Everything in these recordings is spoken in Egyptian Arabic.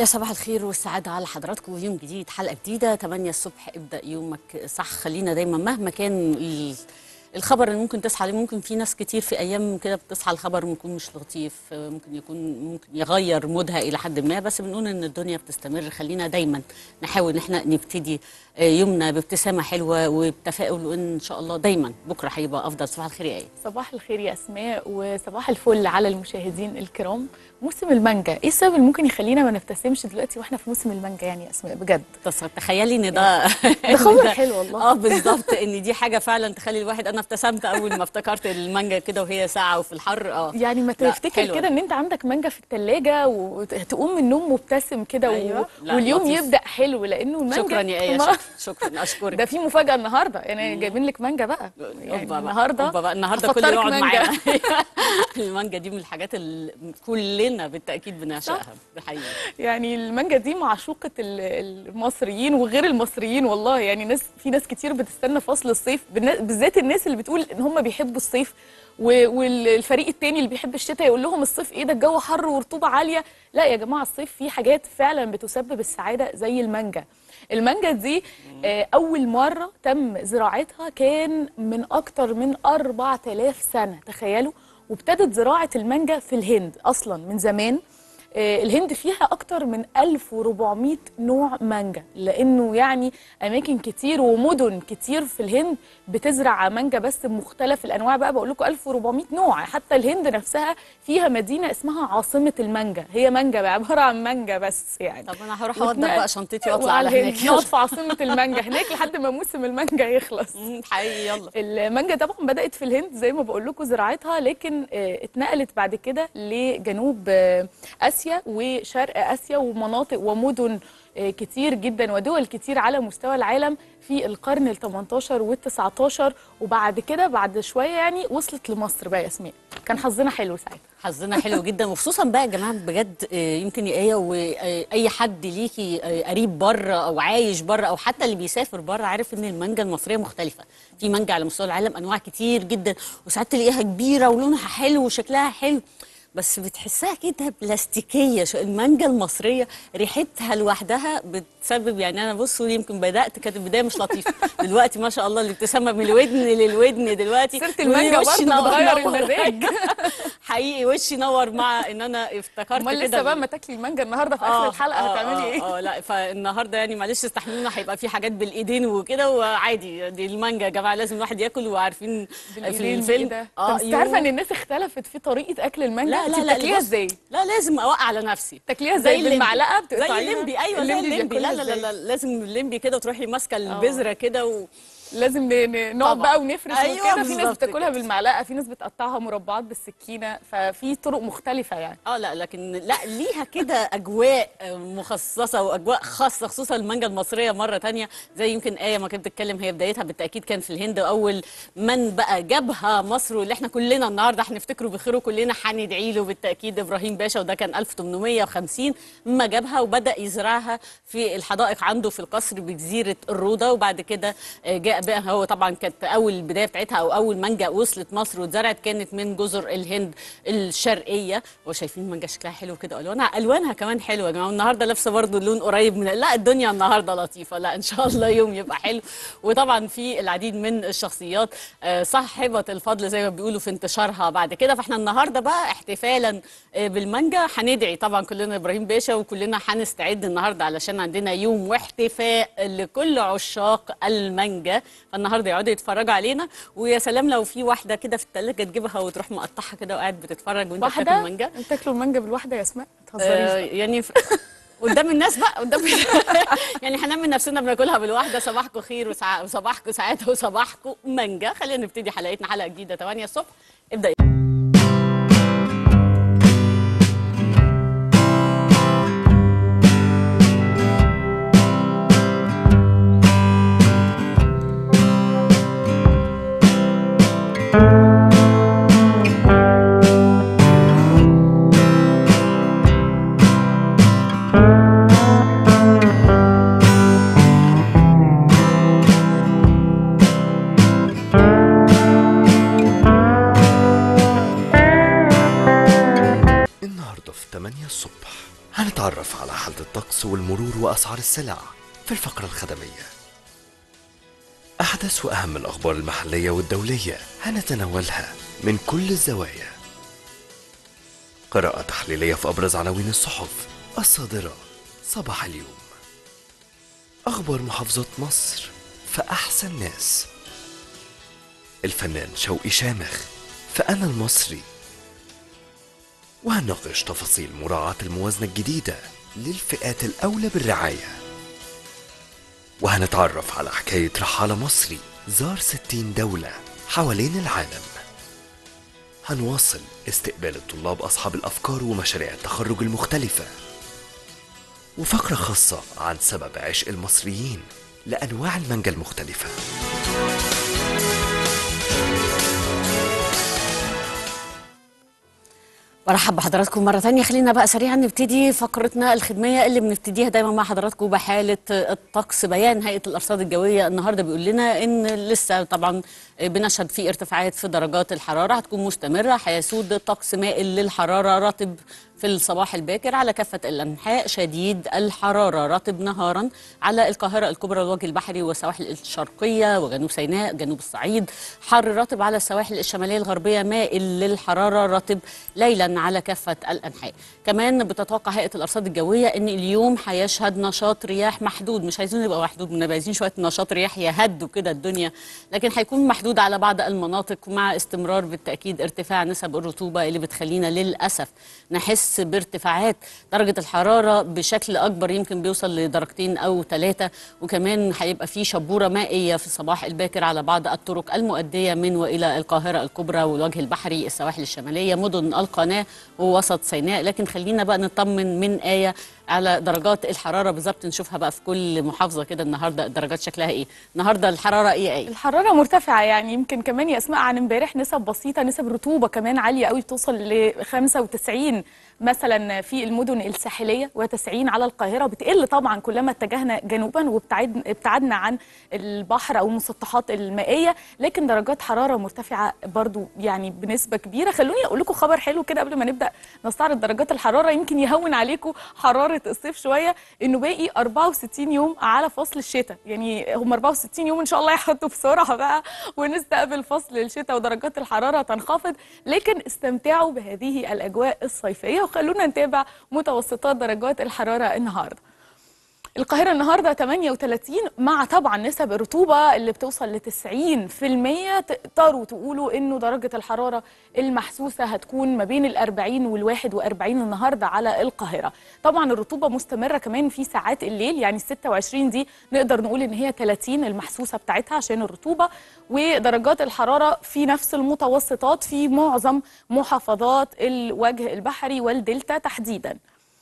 يا صباح الخير والسعادة على حضراتكم يوم جديد حلقة جديدة 8 الصبح ابدأ يومك صح خلينا دايما مهما كان ال- الخبر اللي ممكن تصحى عليه ممكن في ناس كتير في ايام كده بتصحى الخبر ممكن مش لطيف ممكن يكون ممكن يغير مودها الى حد ما بس بنقول ان الدنيا بتستمر خلينا دايما نحاول ان احنا نبتدي يومنا بابتسامه حلوه وبتفاؤل وان شاء الله دايما بكره هيبقى افضل صباح الخير يا ايه صباح الخير يا اسماء وصباح الفل على المشاهدين الكرام موسم المانجا ايه السبب اللي ممكن يخلينا ما نبتسمش دلوقتي واحنا في موسم المانجا يعني يا اسماء بجد تص- تخيلي ان ده ده خبر حلو والله. اه بالظبط ان دي حاجه فعلا تخلي الواحد انا ابتسمت اول ما افتكرت المانجا كده وهي ساعه وفي الحر اه يعني ما لا، تفتكر حلوة. كده ان انت عندك مانجا في الثلاجه وتقوم من النوم مبتسم كده و... أيوة. لا، واليوم لطيف. يبدا حلو لانه المانجا شكرا يا ايه ما- شكرا شكرا اشكرك ده في مفاجاه النهارده يعني جايبين لك مانجا بقى يعني أوبا بقى، النهارده أوبا بقى النهارده هفطرك كله يقعد مانجا. معانا المانجا دي من الحاجات اللي كلنا بالتاكيد بنعشقها ده حقيقي يعني المانجا دي معشوقة ال- المصريين وغير المصريين والله يعني ناس في ناس كتير بتستنى فصل الصيف بالنا- بالذات الناس اللي بتقول ان هم بيحبوا الصيف و- والفريق التاني اللي بيحب الشتاء يقول لهم الصيف ايه ده الجو حر ورطوبة عالية لا يا جماعة الصيف فيه حاجات فعلا بتسبب السعادة زي المانجا المانجا دي آه، أول مرة تم زراعتها كان من أكتر من 4000 سنة تخيلوا وابتدت زراعة المانجا في الهند أصلا من زمان آه، الهند فيها أكتر من 1400 نوع مانجا لأنه يعني أماكن كتير ومدن كتير في الهند بتزرع مانجا بس بمختلف الأنواع بقى بقول لكم 1400 نوع حتى الهند نفسها فيها مدينة اسمها عاصمة المانجا هي مانجا بقى عبارة عن مانجا بس يعني طب انا هروح اوضب وتنقل- بقى شنطتي واطلع وعلى على الهند هناك نقعد في عاصمة المانجا هناك لحد ما موسم المانجا يخلص مم، حقيقي يلا المانجا طبعا بدأت في الهند زي ما بقول لكم زراعتها لكن آه، اتنقلت بعد كده لجنوب آه، آسيا وشرق آسيا ومناطق ومدن آه، كتير جدا ودول كتير على مستوى العالم في القرن ال 18 وال 19 وبعد كده بعد شويه يعني وصلت لمصر بقى يا ياسمين كان حظنا حلو ساعتها حظنا حلو جدا وخصوصا بقى يا جماعه بجد آه، يمكن يا ايه واي حد ليكي آه، قريب بره او عايش بره او حتى اللي بيسافر بره عارف ان المانجا المصريه مختلفه في مانجا على مستوى العالم انواع كتير جدا وساعات تلاقيها كبيره ولونها حلو وشكلها حلو بس بتحسها كده بلاستيكيه شو- المانجا المصريه ريحتها لوحدها بتسبب يعني انا بصوا يمكن بدات كانت البدايه مش لطيفه دلوقتي ما شاء الله الابتسامه من الودن للودن دلوقتي سيره المانجا وشي برضه نور- بتغير نور. المزاج حقيقي وشي نور مع ان انا افتكرت امال كده لسه بقى ما تاكلي المانجا النهارده في اخر الحلقه هتعملي ايه اه لا فالنهارده يعني معلش استحملونا هيبقى في حاجات بالايدين وكده وعادي دي المانجا يا جماعه لازم الواحد ياكل وعارفين في بالإيدين الفيلم كده. طب انت يوه. عارفه ان الناس اختلفت في طريقه اكل المانجا لا انت لا لا بتاكليها بص- ازاي لا لازم اوقع على نفسي تاكليها زي الليمبي. بالمعلقه زي بتقطعيها؟ الليمبي ايوه زي الليمبي لا بياكلها لا لا, إزاي؟ لا لازم الليمبي كده وتروحي ماسكه البذره كده و... لازم ن- ن- نقعد طبعا. بقى ونفرش أيوة وكده في ناس بالظبط بتاكلها كده. بالمعلقه في ناس بتقطعها مربعات بالسكينه ففي طرق مختلفه يعني اه لا لكن لا ليها كده اجواء مخصصه واجواء خاصه خصوصا المانجا المصريه مره تانية زي يمكن ايه ما كانت بتتكلم هي بدايتها بالتاكيد كان في الهند اول من بقى جابها مصر واللي احنا كلنا النهارده هنفتكره بخير وكلنا هندعي له بالتاكيد ابراهيم باشا وده كان 1850 ما جابها وبدا يزرعها في الحدائق عنده في القصر بجزيره الروضه وبعد كده آه، جاء بقى هو طبعا كانت اول البدايه بتاعتها او اول مانجا وصلت مصر واتزرعت كانت من جزر الهند الشرقيه وشايفين مانجا شكلها حلو كده الوانها الوانها كمان حلوه يا جماعه النهارده لابسه برضو اللون قريب من لا الدنيا النهارده لطيفه لا ان شاء الله يوم يبقى حلو وطبعا في العديد من الشخصيات آه، صاحبه الفضل زي ما بيقولوا في انتشارها بعد كده فاحنا النهارده بقى احتفالا آه، بالمانجا هندعي طبعا كلنا ابراهيم باشا وكلنا هنستعد النهارده علشان عندنا يوم واحتفاء لكل عشاق المانجا فالنهارده يقعدوا يتفرجوا علينا ويا سلام لو في واحده كده في الثلاجه تجيبها وتروح مقطعها كده وقاعد بتتفرج وانت بتاكل واحده مانجا بتاكلوا المانجا بالواحده يا اسماء ما آه تهزريش بقى. يعني ف... قدام الناس بقى قدام يعني هنعمل نفسنا بناكلها بالواحده صباحكم خير وسع... وصباحكم سعاده وصباحكم مانجا خلينا نبتدي حلقتنا حلقه جديده 8 الصبح ابدا هنتعرف على حالة الطقس والمرور وأسعار السلع في الفقرة الخدمية أحدث وأهم الأخبار المحلية والدولية هنتناولها من كل الزوايا قراءة تحليلية في أبرز عناوين الصحف الصادرة صباح اليوم أخبار محافظات مصر فأحسن ناس الفنان شوقي شامخ فأنا المصري وهنناقش تفاصيل مراعاة الموازنة الجديدة للفئات الأولى بالرعاية وهنتعرف على حكاية رحالة مصري زار 60 دولة حوالين العالم هنواصل استقبال الطلاب أصحاب الأفكار ومشاريع التخرج المختلفة وفقرة خاصة عن سبب عشق المصريين لأنواع المانجا المختلفة برحب بحضراتكم مرة تانية خلينا بقى سريعا نبتدي فقرتنا الخدمية اللي بنبتديها دايما مع حضراتكم بحالة الطقس بيان هيئة الأرصاد الجوية النهاردة بيقول لنا إن لسه طبعا بنشهد في ارتفاعات في درجات الحرارة هتكون مستمرة هيسود طقس مائل للحرارة رطب في الصباح الباكر على كافة الأنحاء شديد الحرارة رطب نهارا على القاهرة الكبرى والوجه البحري والسواحل الشرقية وجنوب سيناء جنوب الصعيد حر رطب على السواحل الشمالية الغربية مائل للحرارة رطب ليلا على كافة الأنحاء كمان بتتوقع هيئة الأرصاد الجوية أن اليوم هيشهد نشاط رياح محدود مش عايزين يبقى محدود من عايزين شوية نشاط رياح يهدوا كده الدنيا لكن هيكون محدود على بعض المناطق مع استمرار بالتأكيد ارتفاع نسب الرطوبة اللي بتخلينا للأسف نحس بارتفاعات درجة الحرارة بشكل أكبر يمكن بيوصل لدرجتين أو ثلاثة وكمان هيبقى في شبورة مائية في الصباح الباكر على بعض الطرق المؤدية من وإلى القاهرة الكبرى والوجه البحري السواحل الشمالية مدن القناة ووسط سيناء لكن خلينا بقى نطمن من آية على درجات الحرارة بالظبط نشوفها بقى في كل محافظة كده النهاردة الدرجات شكلها إيه النهاردة الحرارة إيه إيه الحرارة مرتفعة يعني يمكن كمان يا اسماء عن امبارح نسب بسيطة نسب رطوبة كمان عالية قوي بتوصل ل 95 مثلا في المدن الساحليه و90 على القاهره بتقل طبعا كلما اتجهنا جنوبا وابتعد ابتعدنا عن البحر او المسطحات المائيه لكن درجات حراره مرتفعه برضو يعني بنسبه كبيره خلوني اقول لكم خبر حلو كده قبل ما نبدا نستعرض درجات الحراره يمكن يهون عليكم حراره الصيف شويه انه باقي 64 يوم على فصل الشتاء يعني هم 64 يوم ان شاء الله يحطوا بسرعه بقى ونستقبل فصل الشتاء ودرجات الحراره تنخفض لكن استمتعوا بهذه الاجواء الصيفيه وخلونا نتابع متوسطات درجات الحراره النهارده القاهرة النهاردة 38 مع طبعا نسب الرطوبة اللي بتوصل ل 90% تقدروا تقولوا انه درجة الحرارة المحسوسة هتكون ما بين ال 40 وال 41 النهاردة على القاهرة طبعا الرطوبة مستمرة كمان في ساعات الليل يعني ال 26 دي نقدر نقول ان هي 30 المحسوسة بتاعتها عشان الرطوبة ودرجات الحرارة في نفس المتوسطات في معظم محافظات الوجه البحري والدلتا تحديدا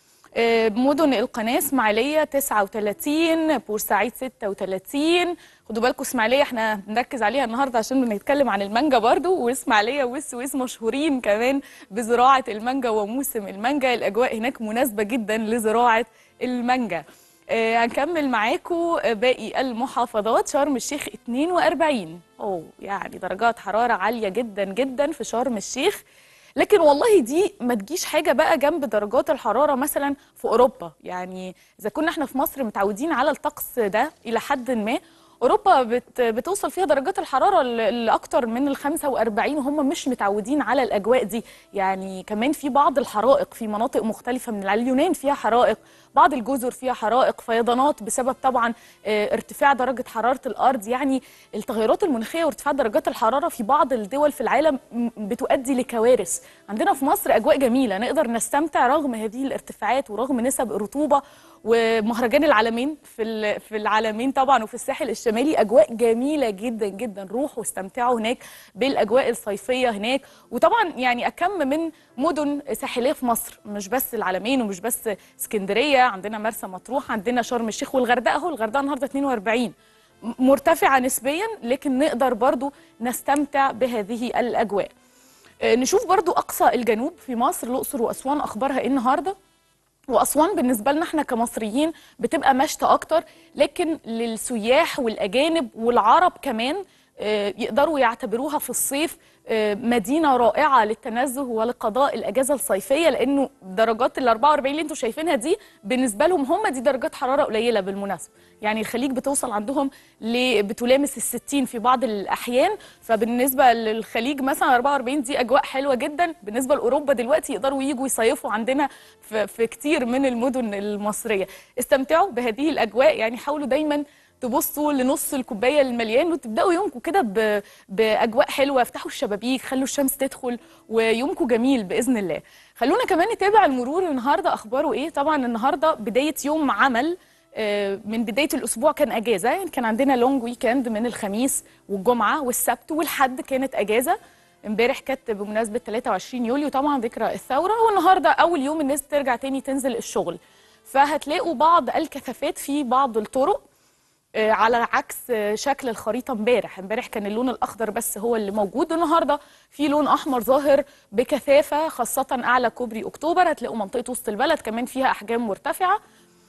مدن القناة اسماعيلية 39 بورسعيد 36 خدوا بالكم اسماعيلية احنا بنركز عليها النهاردة عشان بنتكلم عن المانجا برضو واسماعيلية والسويس مشهورين كمان بزراعة المانجا وموسم المانجا الأجواء هناك مناسبة جدا لزراعة المانجا آه هنكمل معاكم باقي المحافظات شرم الشيخ 42 اوه يعني درجات حرارة عالية جدا جدا في شرم الشيخ لكن والله دي ما تجيش حاجه بقى جنب درجات الحراره مثلا في اوروبا يعني اذا كنا احنا في مصر متعودين على الطقس ده الى حد ما اوروبا بت بتوصل فيها درجات الحراره لاكثر من ال 45 وهم مش متعودين على الاجواء دي يعني كمان في بعض الحرائق في مناطق مختلفه من اليونان فيها حرائق بعض الجزر فيها حرائق فيضانات بسبب طبعا ارتفاع درجه حراره الارض يعني التغيرات المناخيه وارتفاع درجات الحراره في بعض الدول في العالم بتؤدي لكوارث عندنا في مصر اجواء جميله نقدر نستمتع رغم هذه الارتفاعات ورغم نسب الرطوبه ومهرجان العالمين في في العالمين طبعا وفي الساحل الشمالي اجواء جميله جدا جدا روحوا واستمتعوا هناك بالاجواء الصيفيه هناك وطبعا يعني اكم من مدن ساحليه في مصر مش بس العالمين ومش بس اسكندريه عندنا مرسى مطروح عندنا شرم الشيخ والغردقه اهو الغردقه النهارده 42 مرتفعه نسبيا لكن نقدر برضو نستمتع بهذه الاجواء نشوف برضو اقصى الجنوب في مصر الاقصر واسوان اخبارها ايه النهارده واسوان بالنسبه لنا احنا كمصريين بتبقى مشتى اكتر لكن للسياح والاجانب والعرب كمان آه، يقدروا يعتبروها في الصيف آه، مدينه رائعه للتنزه ولقضاء الاجازه الصيفيه لانه درجات ال 44 اللي انتم شايفينها دي بالنسبه لهم هم دي درجات حراره قليله بالمناسبه يعني الخليج بتوصل عندهم ل بتلامس ال 60 في بعض الاحيان فبالنسبه للخليج مثلا 44 دي اجواء حلوه جدا بالنسبه لاوروبا دلوقتي يقدروا يجوا يصيفوا عندنا في, في كتير من المدن المصريه استمتعوا بهذه الاجواء يعني حاولوا دايما تبصوا لنص الكوبايه المليان وتبداوا يومكم كده ب- باجواء حلوه افتحوا الشبابيك خلوا الشمس تدخل ويومكم جميل باذن الله خلونا كمان نتابع المرور النهارده اخباره ايه طبعا النهارده بدايه يوم عمل آه، من بدايه الاسبوع كان اجازه يعني كان عندنا لونج ويكند من الخميس والجمعه والسبت والحد كانت اجازه امبارح كانت بمناسبه 23 يوليو طبعا ذكرى الثوره والنهارده اول يوم الناس ترجع تاني تنزل الشغل فهتلاقوا بعض الكثافات في بعض الطرق آه، على عكس آه، شكل الخريطه امبارح امبارح كان اللون الاخضر بس هو اللي موجود النهارده في لون احمر ظاهر بكثافه خاصه اعلى كوبري اكتوبر هتلاقوا منطقه وسط البلد كمان فيها احجام مرتفعه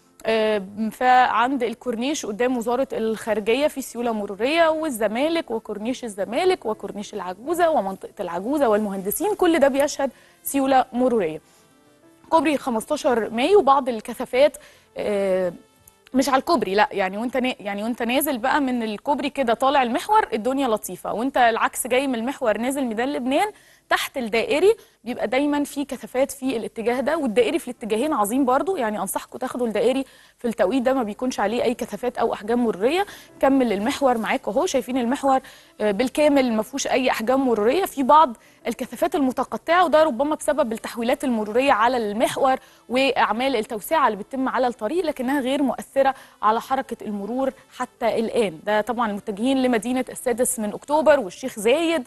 آه، فعند الكورنيش قدام وزاره الخارجيه في سيوله مروريه والزمالك وكورنيش الزمالك وكورنيش العجوزه ومنطقه العجوزه والمهندسين كل ده بيشهد سيوله مروريه كوبري 15 مايو بعض الكثافات آه، مش على الكوبري لا يعني وانت نا يعني وانت نازل بقى من الكوبري كده طالع المحور الدنيا لطيفه وانت العكس جاي من المحور نازل ميدان لبنان تحت الدائري بيبقى دايما في كثافات في الاتجاه ده والدائري في الاتجاهين عظيم برضو يعني انصحكم تاخدوا الدائري في التوقيت ده ما بيكونش عليه اي كثافات او احجام مروريه كمل المحور معاك اهو شايفين المحور آه، بالكامل ما فيهوش اي احجام مروريه في بعض الكثافات المتقطعه وده ربما بسبب التحويلات المروريه على المحور واعمال التوسعه اللي بتتم على الطريق لكنها غير مؤثره على حركه المرور حتى الان ده طبعا المتجهين لمدينه السادس من اكتوبر والشيخ زايد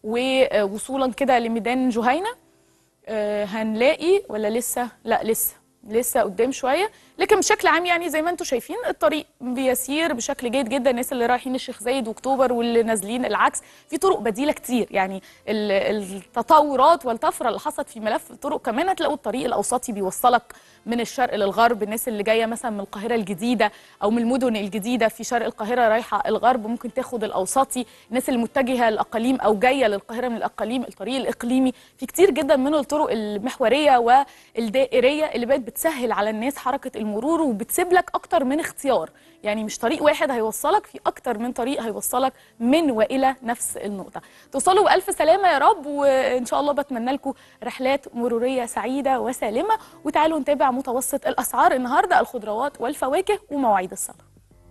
ووصولا كده لميدان جهينه آه، هنلاقي ولا لسه لا لسه لسه قدام شويه لكن بشكل عام يعني زي ما انتم شايفين الطريق بيسير بشكل جيد جدا الناس اللي رايحين الشيخ زايد واكتوبر واللي نازلين العكس في طرق بديله كتير يعني ال- التطورات والطفره اللي حصلت في ملف الطرق كمان هتلاقوا الطريق الاوسطي بيوصلك من الشرق للغرب الناس اللي جايه مثلا من القاهره الجديده او من المدن الجديده في شرق القاهره رايحه الغرب ممكن تاخد الاوسطي الناس اللي متجهه للاقاليم او جايه للقاهره من الاقاليم الطريق الاقليمي في كتير جدا من الطرق المحوريه والدائريه اللي بقت بتسهل على الناس حركه المرور وبتسيب لك اكتر من اختيار يعني مش طريق واحد هيوصلك في اكتر من طريق هيوصلك من والى نفس النقطه توصلوا بالف سلامه يا رب وان شاء الله بتمنى لكم رحلات مروريه سعيده وسالمه وتعالوا نتابع متوسط الاسعار النهارده الخضروات والفواكه ومواعيد الصلاه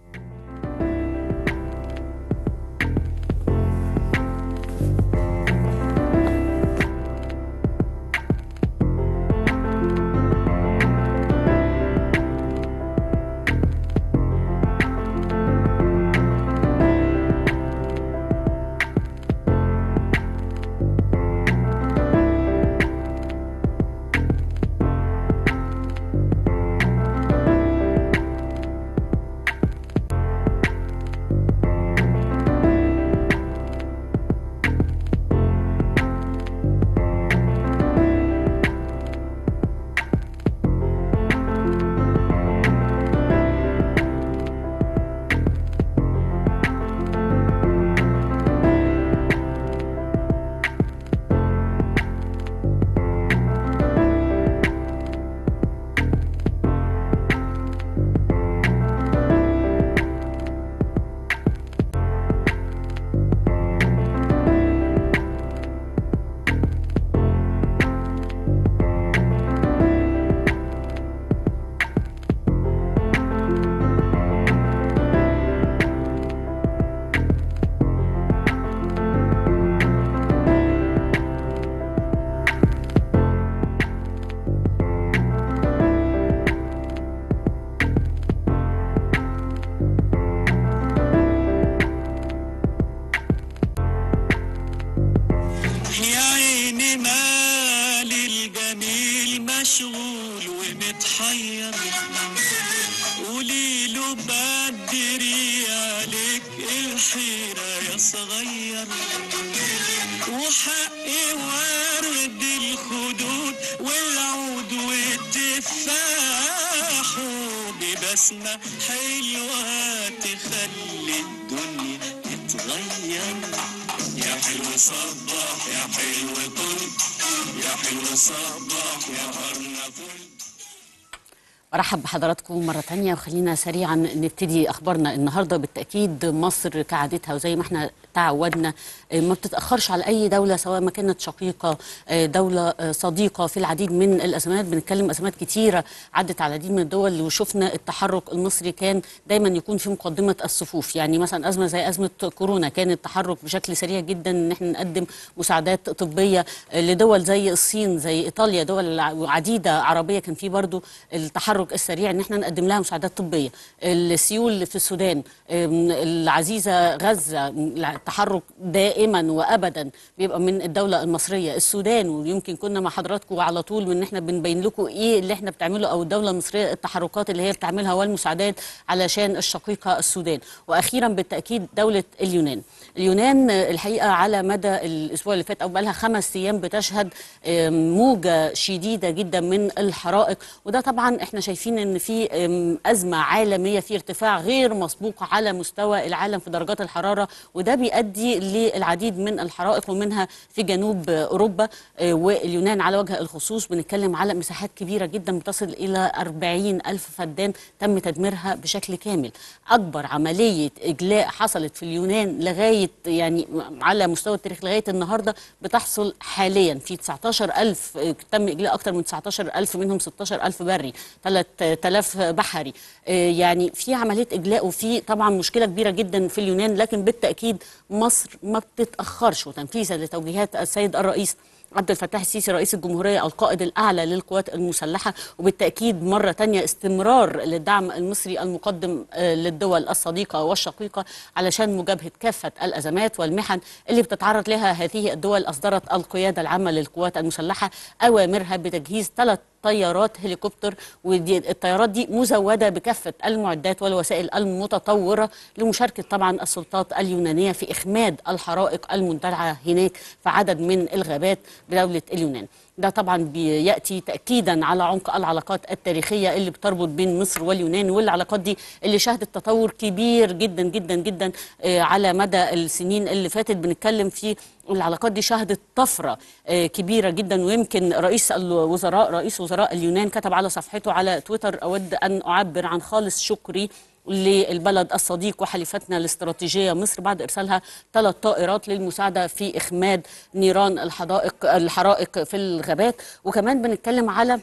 يا عيني مالي الجميل مشغول ومتحير قولي له بدري عليك الحيرة يا صغير وحقي ورد الخدود والعود والتفاح ببسمة حلوة تخلي الدنيا تطرح صغير يا حلو صباح يا حلو طل يا حلو صباح يا قرن فل ارحب بحضراتكم مره تانية وخلينا سريعا نبتدي اخبارنا النهارده بالتاكيد مصر كعادتها وزي ما احنا تعودنا آه، ما بتتاخرش على اي دوله سواء ما كانت شقيقه آه، دوله آه، صديقه في العديد من الازمات بنتكلم ازمات كتيره عدت على العديد من الدول وشفنا التحرك المصري كان دايما يكون في مقدمه الصفوف يعني مثلا ازمه زي ازمه كورونا كان التحرك بشكل سريع جدا ان احنا نقدم مساعدات طبيه آه، لدول زي الصين زي ايطاليا دول عديده عربيه كان في برضو التحرك السريع ان احنا نقدم لها مساعدات طبيه السيول في السودان أم، العزيزه غزه التحرك دائما وابدا بيبقى من الدوله المصريه السودان ويمكن كنا مع حضراتكم على طول وان احنا بنبين لكم ايه اللي احنا بتعمله او الدوله المصريه التحركات اللي هي بتعملها والمساعدات علشان الشقيقه السودان واخيرا بالتاكيد دوله اليونان اليونان آه، الحقيقه على مدى الاسبوع اللي فات او بقى لها خمس ايام بتشهد آم، موجه شديده جدا من الحرائق وده طبعا احنا شايفين ان في آم، ازمه عالميه في ارتفاع غير مسبوق على مستوى العالم في درجات الحراره وده بيؤدي للعديد من الحرائق ومنها في جنوب آه، اوروبا آه، واليونان على وجه الخصوص بنتكلم على مساحات كبيره جدا بتصل الى 40 الف فدان تم تدميرها بشكل كامل اكبر عمليه اجلاء حصلت في اليونان لغايه يعني على مستوى التاريخ لغايه النهارده بتحصل حاليا في 19000 آه، تم اجلاء اكثر من 19000 منهم 16000 بري 3000 بحري آه، يعني في عمليه اجلاء وفي طبعا مشكله كبيره جدا في اليونان لكن بالتاكيد مصر ما بتتاخرش وتنفيذا لتوجيهات السيد الرئيس عبد الفتاح السيسي رئيس الجمهورية القائد الأعلى للقوات المسلحة وبالتأكيد مرة تانية استمرار للدعم المصري المقدم آه، للدول الصديقة والشقيقة علشان مجابهة كافة الأزمات والمحن اللي بتتعرض لها هذه الدول أصدرت القيادة العامة للقوات المسلحة أوامرها بتجهيز ثلاث طيارات هليكوبتر ودي الطيارات دي مزودة بكافة المعدات والوسائل المتطورة لمشاركة طبعا السلطات اليونانية في إخماد الحرائق المندلعة هناك في عدد من الغابات بدولة اليونان ده طبعا بياتي تاكيدا على عمق العلاقات التاريخيه اللي بتربط بين مصر واليونان والعلاقات دي اللي شهدت تطور كبير جدا جدا جدا آه، على مدى السنين اللي فاتت بنتكلم في العلاقات دي شهدت طفره آه، كبيره جدا ويمكن رئيس الوزراء رئيس وزراء اليونان كتب على صفحته على تويتر اود ان اعبر عن خالص شكري للبلد الصديق وحليفتنا الاستراتيجيه مصر بعد ارسالها ثلاث طائرات للمساعده في اخماد نيران الحدائق الحرائق في الغابات وكمان بنتكلم على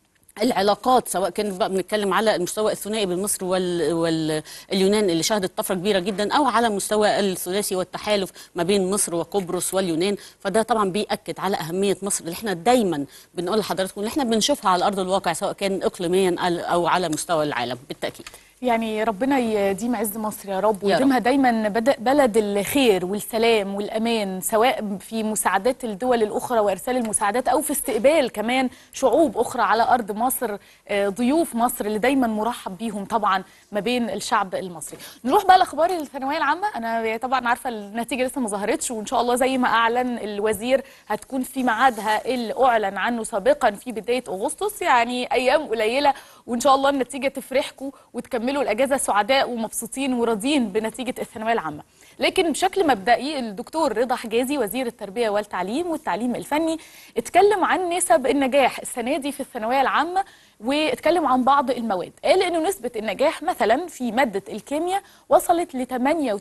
العلاقات سواء كان بقى بنتكلم على المستوى الثنائي بين مصر وال... واليونان اللي شهدت طفره كبيره جدا او على مستوى الثلاثي والتحالف ما بين مصر وقبرص واليونان فده طبعا بيأكد على اهميه مصر اللي احنا دايما بنقول لحضراتكم اللي احنا بنشوفها على ارض الواقع سواء كان اقليميا او على مستوى العالم بالتاكيد يعني ربنا يديم عز مصر يا رب يا ويديمها دايما بد- بلد الخير والسلام والامان سواء في مساعدات الدول الاخرى وارسال المساعدات او في استقبال كمان شعوب اخرى على ارض مصر آه، ضيوف مصر اللي دايما مرحب بيهم طبعا ما بين الشعب المصري نروح بقى لاخبار الثانويه العامه انا طبعا عارفه النتيجه لسه ما ظهرتش وان شاء الله زي ما اعلن الوزير هتكون في ميعادها اللي اعلن عنه سابقا في بدايه اغسطس يعني ايام قليله وان شاء الله النتيجه تفرحكم وتكملوا الاجازه سعداء ومبسوطين وراضيين بنتيجه الثانويه العامه لكن بشكل مبدئي الدكتور رضا حجازي وزير التربيه والتعليم والتعليم الفني اتكلم عن نسب النجاح السنه دي في الثانويه العامه واتكلم عن بعض المواد قال انه نسبه النجاح مثلا في ماده الكيمياء وصلت ل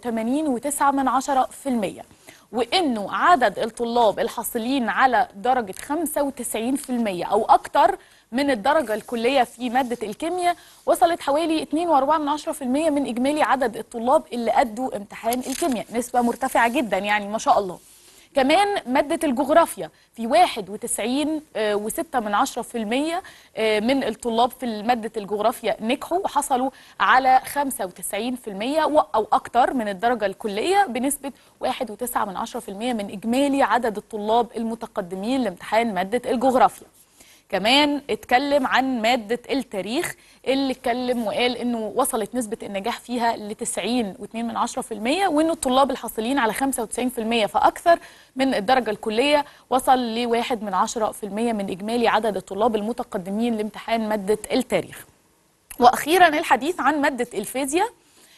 88.9% وانه عدد الطلاب الحاصلين على درجه 95% او اكتر من الدرجه الكليه في ماده الكيمياء وصلت حوالي 2.4% من اجمالي عدد الطلاب اللي ادوا امتحان الكيمياء نسبه مرتفعه جدا يعني ما شاء الله كمان مادة الجغرافيا في 91 آه، وستة من عشرة في المية آه، من الطلاب في مادة الجغرافيا نجحوا وحصلوا على 95 في المية و- أو أكتر من الدرجة الكلية بنسبة واحد وتسعة من عشرة في المية من إجمالي عدد الطلاب المتقدمين لامتحان مادة الجغرافيا كمان اتكلم عن مادة التاريخ اللي اتكلم وقال انه وصلت نسبة النجاح فيها ل 90.2 من عشرة في المية وانه الطلاب الحاصلين على 95% فاكثر من الدرجة الكلية وصل لواحد من عشرة في المية من اجمالي عدد الطلاب المتقدمين لامتحان مادة التاريخ واخيرا الحديث عن ماده الفيزياء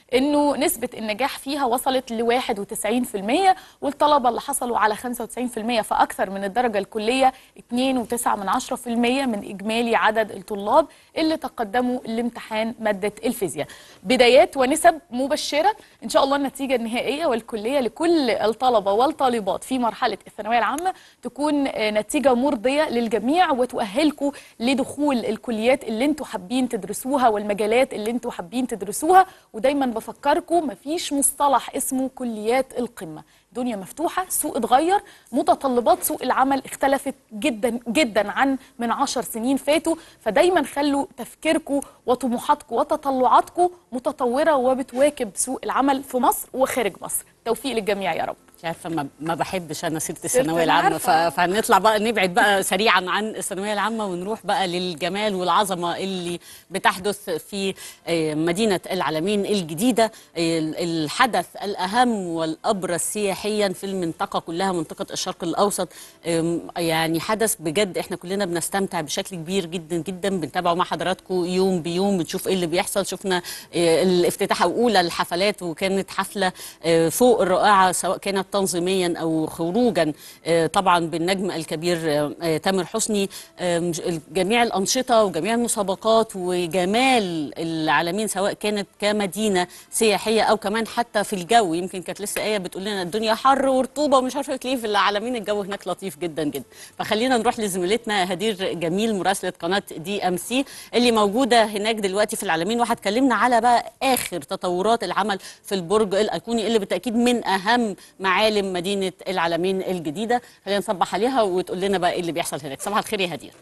انه نسبه النجاح فيها وصلت ل 91% والطلبه اللي حصلوا على 95% فاكثر من الدرجه الكليه 2.9 من 10% من اجمالي عدد الطلاب اللي تقدموا لامتحان ماده الفيزياء بدايات ونسب مبشره ان شاء الله النتيجه النهائيه والكليه لكل الطلبه والطالبات في مرحله الثانويه العامه تكون آه، نتيجه مرضيه للجميع وتؤهلكم لدخول الكليات اللي انتوا حابين تدرسوها والمجالات اللي انتوا حابين تدرسوها ودايما بفكركم مفيش مصطلح اسمه كليات القمه دنيا مفتوحة سوق اتغير متطلبات سوق العمل اختلفت جدا جدا عن من عشر سنين فاتوا فدايما خلوا تفكيركم وطموحاتكم وتطلعاتكم متطورة وبتواكب سوق العمل في مصر وخارج مصر توفيق للجميع يا رب مش عارفه ما, ما بحبش انا سيره الثانويه أنا العامه ف- عارفة. فهنطلع بقى نبعد بقى سريعا عن الثانويه العامه ونروح بقى للجمال والعظمه اللي بتحدث في آه، مدينه العالمين الجديده آه، الحدث الاهم والابرز سياحيا في المنطقه كلها منطقه الشرق الاوسط آم، يعني حدث بجد احنا كلنا بنستمتع بشكل كبير جدا جدا بنتابعه مع حضراتكم يوم بيوم بنشوف ايه اللي بيحصل شفنا آه، الافتتاح او اولى الحفلات وكانت حفله آه، فوق الرائعه سواء كانت تنظيميا او خروجا آه، طبعا بالنجم الكبير آه، آه، تامر حسني آم، ج- جميع الانشطه وجميع المسابقات وجمال العالمين سواء كانت كمدينه سياحيه او كمان حتى في الجو يمكن كانت لسه ايه بتقول لنا الدنيا حر ورطوبه ومش عارفه ليه في العالمين الجو هناك لطيف جدا جدا فخلينا نروح لزميلتنا هدير جميل مراسله قناه دي ام سي اللي موجوده هناك دلوقتي في العالمين وهتكلمنا على بقى اخر تطورات العمل في البرج الايقوني اللي بالتاكيد من اهم معالم مدينه العالمين الجديده خلينا نصبح عليها وتقول لنا بقى ايه اللي بيحصل هناك صباح الخير يا هدير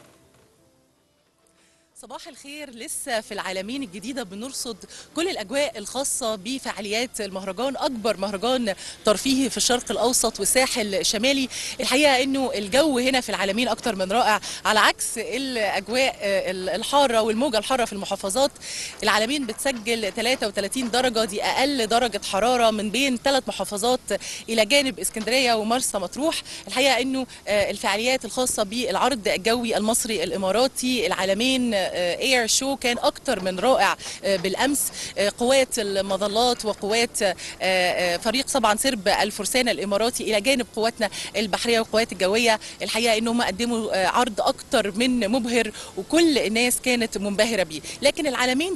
صباح الخير لسه في العالمين الجديدة بنرصد كل الأجواء الخاصة بفعاليات المهرجان أكبر مهرجان ترفيهي في الشرق الأوسط والساحل الشمالي الحقيقة أنه الجو هنا في العالمين أكتر من رائع على عكس الأجواء آه، الحارة والموجة الحارة في المحافظات العالمين بتسجل 33 درجة دي أقل درجة حرارة من بين ثلاث محافظات إلى جانب اسكندرية ومرسى مطروح الحقيقة أنه آه، الفعاليات الخاصة بالعرض الجوي المصري الإماراتي العالمين اير شو كان اكتر من رائع آه، بالامس آه، قوات المظلات وقوات آه، آه، فريق طبعا سرب الفرسان الاماراتي الى جانب قواتنا البحريه والقوات الجويه الحقيقه انهم قدموا آه، عرض اكتر من مبهر وكل الناس كانت منبهره بيه لكن العالمين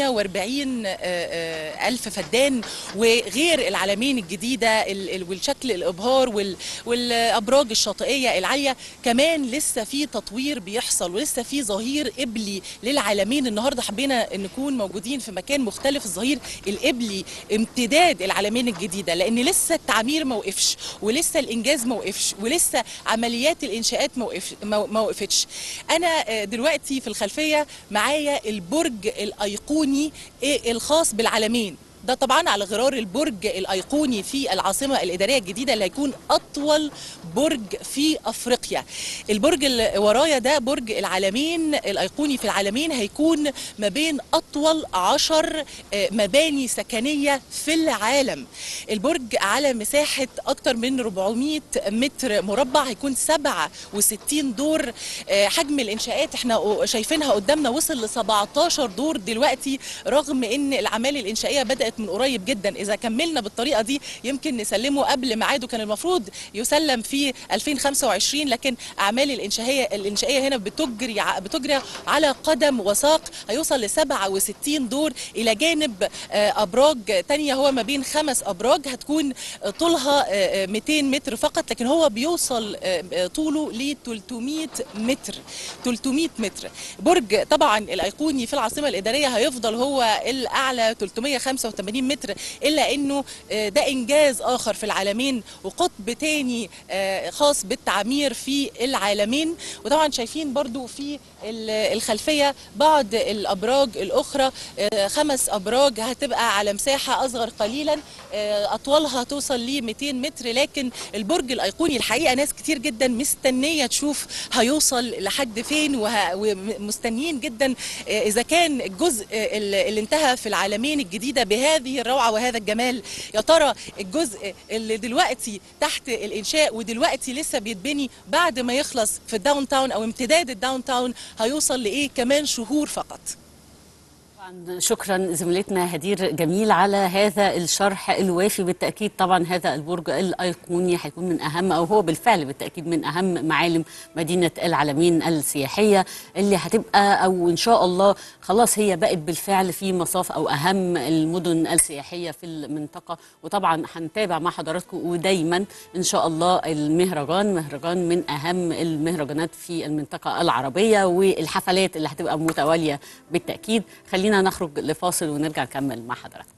48 آه، آه، الف فدان وغير العالمين الجديده ال- ال- والشكل الابهار وال- والابراج الشاطئيه العاليه كمان لسه في تطوير بيحصل ولسه في ظهير قبلي للعالمين النهارده حبينا نكون موجودين في مكان مختلف الظهير القبلي امتداد العالمين الجديده لان لسه التعمير ما وقفش ولسه الانجاز ما وقفش ولسه عمليات الانشاءات ما وقفش- ما ما وقفتش انا آه، دلوقتي في الخلفيه معايا البرج الايقوني آه، الخاص بالعالمين ده طبعا على غرار البرج الايقوني في العاصمه الاداريه الجديده اللي هيكون اطول برج في افريقيا البرج اللي ورايا ده برج العالمين الايقوني في العالمين هيكون ما بين اطول عشر آه، مباني سكنيه في العالم البرج على مساحه اكتر من 400 متر مربع هيكون 67 دور آه، حجم الانشاءات احنا شايفينها قدامنا وصل ل 17 دور دلوقتي رغم ان الاعمال الانشائيه بدات من قريب جدا اذا كملنا بالطريقه دي يمكن نسلمه قبل ميعاده كان المفروض يسلم في 2025 لكن اعمال الانشائيه الانشائيه هنا بتجري ع- بتجري على قدم وساق هيوصل ل 67 دور الى جانب آه، ابراج تانية هو ما بين خمس ابراج هتكون آه، طولها آه، آه، 200 متر فقط لكن هو بيوصل آه، آه، طوله ل 300 متر 300 متر برج طبعا الايقوني في العاصمه الاداريه هيفضل هو الاعلى 385 متر الا انه آه، ده انجاز اخر في العالمين وقطب تاني آه، خاص بالتعمير في العالمين وطبعا شايفين برضو في ال- الخلفيه بعض الابراج الاخرى آه، خمس ابراج هتبقى على مساحه اصغر قليلا آه، اطولها توصل ل 200 متر لكن البرج الايقوني الحقيقه ناس كتير جدا مستنيه تشوف هيوصل لحد فين وه- ومستنيين جدا آه، اذا كان الجزء اللي اللي انتهى في العالمين الجديده بهذه الروعه وهذا الجمال يا ترى الجزء اللي دلوقتي تحت الانشاء ودلوقتي لسه بيتبني بعد ما يخلص في الداون تاون او امتداد الداون تاون هيوصل لايه كمان شهور فقط طبعا طبعا شكرا زميلتنا هدير جميل على هذا الشرح الوافي بالتاكيد طبعا هذا البرج الايقوني هيكون من اهم او هو بالفعل بالتاكيد من اهم معالم مدينه العلمين السياحيه اللي هتبقى او ان شاء الله خلاص هي بقت بالفعل في مصاف او اهم المدن السياحيه في المنطقه وطبعا هنتابع مع حضراتكم ودايما ان شاء الله المهرجان مهرجان من اهم المهرجانات في المنطقه العربيه والحفلات اللي هتبقى متواليه بالتاكيد خلينا نخرج لفاصل ونرجع نكمل مع حضراتكم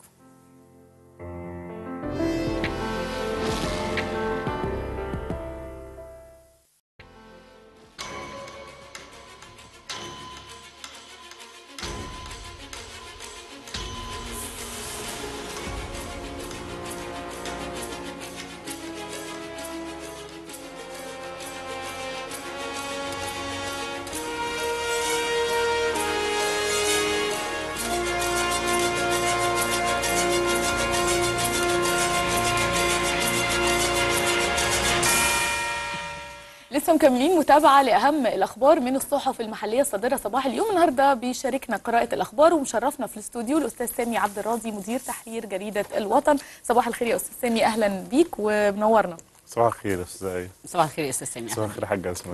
لسه مكملين متابعة لأهم الأخبار من الصحف المحلية الصادرة صباح اليوم النهاردة بيشاركنا قراءة الأخبار ومشرفنا في الاستوديو الأستاذ سامي عبد الراضي مدير تحرير جريدة الوطن صباح الخير يا أستاذ سامي أهلا بيك ومنورنا صباح الخير يا استاذ ايه صباح الخير يا استاذ سامي صباح الخير يا حاج اسماء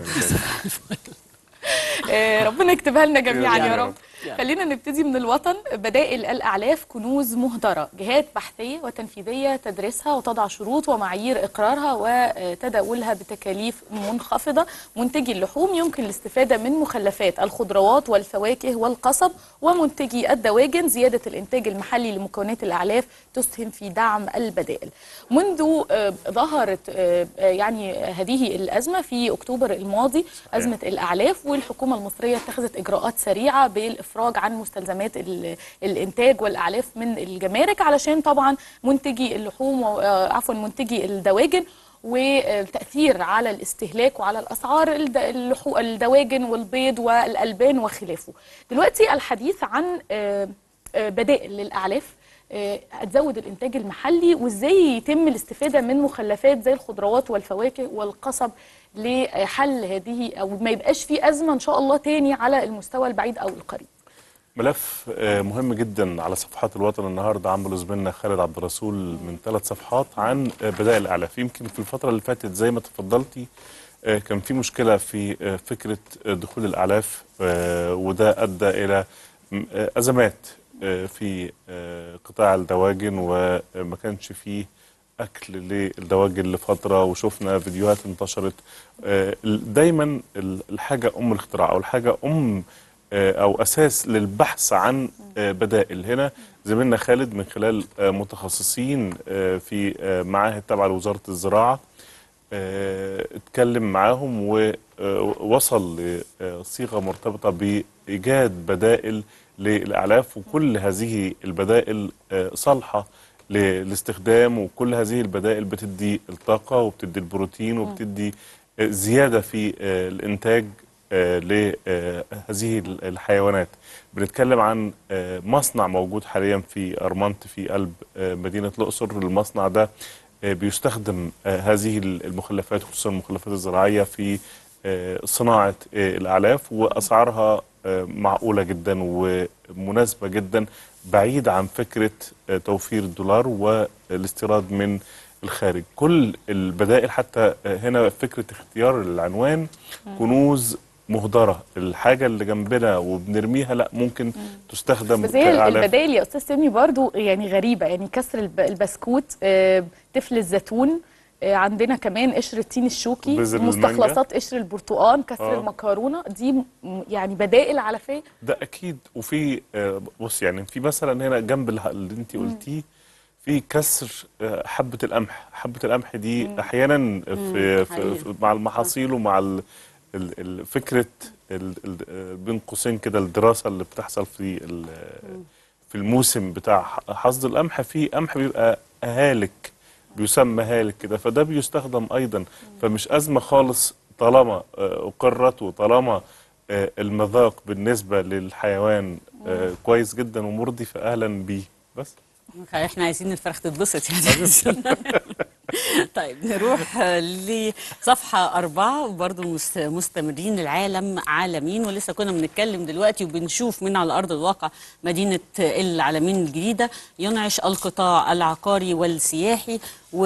آه، ربنا يكتبها لنا جميعا يا يا رب. رب خلينا نبتدي من الوطن بدائل الأعلاف كنوز مهدرة جهات بحثية وتنفيذية تدرسها وتضع شروط ومعايير إقرارها وتداولها بتكاليف منخفضة منتجي اللحوم يمكن الاستفادة من مخلفات الخضروات والفواكه والقصب ومنتجي الدواجن زيادة الإنتاج المحلي لمكونات الأعلاف تسهم في دعم البدائل منذ آه، ظهرت آه، آه، يعني هذه الأزمة في أكتوبر الماضي أزمة الأعلاف والحكومة المصرية اتخذت إجراءات سريعة بالإفراج عن مستلزمات ال- الإنتاج والأعلاف من الجمارك علشان طبعا منتجي اللحوم و- آه، عفوا منتجي الدواجن والتأثير على الاستهلاك وعلى الأسعار الد- اللحو- الدواجن والبيض والألبان وخلافه دلوقتي الحديث عن آه، آه، بدائل للأعلاف آه، هتزود الإنتاج المحلي وإزاي يتم الاستفادة من مخلفات زي الخضروات والفواكه والقصب لحل هذه أو ما يبقاش في أزمة إن شاء الله تاني على المستوى البعيد أو القريب ملف آه، مهم جدا على صفحات الوطن النهارده عمله زميلنا خالد عبد الرسول من ثلاث صفحات عن آه، بدائل الاعلاف يمكن في الفتره اللي فاتت زي ما تفضلتي آه، كان في مشكله في آه، فكره آه، دخول الاعلاف آه، وده ادى الى م- آه، ازمات آه، في آه، قطاع الدواجن وما كانش فيه اكل للدواجن لفتره وشفنا فيديوهات انتشرت آه، دايما ال- الحاجه ام الاختراع او الحاجه ام آه، او اساس للبحث عن آه، بدائل هنا زميلنا خالد من خلال آه، متخصصين آه، في آه، معاهد تابعه لوزاره الزراعه آه، اتكلم معاهم ووصل لصيغه مرتبطه بايجاد بدائل للاعلاف وكل هذه البدائل آه، صالحه للاستخدام وكل هذه البدائل بتدي الطاقه وبتدي البروتين وبتدي آه، زياده في آه، الانتاج آه، لهذه الحيوانات بنتكلم عن آه، مصنع موجود حاليا في أرمنت في قلب آه، مدينة الأقصر المصنع ده آه، بيستخدم آه، هذه المخلفات خصوصا المخلفات الزراعية في آه، صناعة آه، الأعلاف وأسعارها آه، معقولة جدا ومناسبة جدا بعيد عن فكرة آه، توفير الدولار والاستيراد من الخارج كل البدائل حتى آه، هنا فكرة اختيار العنوان كنوز مهدرة الحاجة اللي جنبنا وبنرميها لا ممكن تستخدم بس هي كأعلاف. البدائل يا استاذ سامي برضو يعني غريبه يعني كسر الب- البسكوت آه، تفل الزيتون آه، عندنا كمان قشر التين الشوكي بذر المانجا. مستخلصات قشر البرتقال كسر آه. المكرونه دي م- يعني بدائل علفيه ده اكيد وفي آه، بص يعني في مثلا هنا جنب الح- اللي انت قلتيه في كسر آه، حبه القمح حبه القمح دي احيانا في, في, حقيقي. في مع المحاصيل ومع ال ال ال فكره ال ال آه، بين قوسين كده الدراسه اللي بتحصل في ال- في الموسم بتاع ح- حصد القمح في قمح بيبقى هالك بيسمى هالك كده فده بيستخدم ايضا فمش ازمه خالص طالما آه، اقرت وطالما آه، المذاق بالنسبه للحيوان آه، كويس جدا ومرضي فاهلا بيه بس احنا عايزين الفراخ تتبسط يعني طيب نروح آه، لصفحة أربعة برضو مس- مستمرين العالم عالمين ولسه كنا بنتكلم دلوقتي وبنشوف من على أرض الواقع مدينة العالمين الجديدة ينعش القطاع العقاري والسياحي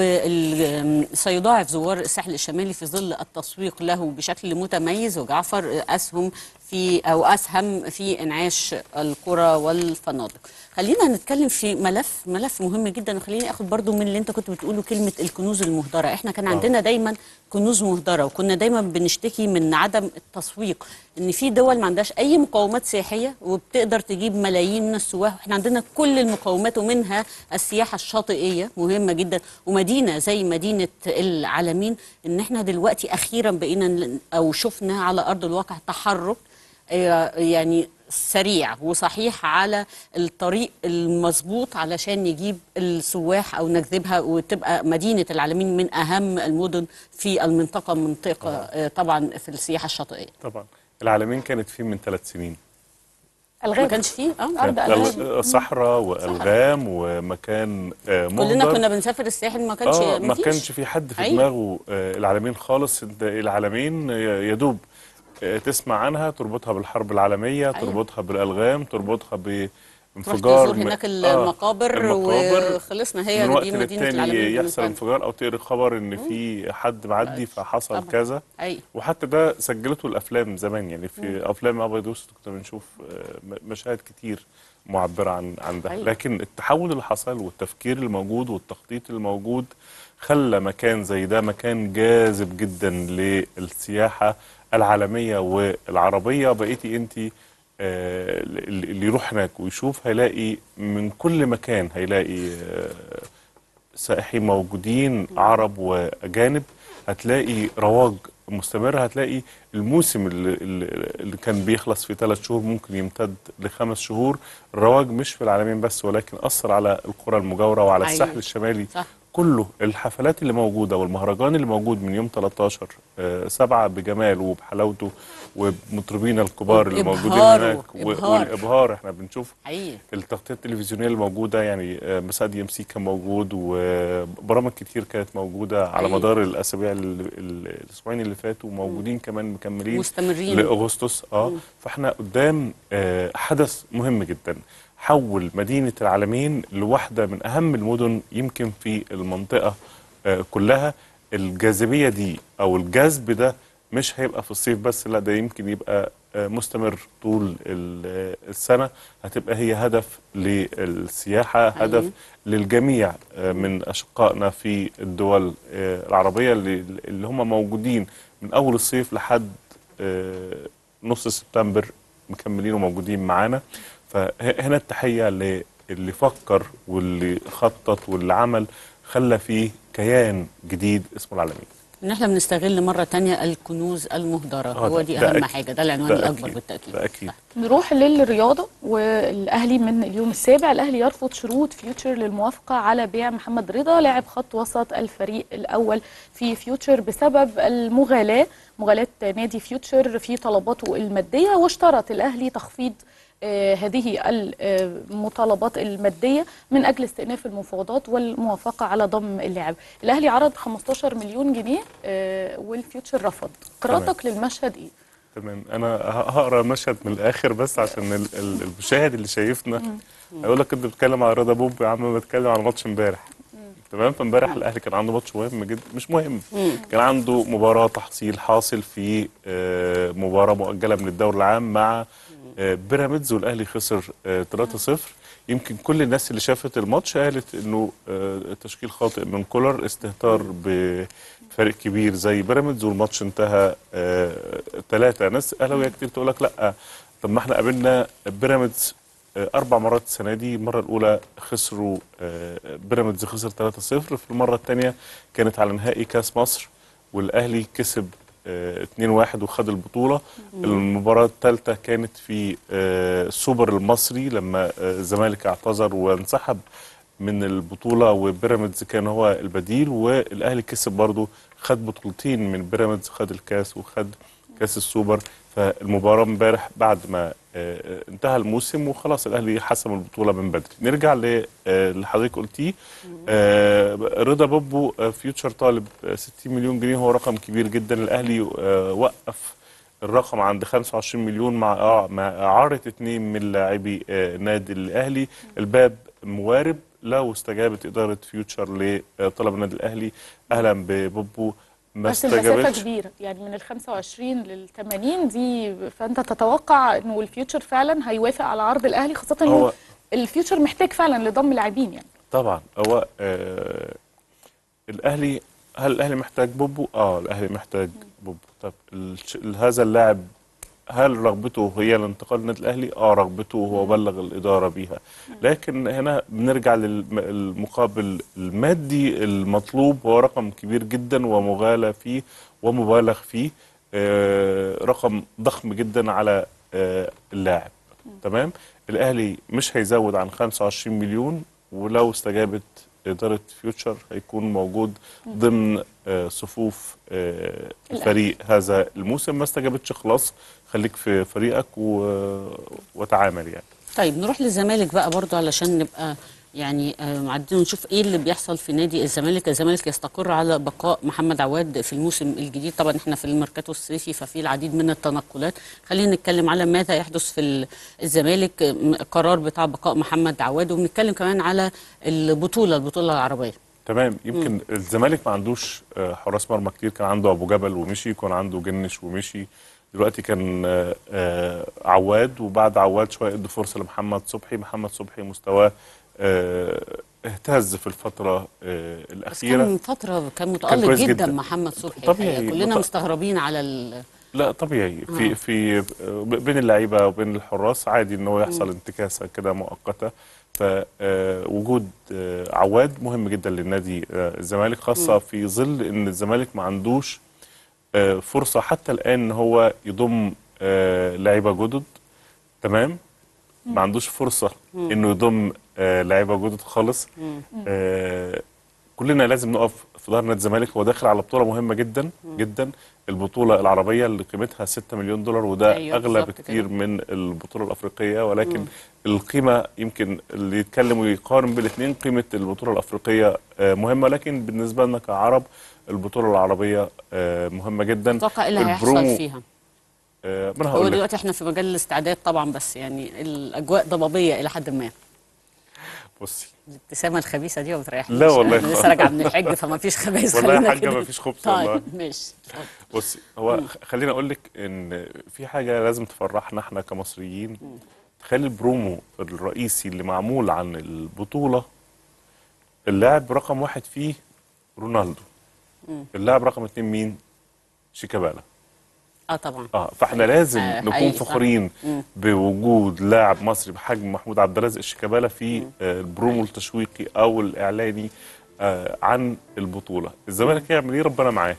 وسيضاعف زوار الساحل الشمالي في ظل التسويق له بشكل متميز وجعفر أسهم في أو أسهم في إنعاش القرى والفنادق خلينا نتكلم في ملف ملف مهم جدا وخليني اخد برضو من اللي انت كنت بتقوله كلمه الكنوز المهدره احنا كان عندنا دايما كنوز مهدره وكنا دايما بنشتكي من عدم التسويق ان في دول ما عندهاش اي مقومات سياحيه وبتقدر تجيب ملايين من السواح احنا عندنا كل المقومات ومنها السياحه الشاطئيه مهمه جدا ومدينه زي مدينه العالمين ان احنا دلوقتي اخيرا بقينا ن- او شفنا على ارض الواقع تحرك آه، يعني سريع وصحيح على الطريق المظبوط علشان نجيب السواح او نجذبها وتبقى مدينه العالمين من اهم المدن في المنطقه منطقه آه، طبعا في السياحه الشاطئيه طبعا العالمين كانت فيه من ثلاث سنين ما الغاب كانش فيه اه أرض ألغام. كانت صحراء والغام ومكان آه، كلنا مهدر. كنا بنسافر الساحل ما كانش اه ما فيش. كانش في حد في أيوة. دماغه آه، العالمين خالص انت العالمين ي- يدوب آه، تسمع عنها تربطها بالحرب العالميه أيوة. تربطها بالالغام تربطها تروح بانفجار تزور م- هناك آه، المقابر, المقابر وخلصنا هي من وقت دي مدينه للتاني العالمين يحصل بالنسبة لنا. انفجار او تقرا خبر ان في حد معدي فحصل طبعا. كذا ايوه وحتى ده سجلته الافلام زمان يعني في افلام ابيض واسود كنا بنشوف آه، م- مشاهد كتير معبره عن عن ده أيوة. لكن التحول اللي حصل والتفكير الموجود والتخطيط الموجود خلى مكان زي ده مكان جاذب جدا للسياحه العالميه والعربيه بقيتي انت اللي يروح هناك ويشوف هيلاقي من كل مكان هيلاقي آه، سائحين موجودين عرب واجانب هتلاقي رواج مستمر هتلاقي الموسم اللي, اللي كان بيخلص في ثلاث شهور ممكن يمتد لخمس شهور الرواج مش في العالمين بس ولكن اثر على القرى المجاوره وعلى أيوة. الساحل الشمالي صح. كله الحفلات اللي موجوده والمهرجان اللي موجود من يوم 13 آه، سبعة بجماله وبحلاوته ومطربين الكبار اللي موجودين وبإبهاره، هناك و- إبهار. والابهار احنا بنشوف حقيقي التغطيه التلفزيونيه الموجوده يعني آه، مساء دي ام سي كان موجود وبرامج كتير كانت موجوده على أيوة. مدار الاسابيع ال- ال- الاسبوعين اللي فاتوا موجودين كمان مكملين مستمرين. لاغسطس اه فاحنا قدام آه، حدث مهم جدا حول مدينه العالمين لواحده من اهم المدن يمكن في المنطقه آه، كلها الجاذبيه دي او الجذب ده مش هيبقى في الصيف بس لا ده يمكن يبقى آه، مستمر طول ال- آه، السنه هتبقى هي هدف للسياحه هدف للجميع آه، من اشقائنا في الدول آه، العربيه اللي اللي هم موجودين من اول الصيف لحد آه، نص سبتمبر مكملين وموجودين معانا فهنا التحيه للي فكر واللي خطط واللي عمل خلى فيه كيان جديد اسمه العالمين ان احنا بنستغل مره تانية الكنوز المهدره آه، هو ده- دي ده اهم أكيد. حاجه ده العنوان ده الاكبر أكيد. بالتاكيد ده اكيد صح. نروح للرياضة والأهلي من اليوم السابع الأهلي يرفض شروط فيوتشر للموافقة على بيع محمد رضا لاعب خط وسط الفريق الأول في فيوتشر بسبب المغالاة مغالاة نادي فيوتشر في طلباته المادية واشترط الأهلي تخفيض آه، هذه المطالبات المادية من أجل استئناف المفاوضات والموافقة على ضم اللاعب الأهلي عرض 15 مليون جنيه آه، والفيوتشر رفض قراءتك للمشهد إيه؟ تمام انا ه- هقرا مشهد من الاخر بس عشان ال- ال- المشاهد اللي شايفنا هيقول لك انت بتتكلم على رضا بوب يا عم بتكلم على ماتش امبارح تمام فامبارح الاهلي كان عنده ماتش مهم جدا مش مهم كان عنده مباراه تحصيل حاصل في آه، مباراه مؤجله من الدوري العام مع آه، بيراميدز والاهلي خسر آه، 3-0 يمكن كل الناس اللي شافت الماتش قالت انه آه، تشكيل خاطئ من كولر استهتار بفريق كبير زي بيراميدز والماتش انتهى ثلاثة ناس اهلاويه كتير تقول لك لا طب ما احنا قابلنا بيراميدز آه، اربع مرات السنه دي المره الاولى خسروا آه، بيراميدز خسر 3-0 في المره الثانيه كانت على نهائي كاس مصر والاهلي كسب آه، 2-1 وخد البطوله المباراه الثالثه كانت في آه، السوبر المصري لما آه، الزمالك اعتذر وانسحب من البطوله وبيراميدز كان هو البديل والاهلي كسب برضه خد بطولتين من بيراميدز خد الكاس وخد كاس السوبر فالمباراه امبارح بعد ما آه، انتهى الموسم وخلاص الاهلي حسم البطوله من بدري نرجع ل- آه، اللي حضرتك قلتيه آه، رضا بوبو آه، فيوتشر طالب آه، 60 مليون جنيه هو رقم كبير جدا الاهلي آه، وقف الرقم عند 25 مليون مع آه، مع اعاره اثنين من لاعبي آه، النادي الاهلي الباب موارب لو استجابت اداره فيوتشر لطلب النادي الاهلي اهلا ببوبو ما بس المسافه استجابتش كبيره يعني من ال 25 لل 80 دي فانت تتوقع انه الفيوتشر فعلا هيوافق على عرض الاهلي خاصه انه هو الفيوتشر محتاج فعلا لضم لاعبين يعني طبعا هو آه الاهلي هل الاهلي محتاج بوبو؟ اه الاهلي محتاج بوبو طب الش- هذا اللاعب هل رغبته هي الانتقال للنادي الاهلي؟ اه رغبته هو بلغ الاداره بيها لكن هنا بنرجع للمقابل المادي المطلوب هو رقم كبير جدا ومغالى فيه ومبالغ فيه آه رقم ضخم جدا على آه اللاعب تمام الاهلي مش هيزود عن 25 مليون ولو استجابت اداره فيوتشر هيكون موجود ضمن آه، صفوف آه، الفريق هذا الموسم ما استجابتش خلاص خليك في فريقك و... وتعامل يعني طيب نروح للزمالك بقى برضو علشان نبقى يعني آه، معدين ونشوف ايه اللي بيحصل في نادي الزمالك الزمالك يستقر على بقاء محمد عواد في الموسم الجديد طبعا احنا في الميركاتو الصيفي ففي العديد من التنقلات خلينا نتكلم على ماذا يحدث في ال- الزمالك آه، م- القرار بتاع بقاء محمد عواد وبنتكلم كمان على البطوله البطوله العربيه تمام يمكن الزمالك ما عندوش آه، حراس مرمى كتير كان عنده ابو جبل ومشي كان عنده جنش ومشي دلوقتي كان آه، آه، عواد وبعد عواد شويه ادوا فرصه لمحمد صبحي محمد صبحي مستواه آه، اهتز في الفتره آه، بس الاخيره كان فتره كان متالق كويس جدا, جدا. محمد صبحي طبيعي. الحقيقة. كلنا مت- مستغربين على ال... لا طبيعي في في بين اللعيبه وبين الحراس عادي ان هو يحصل انتكاسه كده مؤقته فوجود عواد مهم جدا للنادي آه، الزمالك خاصه في ظل ان الزمالك ما عندوش آه، فرصه حتى الان ان هو يضم آه، لعيبه جدد تمام ما عندوش فرصه انه يضم آه، لعيبه جدد خالص آه، كلنا لازم نقف في ظهر نادي الزمالك هو داخل على بطوله مهمه جدا جدا البطوله العربيه اللي قيمتها 6 مليون دولار وده أيوة اغلى بالظبط بكتير كده. من البطوله الافريقيه ولكن القيمه يمكن اللي يتكلم ويقارن بالاثنين قيمه البطوله الافريقيه آه، مهمه لكن بالنسبه لنا كعرب البطوله العربيه آه، مهمه جدا تتوقع ايه اللي هيحصل البرومو- فيها آه، ما انا هو هقول لك دلوقتي احنا في مجال الاستعداد طبعا بس يعني الاجواء ضبابيه الى حد ما بصي الابتسامه الخبيثه دي ما بتريحنيش لا والله انا لسه خالص. راجعه من الحج فما فيش خبايث والله يا خلينا حاجة كده. ما فيش خبز والله. طيب ماشي اتفضل. بصي هو خ- خليني اقول لك ان في حاجه لازم تفرحنا احنا كمصريين تخلي البرومو الرئيسي اللي معمول عن البطوله اللاعب رقم واحد فيه رونالدو اللاعب رقم اتنين مين شيكابالا اه طبعا اه فاحنا لازم آه، نكون حقيقي صح. فخورين بوجود لاعب مصري بحجم محمود عبد الرازق الشيكابالا في آه، البرومو التشويقي او الاعلاني آه، عن البطوله الزمالك يعمل ايه ربنا معاه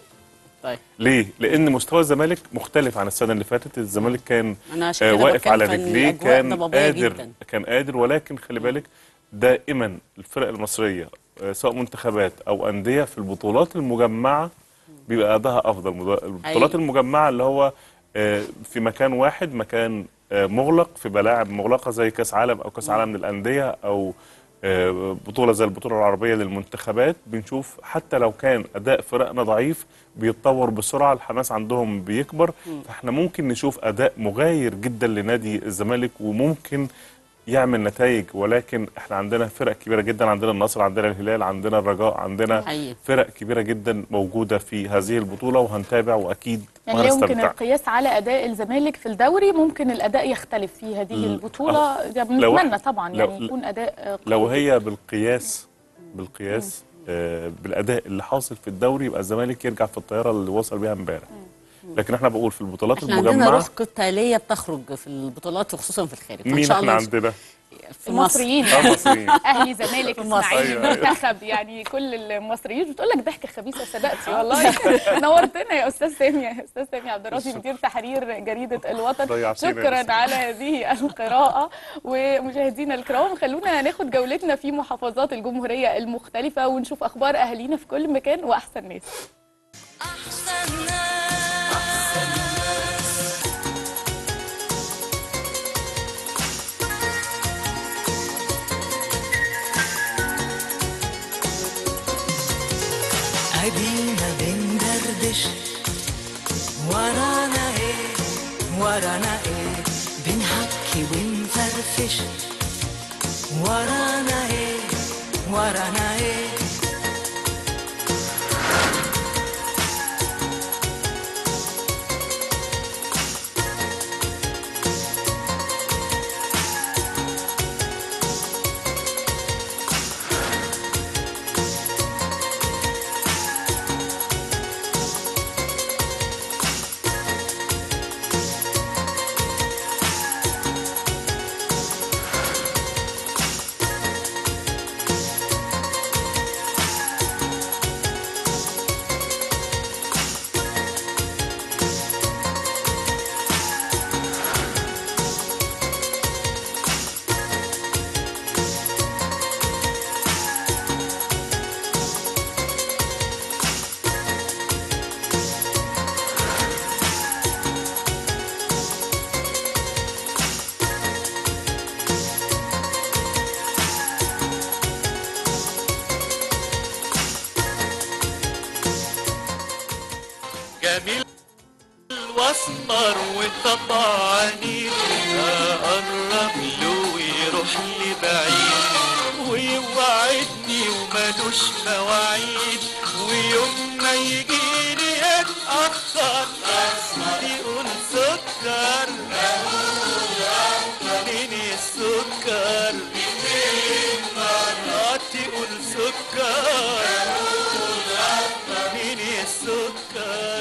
طيب ليه؟ لأن مستوى الزمالك مختلف عن السنة اللي فاتت، الزمالك كان انا عشان آه كده واقف بتكلم على في إن رجليه الأجواء كان ضبابية قادر جدا. كان قادر ولكن خلي بالك دائما الفرق المصرية آه سواء منتخبات أو أندية في البطولات المجمعة بيبقى أداها أفضل مد- البطولات حقيقي. المجمعة اللي هو آه في مكان واحد مكان آه مغلق في ملاعب مغلقة زي كأس عالم أو كأس عالم للأندية أو آه، بطولة زي البطولة العربية للمنتخبات بنشوف حتى لو كان أداء فرقنا ضعيف بيتطور بسرعة الحماس عندهم بيكبر فاحنا ممكن نشوف أداء مغاير جدا لنادي الزمالك وممكن يعمل نتائج ولكن احنا عندنا فرق كبيرة جدا عندنا النصر عندنا الهلال عندنا الرجاء عندنا حقيقي. فرق كبيرة جدا موجودة في هذه البطولة وهنتابع وأكيد يعني لا يمكن وهنستمتع القياس على اداء الزمالك في الدوري ممكن الاداء يختلف في هذه ل- البطوله يعني لو بنتمنى إحنا- طبعا لو- يعني يكون اداء آه، قوي. لو هي بالقياس بالقياس آه بالاداء اللي حاصل في الدوري يبقى الزمالك يرجع في الطياره اللي وصل بيها امبارح لكن احنا بقول في البطولات احنا عندنا المجمعه روح قتاليه بتخرج في البطولات وخصوصا في الخارج فإن مين شاء احنا الله عندنا في مصر المصريين اه مصريين اهلي زمالك في مصر. اسماعيلي أيوة، أيوة. منتخب يعني كل المصريين بتقول لك ضحكه خبيثه صدقتي والله نورتنا يا استاذ سامي يا استاذ سامي عبد الرازي مدير تحرير جريده الوطن ضيعتينا يا شكرا أستاذ. على هذه القراءه ومشاهدينا الكرام خلونا ناخد جولتنا في محافظات الجمهوريه المختلفه ونشوف اخبار اهالينا في كل مكان واحسن ناس أحسن ناس بنفرفش ورانا ايه ورانا ايه بنحكي ونفرفش ورانا ايه ورانا ايه جميل واسمر وطبع عنيد اقرب له ويروح لي بعيد ويوعدني ومالوش مواعيد ويوم ما يجيني اتاخر يقول سكر منين السكر آه، تقول سكر منين السكر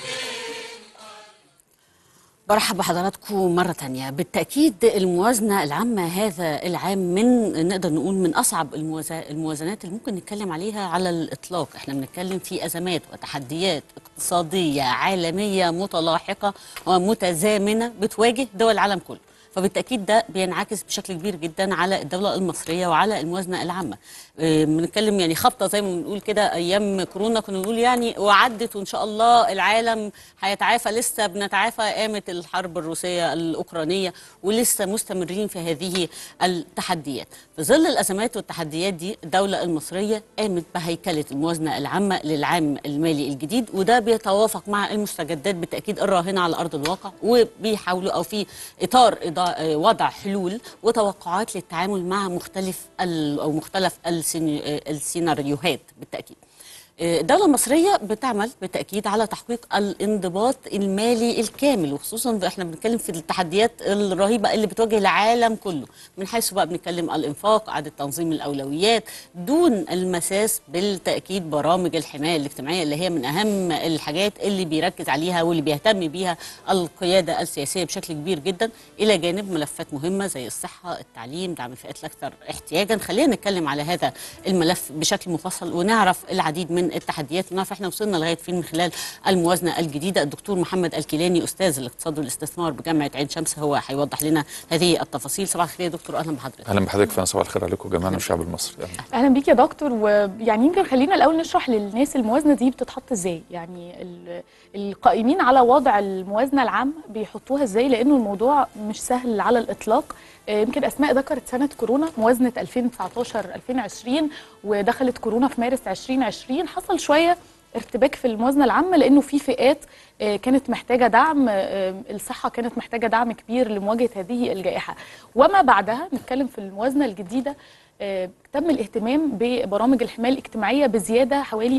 برحب بحضراتكم مرة تانية بالتأكيد الموازنة العامة هذا العام من نقدر نقول من أصعب الموازا- الموازنات اللي ممكن نتكلم عليها على الإطلاق احنا بنتكلم في أزمات وتحديات اقتصادية عالمية متلاحقة ومتزامنة بتواجه دول العالم كله فبالتأكيد ده بينعكس بشكل كبير جدا على الدولة المصرية وعلى الموازنة العامة آه، بنتكلم يعني خبطة زي ما بنقول كده أيام كورونا كنا بنقول يعني وعدت وإن شاء الله العالم هيتعافى لسه بنتعافى قامت الحرب الروسية الأوكرانية ولسه مستمرين في هذه التحديات في ظل الأزمات والتحديات دي الدولة المصرية قامت بهيكلة الموازنة العامة للعام المالي الجديد وده بيتوافق مع المستجدات بالتأكيد الراهنة على أرض الواقع وبيحاولوا أو في إطار إضاء- آه، وضع حلول وتوقعات للتعامل مع مختلف ال- أو مختلف السيني- آه، السيناريوهات بالتأكيد الدولة المصرية بتعمل بالتأكيد على تحقيق الانضباط المالي الكامل وخصوصا احنا بنتكلم في التحديات الرهيبة اللي بتواجه العالم كله من حيث بقى بنتكلم الانفاق إعادة تنظيم الأولويات دون المساس بالتأكيد برامج الحماية الاجتماعية اللي هي من أهم الحاجات اللي بيركز عليها واللي بيهتم بيها القيادة السياسية بشكل كبير جدا إلى جانب ملفات مهمة زي الصحة التعليم دعم الفئات الأكثر احتياجا خلينا نتكلم على هذا الملف بشكل مفصل ونعرف العديد من التحديات ونعرف احنا وصلنا لغايه فين من خلال الموازنه الجديده الدكتور محمد الكيلاني استاذ الاقتصاد والاستثمار بجامعه عين شمس هو هيوضح لنا هذه التفاصيل صباح الخير يا دكتور اهلا بحضرتك اهلا بحضرتك فانا صباح الخير عليكم جميعا والشعب المصري أهلاً. اهلا بيك يا دكتور ويعني يمكن خلينا الاول نشرح للناس الموازنه دي بتتحط ازاي يعني ال- القائمين على وضع الموازنه العامه بيحطوها ازاي لانه الموضوع مش سهل على الاطلاق آه، يمكن اسماء ذكرت سنه كورونا موازنه 2019 2020 ودخلت كورونا في مارس 2020 حصل شويه ارتباك في الموازنه العامه لانه في فئات آه، كانت محتاجه دعم آه، الصحه كانت محتاجه دعم كبير لمواجهه هذه الجائحه وما بعدها نتكلم في الموازنه الجديده آه، تم الاهتمام ببرامج الحمايه الاجتماعيه بزياده حوالي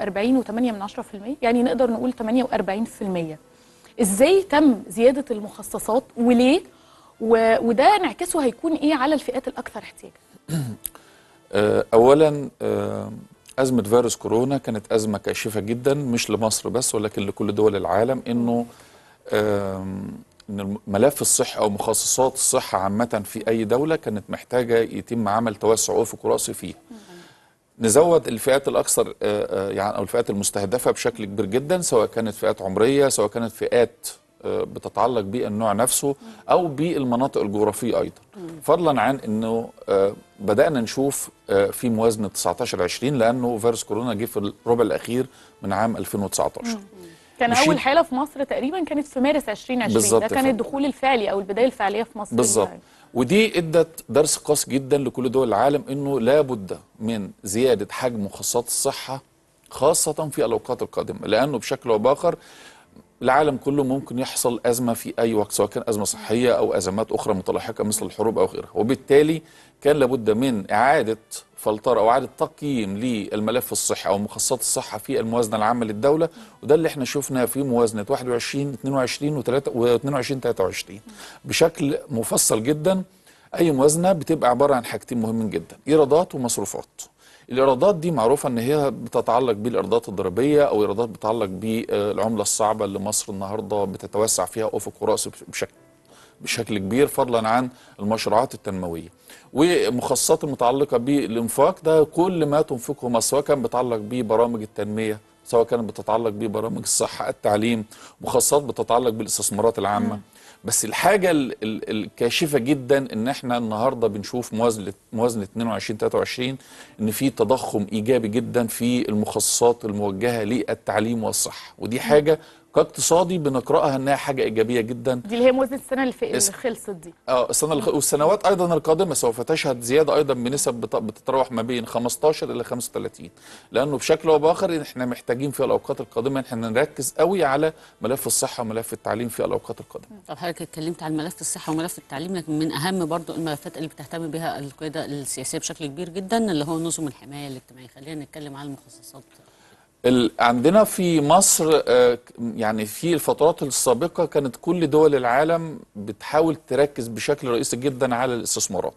47.8% يعني نقدر نقول 48% ازاي تم زياده المخصصات وليه و... وده انعكاسه هيكون ايه على الفئات الاكثر احتياجا آه، اولا آه، ازمه فيروس كورونا كانت ازمه كاشفه جدا مش لمصر بس ولكن لكل دول العالم انه آم، ان ملف الصحه او مخصصات الصحه عامه في اي دوله كانت محتاجه يتم عمل توسع افق راسي فيها نزود الفئات الاكثر آه، آه، يعني او الفئات المستهدفه بشكل كبير جدا سواء كانت فئات عمريه سواء كانت فئات آه، بتتعلق بالنوع نفسه او بالمناطق الجغرافيه ايضا فضلا عن انه آه، بدانا نشوف آه، في موازنه 19 20 لانه فيروس كورونا جه في الربع الاخير من عام 2019 كان نشيد- اول حاله في مصر تقريبا كانت في مارس 2020 بالظبط ده يا كان فندم. الدخول الفعلي او البدايه الفعليه في مصر بالظبط يعني. ودي ادت درس قاسي جدا لكل دول العالم انه لابد من زياده حجم مخصصات الصحه خاصة في الأوقات القادمة لأنه بشكل أو بآخر العالم كله ممكن يحصل أزمة في أي وقت سواء كان أزمة صحية أو أزمات أخرى متلاحقة مثل الحروب أو غيرها وبالتالي كان لابد من إعادة فلترة أو إعادة تقييم للملف الصحي أو مخصصات الصحة في الموازنة العامة للدولة وده اللي احنا شفناه في موازنة 21 22 و 22 23 بشكل مفصل جدا أي موازنة بتبقى عبارة عن حاجتين مهمين جدا إيرادات ومصروفات الايرادات دي معروفه ان هي بتتعلق بالايرادات الضريبيه او ايرادات بتتعلق بالعمله الصعبه اللي مصر النهارده بتتوسع فيها افق ورأس بشكل بشكل كبير فضلا عن المشروعات التنمويه ومخصصات المتعلقه بالانفاق ده كل ما تنفقه مصر سواء كان بيتعلق ببرامج التنميه سواء كانت بتتعلق ببرامج الصحه التعليم مخصصات بتتعلق بالاستثمارات العامه بس الحاجه ال- ال- الكاشفه جدا ان احنا النهارده بنشوف موازنه موازنه 22 23 ان في تضخم ايجابي جدا في المخصصات الموجهه للتعليم والصحه ودي حاجه كاقتصادي بنقراها انها حاجه ايجابيه جدا دي اللي هي موازنه السنه اللي, في... اللي اس- خلصت دي اه السنه الخ... والسنوات ايضا القادمه سوف تشهد زياده ايضا بنسب بت... بتتراوح ما بين 15 الى 35 لانه بشكل او باخر احنا محتاجين في الاوقات القادمه ان احنا نركز قوي على ملف الصحه وملف التعليم في الاوقات القادمه طب حضرتك اتكلمت عن ملف الصحه وملف التعليم لكن من اهم برضو الملفات اللي بتهتم بها القياده السياسيه بشكل كبير جدا اللي هو نظم الحمايه الاجتماعيه خلينا نتكلم عن المخصصات ال... عندنا في مصر آه، ك- يعني في الفترات السابقه كانت كل دول العالم بتحاول تركز بشكل رئيسي جدا على الاستثمارات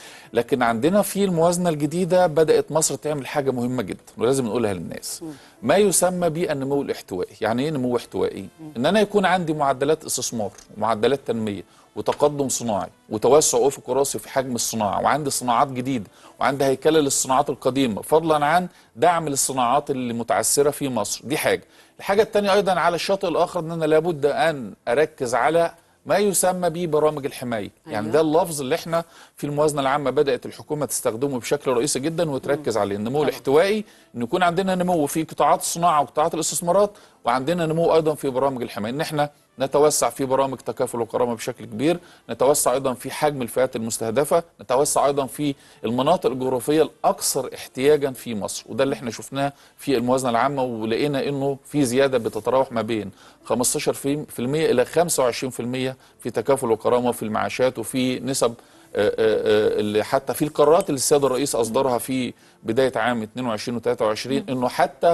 لكن عندنا في الموازنه الجديده بدات مصر تعمل حاجه مهمه جدا ولازم نقولها للناس ما يسمى بالنمو الاحتوائي يعني ايه نمو احتوائي ان انا يكون عندي معدلات استثمار ومعدلات تنميه وتقدم صناعي وتوسع افق راسي في حجم الصناعه وعندي صناعات جديده وعندي هيكله للصناعات القديمه فضلا عن دعم للصناعات اللي متعثره في مصر دي حاجه الحاجه الثانيه ايضا على الشاطئ الاخر ان انا لابد ان اركز على ما يسمى ببرامج الحمايه يعني أيوة. ده اللفظ اللي احنا في الموازنه العامه بدات الحكومه تستخدمه بشكل رئيسي جدا وتركز عليه النمو الاحتوائي ان يكون عندنا نمو في قطاعات الصناعه وقطاعات الاستثمارات وعندنا نمو ايضا في برامج الحمايه ان احنا نتوسع في برامج تكافل وكرامه بشكل كبير نتوسع ايضا في حجم الفئات المستهدفه نتوسع ايضا في المناطق الجغرافيه الاكثر احتياجا في مصر وده اللي احنا شفناه في الموازنه العامه ولقينا انه في زياده بتتراوح ما بين 15% الى 25% في تكافل وكرامه في المعاشات وفي نسب آه، آه، آه، اللي حتى في القرارات اللي السيد الرئيس اصدرها في بدايه عام 22 و 23 انه حتى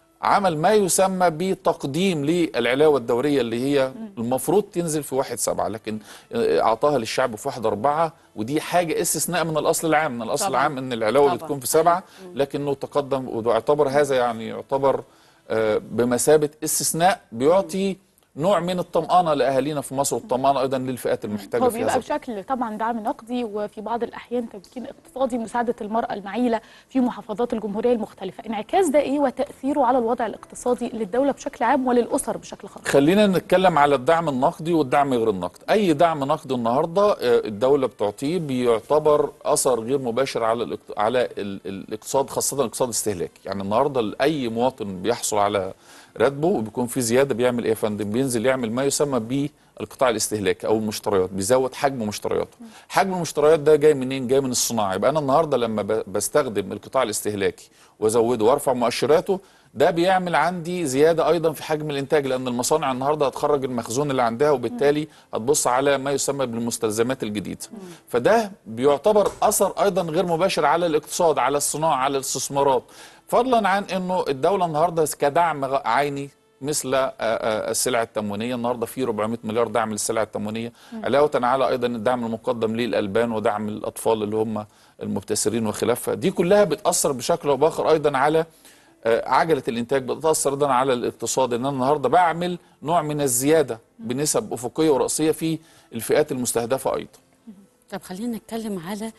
عمل ما يسمى بتقديم للعلاوه الدوريه اللي هي المفروض تنزل في واحد سبعة لكن آه، اعطاها للشعب في واحد أربعة ودي حاجه استثناء من الاصل العام من الاصل طبعاً. العام ان العلاوه اللي طبعاً. تكون في سبعة لكنه تقدم ويعتبر هذا يعني يعتبر آه، بمثابه استثناء بيعطي نوع من الطمأنة لأهالينا في مصر والطمأنة أيضا للفئات المحتاجة هو في بيبقى هذا بشكل طبعا دعم نقدي وفي بعض الاحيان تمكين اقتصادي مساعده المراه المعيله في محافظات الجمهوريه المختلفه انعكاس ده ايه وتاثيره على الوضع الاقتصادي للدوله بشكل عام وللاسر بشكل خاص خلينا نتكلم على الدعم النقدي والدعم غير النقدي اي دعم نقدي النهارده آه، الدوله بتعطيه بيعتبر اثر غير مباشر على الاقت- على ال- الاقتصاد خاصه الاقتصاد الاستهلاكي يعني النهارده اي مواطن بيحصل على راتبه وبيكون في زياده بيعمل ايه يا فندم بينزل يعمل ما يسمى بالقطاع الاستهلاكي او المشتريات بيزود حجم مشترياته حجم المشتريات ده جاي منين جاي من الصناعه يبقى انا النهارده لما ب- بستخدم القطاع الاستهلاكي وازوده وارفع مؤشراته ده بيعمل عندي زياده ايضا في حجم الانتاج لان المصانع النهارده هتخرج المخزون اللي عندها وبالتالي هتبص على ما يسمى بالمستلزمات الجديده فده بيعتبر اثر ايضا غير مباشر على الاقتصاد على الصناعه على الاستثمارات فضلا عن انه الدوله النهارده كدعم غ- عيني مثل آه، آه، السلع التموينيه النهارده في 400 مليار دعم للسلع التموينيه علاوه على ايضا الدعم المقدم للالبان ودعم الاطفال اللي هم المبتسرين وخلافها دي كلها بتاثر بشكل او باخر ايضا على آه، عجله الانتاج بتاثر ايضا على الاقتصاد ان انا النهارده بعمل نوع من الزياده بنسب افقيه وراسيه في الفئات المستهدفه ايضا طب خلينا نتكلم على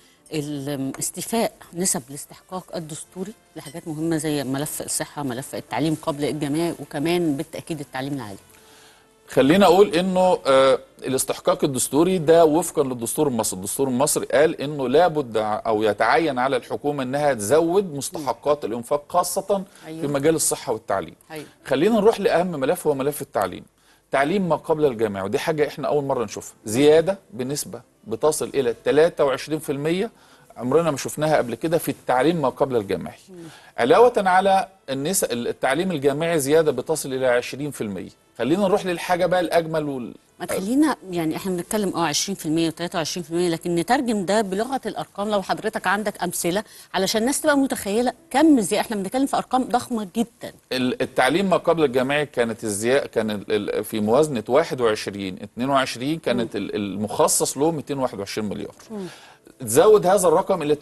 الاستيفاء نسب الاستحقاق الدستوري لحاجات مهمه زي ملف الصحه ملف التعليم قبل الجامعي وكمان بالتاكيد التعليم العالي خلينا اقول انه آه، الاستحقاق الدستوري ده وفقا للدستور المصري، الدستور المصري قال انه لابد او يتعين على الحكومه انها تزود مستحقات الانفاق خاصه أيوة. في مجال الصحه والتعليم. أيوة. خلينا نروح لاهم ملف هو ملف التعليم. تعليم ما قبل الجامعه ودي حاجه احنا اول مره نشوفها، زياده بنسبه بتصل الى 23% عمرنا ما شفناها قبل كده في التعليم ما قبل الجامعي علاوه على النساء التعليم الجامعي زياده بتصل الى 20% خلينا نروح للحاجه بقى الاجمل وال... ما تخلينا يعني احنا بنتكلم اه 20% و23% لكن نترجم ده بلغه الارقام لو حضرتك عندك امثله علشان الناس تبقى متخيله كم زي احنا بنتكلم في ارقام ضخمه جدا ال- التعليم ما قبل الجامعي كانت الزياده كان ال- ال- في موازنه 21 22 كانت ال- المخصص له 221 مليار تزود هذا الرقم الى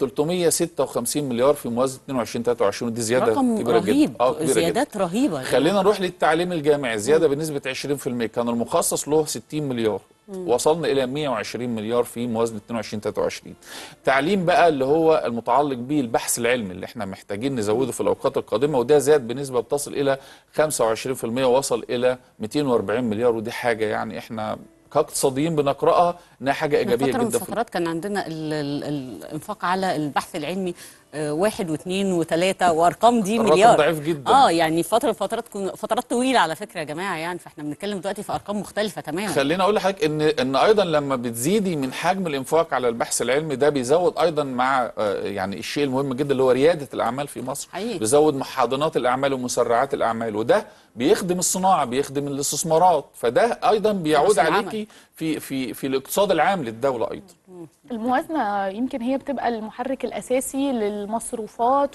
356 مليار في موازنه 22 23 ودي زياده رقم كبيره رهيب جدا اه كبيره جدا زيادات رهيبه خلينا نروح للتعليم الجامعي زياده بنسبه 20% كان المخصص له 60 مليار وصلنا الى 120 مليار في موازنه 22 23 تعليم بقى اللي هو المتعلق به البحث العلمي اللي احنا محتاجين نزوده في الاوقات القادمه وده زاد بنسبه بتصل الى 25% وصل الى 240 مليار ودي حاجه يعني احنا كاقتصاديين بنقراها انها حاجه من ايجابيه فتره من جدا في الفترات كان عندنا ال ال الانفاق على البحث العلمي آه، واحد واثنين وثلاثه وارقام دي الرقم مليار ضعيف جدا. اه يعني فتره فترات كن- فترات طويله على فكره يا جماعه يعني فاحنا بنتكلم دلوقتي في ارقام مختلفه تماما خليني اقول لحضرتك ان ان ايضا لما بتزيدي من حجم الانفاق على البحث العلمي ده بيزود ايضا مع آه، يعني الشيء المهم جدا اللي هو رياده الاعمال في مصر حقيقي. بيزود محاضنات الاعمال ومسرعات الاعمال وده بيخدم الصناعه بيخدم الاستثمارات فده ايضا بيعود فرص العمل. عليكي في في في الاقتصاد العام للدوله ايضا الموازنة يمكن هي بتبقى المحرك الأساسي للمصروفات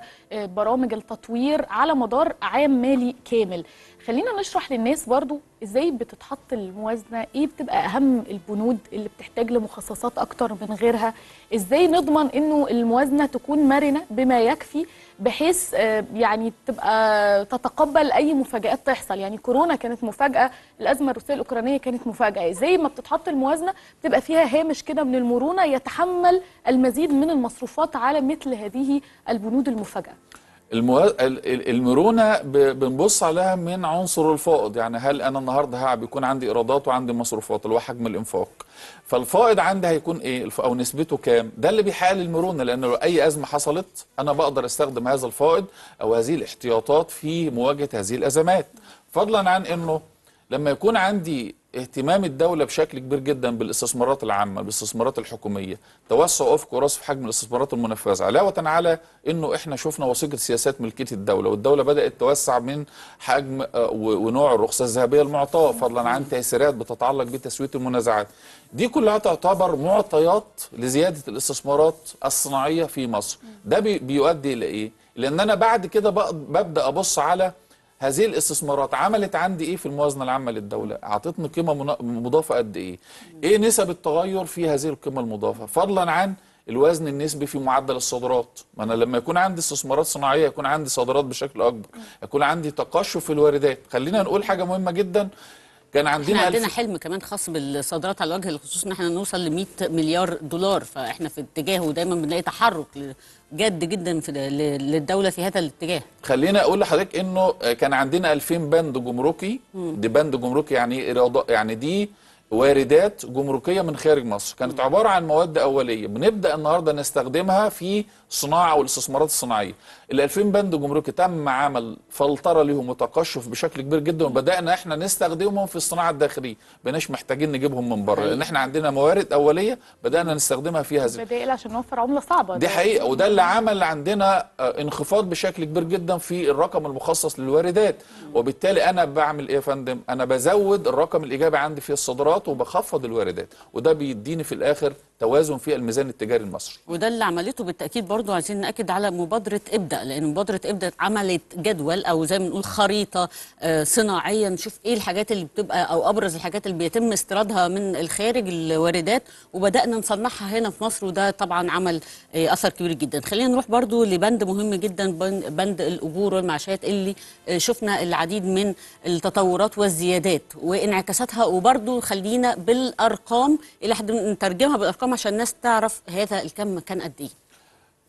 وبرامج التطوير على مدار عام مالي كامل خلينا نشرح للناس برضو ازاي بتتحط الموازنة ايه بتبقى أهم البنود اللي بتحتاج لمخصصات أكتر من غيرها ازاي نضمن انه الموازنة تكون مرنة بما يكفي بحيث آه، يعني تبقى تتقبل اي مفاجآت تحصل يعني كورونا كانت مفاجأة الأزمة الروسية الأوكرانية كانت مفاجأة زي ما بتتحط الموازنة بتبقى فيها هامش كده من المرونة يتحمل المزيد من المصروفات على مثل هذه البنود المفاجئة الموا... ال- ال- المرونه ب... بنبص عليها من عنصر الفائض يعني هل انا النهارده ها بيكون عندي ايرادات وعندي مصروفات اللي هو حجم الانفاق فالفائض عندي هيكون ايه الف... او نسبته كام ده اللي بيحقق لي المرونه لان لو اي ازمه حصلت انا بقدر استخدم هذا الفائض او هذه الاحتياطات في مواجهه هذه الازمات فضلا عن انه لما يكون عندي اهتمام الدولة بشكل كبير جدا بالاستثمارات العامة بالاستثمارات الحكومية توسع أفق ورأس في حجم الاستثمارات المنفذة علاوة على أنه إحنا شفنا وثيقة سياسات ملكية الدولة والدولة بدأت توسع من حجم آه، و- ونوع الرخصة الذهبية المعطاة فضلا عن تيسيرات بتتعلق بتسوية المنازعات دي كلها تعتبر معطيات لزيادة الاستثمارات الصناعية في مصر ده بي- بيؤدي إلى إيه؟ لأن أنا بعد كده بق- ببدأ أبص على هذه الاستثمارات عملت عندي ايه في الموازنه العامه للدوله اعطتني قيمه منا- مضافه قد ايه ايه نسب التغير في هذه القيمه المضافه فضلا عن الوزن النسبي في معدل الصادرات ما انا لما يكون عندي استثمارات صناعيه يكون عندي صادرات بشكل اكبر يكون عندي تقشف في الواردات خلينا نقول حاجه مهمه جدا كان احنا عندنا عندنا ألف... حلم كمان خاص بالصادرات على وجه الخصوص ان احنا نوصل ل 100 مليار دولار فاحنا في اتجاه ودايما بنلاقي تحرك ل- جاد جدا في ل- للدوله في هذا الاتجاه خلينا اقول لحضرتك انه كان عندنا 2000 بند جمركي دي بند جمركي يعني إيه إيراد- يعني دي واردات جمركيه من خارج مصر كانت عباره عن مواد اوليه بنبدا النهارده نستخدمها في الصناعه والاستثمارات الصناعيه ال 2000 بند جمركي تم عمل فلتره ليهم وتقشف بشكل كبير جدا وبدانا احنا نستخدمهم في الصناعه الداخليه بقيناش محتاجين نجيبهم من بره لان احنا عندنا موارد اوليه بدانا نستخدمها في هذه بدائل عشان نوفر عملة صعبة دي ده. حقيقة وده اللي عمل عندنا آه، انخفاض بشكل كبير جدا في الرقم المخصص للواردات وبالتالي أنا بعمل إيه يا فندم؟ أنا بزود الرقم الإيجابي عندي في الصادرات وبخفض الواردات وده بيديني في الآخر توازن في الميزان التجاري المصري وده اللي عملته بالتاكيد برضو عايزين ناكد على مبادره ابدا لان مبادره ابدا عملت جدول او زي ما بنقول خريطه آه، صناعيه نشوف ايه الحاجات اللي بتبقى او ابرز الحاجات اللي بيتم استيرادها من الخارج الواردات وبدانا نصنعها هنا في مصر وده طبعا عمل آه، اثر كبير جدا خلينا نروح برضو لبند مهم جدا بن- بند الاجور والمعاشات اللي آه، شفنا العديد من التطورات والزيادات وانعكاساتها وبرضو خلينا بالارقام اللي حد نترجمها بالارقام عشان الناس تعرف هذا الكم كان قد ايه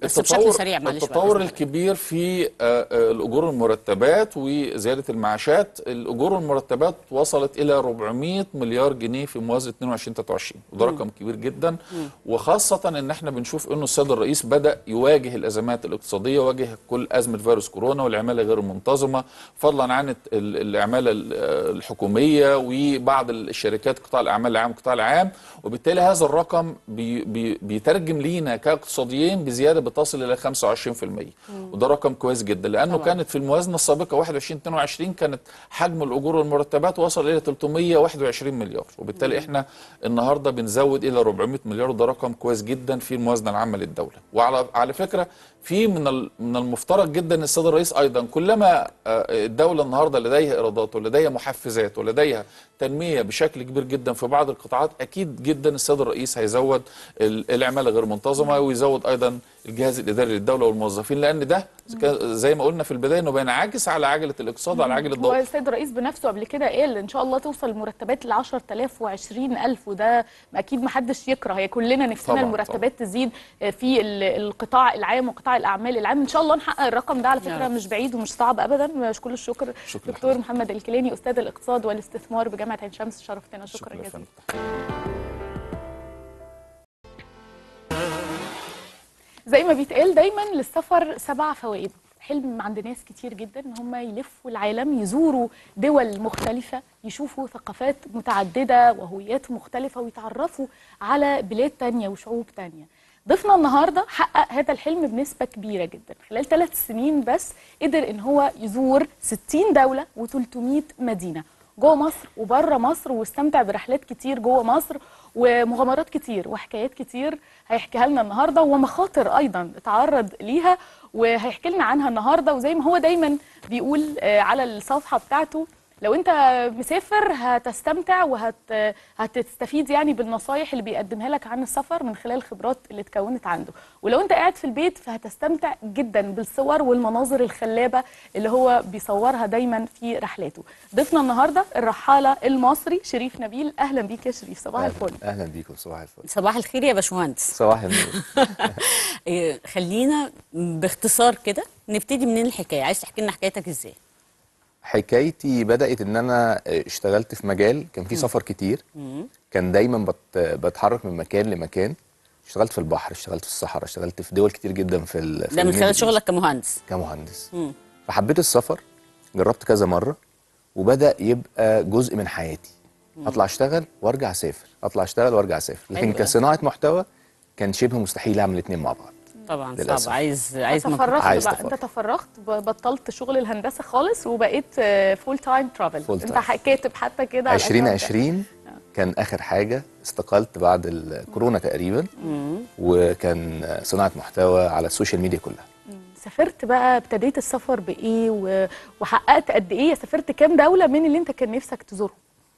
بس بشكل سريع معلش بقى التطور بإذنك. الكبير في آه، آه، الاجور المرتبات وزياده المعاشات الاجور المرتبات وصلت الى 400 مليار جنيه في موازنه 22 23 وده رقم كبير جدا وخاصه ان احنا بنشوف انه السيد الرئيس بدا يواجه الازمات الاقتصاديه واجه كل ازمه فيروس كورونا والعماله غير المنتظمه فضلا عن الت- ال- العماله ال- الحكوميه وبعض الشركات قطاع الاعمال العام والقطاع العام وبالتالي هذا الرقم بي بي بيترجم لينا كاقتصاديين بزياده بتصل الى 25% وده رقم كويس جدا لانه طبعاً. كانت في الموازنه السابقه 21 22 كانت حجم الاجور والمرتبات وصل الى 321 مليار وبالتالي احنا النهارده بنزود الى 400 مليار وده رقم كويس جدا في الموازنه العامه للدوله وعلى على فكره في من ال- من المفترض جدا ان السيد الرئيس ايضا كلما آه، الدوله النهارده لديها ايرادات ولديها محفزات ولديها تنميه بشكل كبير جدا في بعض القطاعات اكيد جدا السيد الرئيس هيزود ال- العماله غير منتظمه ويزود ايضا الجهاز الاداري للدوله والموظفين لان ده زي ما قلنا في البدايه انه بينعكس على عجله الاقتصاد وعلى عجله هو الدوله السيد الرئيس بنفسه قبل كده قال ان شاء الله توصل المرتبات ل 10000 و20000 وده اكيد ما حدش يكره هي كلنا نفسنا طبعاً، المرتبات تزيد في ال- القطاع العام وقطاع الاعمال العام ان شاء الله نحقق الرقم ده على يا فكره رب. مش بعيد ومش صعب ابدا مش كل الشكر شكراً دكتور محمد الكيلاني استاذ الاقتصاد والاستثمار بجامعه عين شمس شرفتنا شكرا شكرا يا جزيلا فندم. زي ما بيتقال دايما للسفر سبع فوائد حلم عند ناس كتير جدا ان هم يلفوا العالم يزوروا دول مختلفة يشوفوا ثقافات متعددة وهويات مختلفة ويتعرفوا على بلاد تانية وشعوب تانية ضيفنا النهاردة حقق هذا الحلم بنسبة كبيرة جدا خلال ثلاث سنين بس قدر ان هو يزور 60 دولة و300 مدينة جوه مصر وبره مصر واستمتع برحلات كتير جوه مصر ومغامرات كتير وحكايات كتير هيحكيها لنا النهارده ومخاطر ايضا اتعرض ليها وهيحكي لنا عنها النهارده وزي ما هو دايما بيقول آه، على الصفحه بتاعته لو انت مسافر هتستمتع وهت هتستفيد يعني بالنصايح اللي بيقدمها لك عن السفر من خلال الخبرات اللي اتكونت عنده ولو انت قاعد في البيت فهتستمتع جدا بالصور والمناظر الخلابه اللي هو بيصورها دايما في رحلاته ضيفنا النهارده الرحاله المصري شريف نبيل اهلا بيك يا شريف صباح الفل اهلا بيكم صباح الفل صباح الخير يا باشمهندس صباح النور إيه، خلينا باختصار كده نبتدي منين الحكايه عايز تحكي لنا حكايتك ازاي حكايتي بدات ان انا اشتغلت في مجال كان فيه سفر كتير كان دايما بت بتحرك من مكان لمكان اشتغلت في البحر اشتغلت في الصحراء اشتغلت في دول كتير جدا في ال- في ده من الميدل خلال إيست شغلك كمهندس كمهندس مم. فحبيت السفر جربت كذا مره وبدا يبقى جزء من حياتي اطلع اشتغل وارجع اسافر اطلع اشتغل وارجع اسافر لكن حلو ده. كصناعه محتوى كان شبه مستحيل اعمل الاثنين مع بعض طبعا للأسف. صعب عايز عايز مجهود. تفرغت عايز بقى تفرغ. انت تفرغت ب- بطلت شغل الهندسه خالص وبقيت فول تايم ترافل Full انت time. ح- كاتب حتى كده على الأكونت ده. 2020 كان اخر حاجه استقلت بعد الكورونا تقريبا وكان صناعه محتوى على السوشيال ميديا كلها سافرت بقى ابتديت السفر بايه و... وحققت قد ايه سافرت كام دوله من اللي انت كان نفسك تزورهم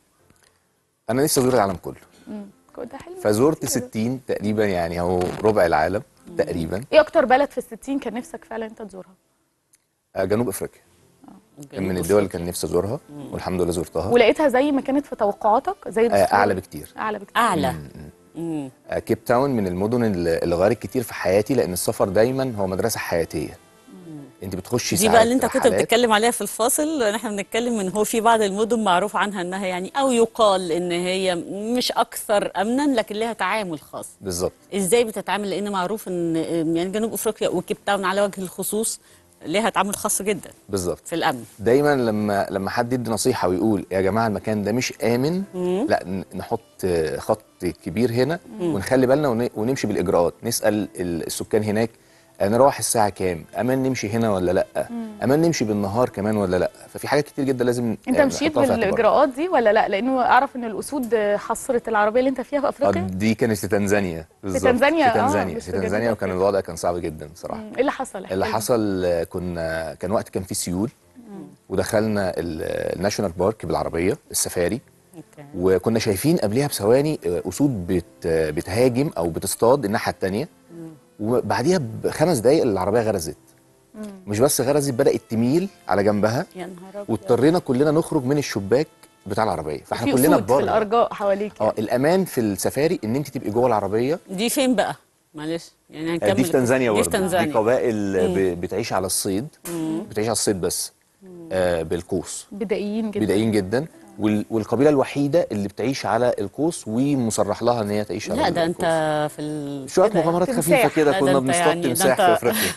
انا نفسي ازور العالم كله ده حلم فزورت كتير ده. 60 تقريبا يعني هو ربع العالم تقريبا ايه اكتر بلد في الستين كان نفسك فعلا انت تزورها آه، جنوب افريقيا كان من الدول اللي كان نفسي ازورها والحمد لله زرتها ولقيتها زي ما كانت في توقعاتك زي آه، الصورة؟ اعلى بكتير اعلى بكتير اعلى مم. آه، كيب تاون من المدن اللي اللي غيرت كتير في حياتي لان السفر دايما هو مدرسه حياتيه انت بتخشي دي ساعات بقى اللي انت كنت رحلات. بتتكلم عليها في الفاصل احنا بنتكلم ان هو في بعض المدن معروف عنها انها يعني او يقال ان هي مش اكثر امنا لكن لها تعامل خاص بالظبط ازاي بتتعامل لان معروف ان يعني جنوب افريقيا وكيب تاون على وجه الخصوص لها تعامل خاص جدا بالظبط في الامن دايما لما لما حد يدي نصيحه ويقول يا جماعه المكان ده مش امن لا ن- نحط آه، خط كبير هنا ونخلي بالنا ون- ونمشي بالاجراءات نسال ال- السكان هناك نروح الساعه كام امان نمشي هنا ولا لا امان نمشي بالنهار كمان ولا لا ففي حاجات كتير جدا لازم انت آه، مشيت نحطها في اعتبارنا. بالاجراءات دي ولا لا لانه اعرف ان الاسود حصرت العربيه اللي انت فيها في آه، افريقيا دي كانت في تنزانيا بالظبط تنزانيا؟ في آه، تنزانيا مش في في جنوب تنزانيا وكان أفريقيا. الوضع كان صعب جدا بصراحه ايه اللي حصل احكي اللي لي. حصل آه، كنا كان وقت كان فيه سيول ودخلنا ال- الناشونال بارك بالعربيه السفاري أوكي. وكنا شايفين قبلها بثواني آه، اسود بت آه، بتهاجم او بتصطاد الناحيه الثانيه وبعديها بخمس دقائق العربيه غرزت مش بس غرزت بدات تميل على جنبها يا نهار ابيض واضطرينا كلنا نخرج من الشباك بتاع العربيه فاحنا في كلنا اسود في بره الارجاء حواليك اه الامان في السفاري ان انت تبقي جوه العربيه دي فين بقى معلش يعني آه، هنكمل دي في تنزانيا دي برضه في دي تنزانيا قبائل مم. ب- بتعيش على الصيد مم. بتعيش على الصيد بس آه بالقوس بدائيين جدا بدائيين جدا وال- والقبيله الوحيده اللي بتعيش على القوس ومصرح لها ان هي تعيش على لا ده القوس. انت في ال... شويه كده مغامرات تمساح. خفيفه كده لا، ده كنا انت بنصطاد يعني- ده تمساح انت- في افريقيا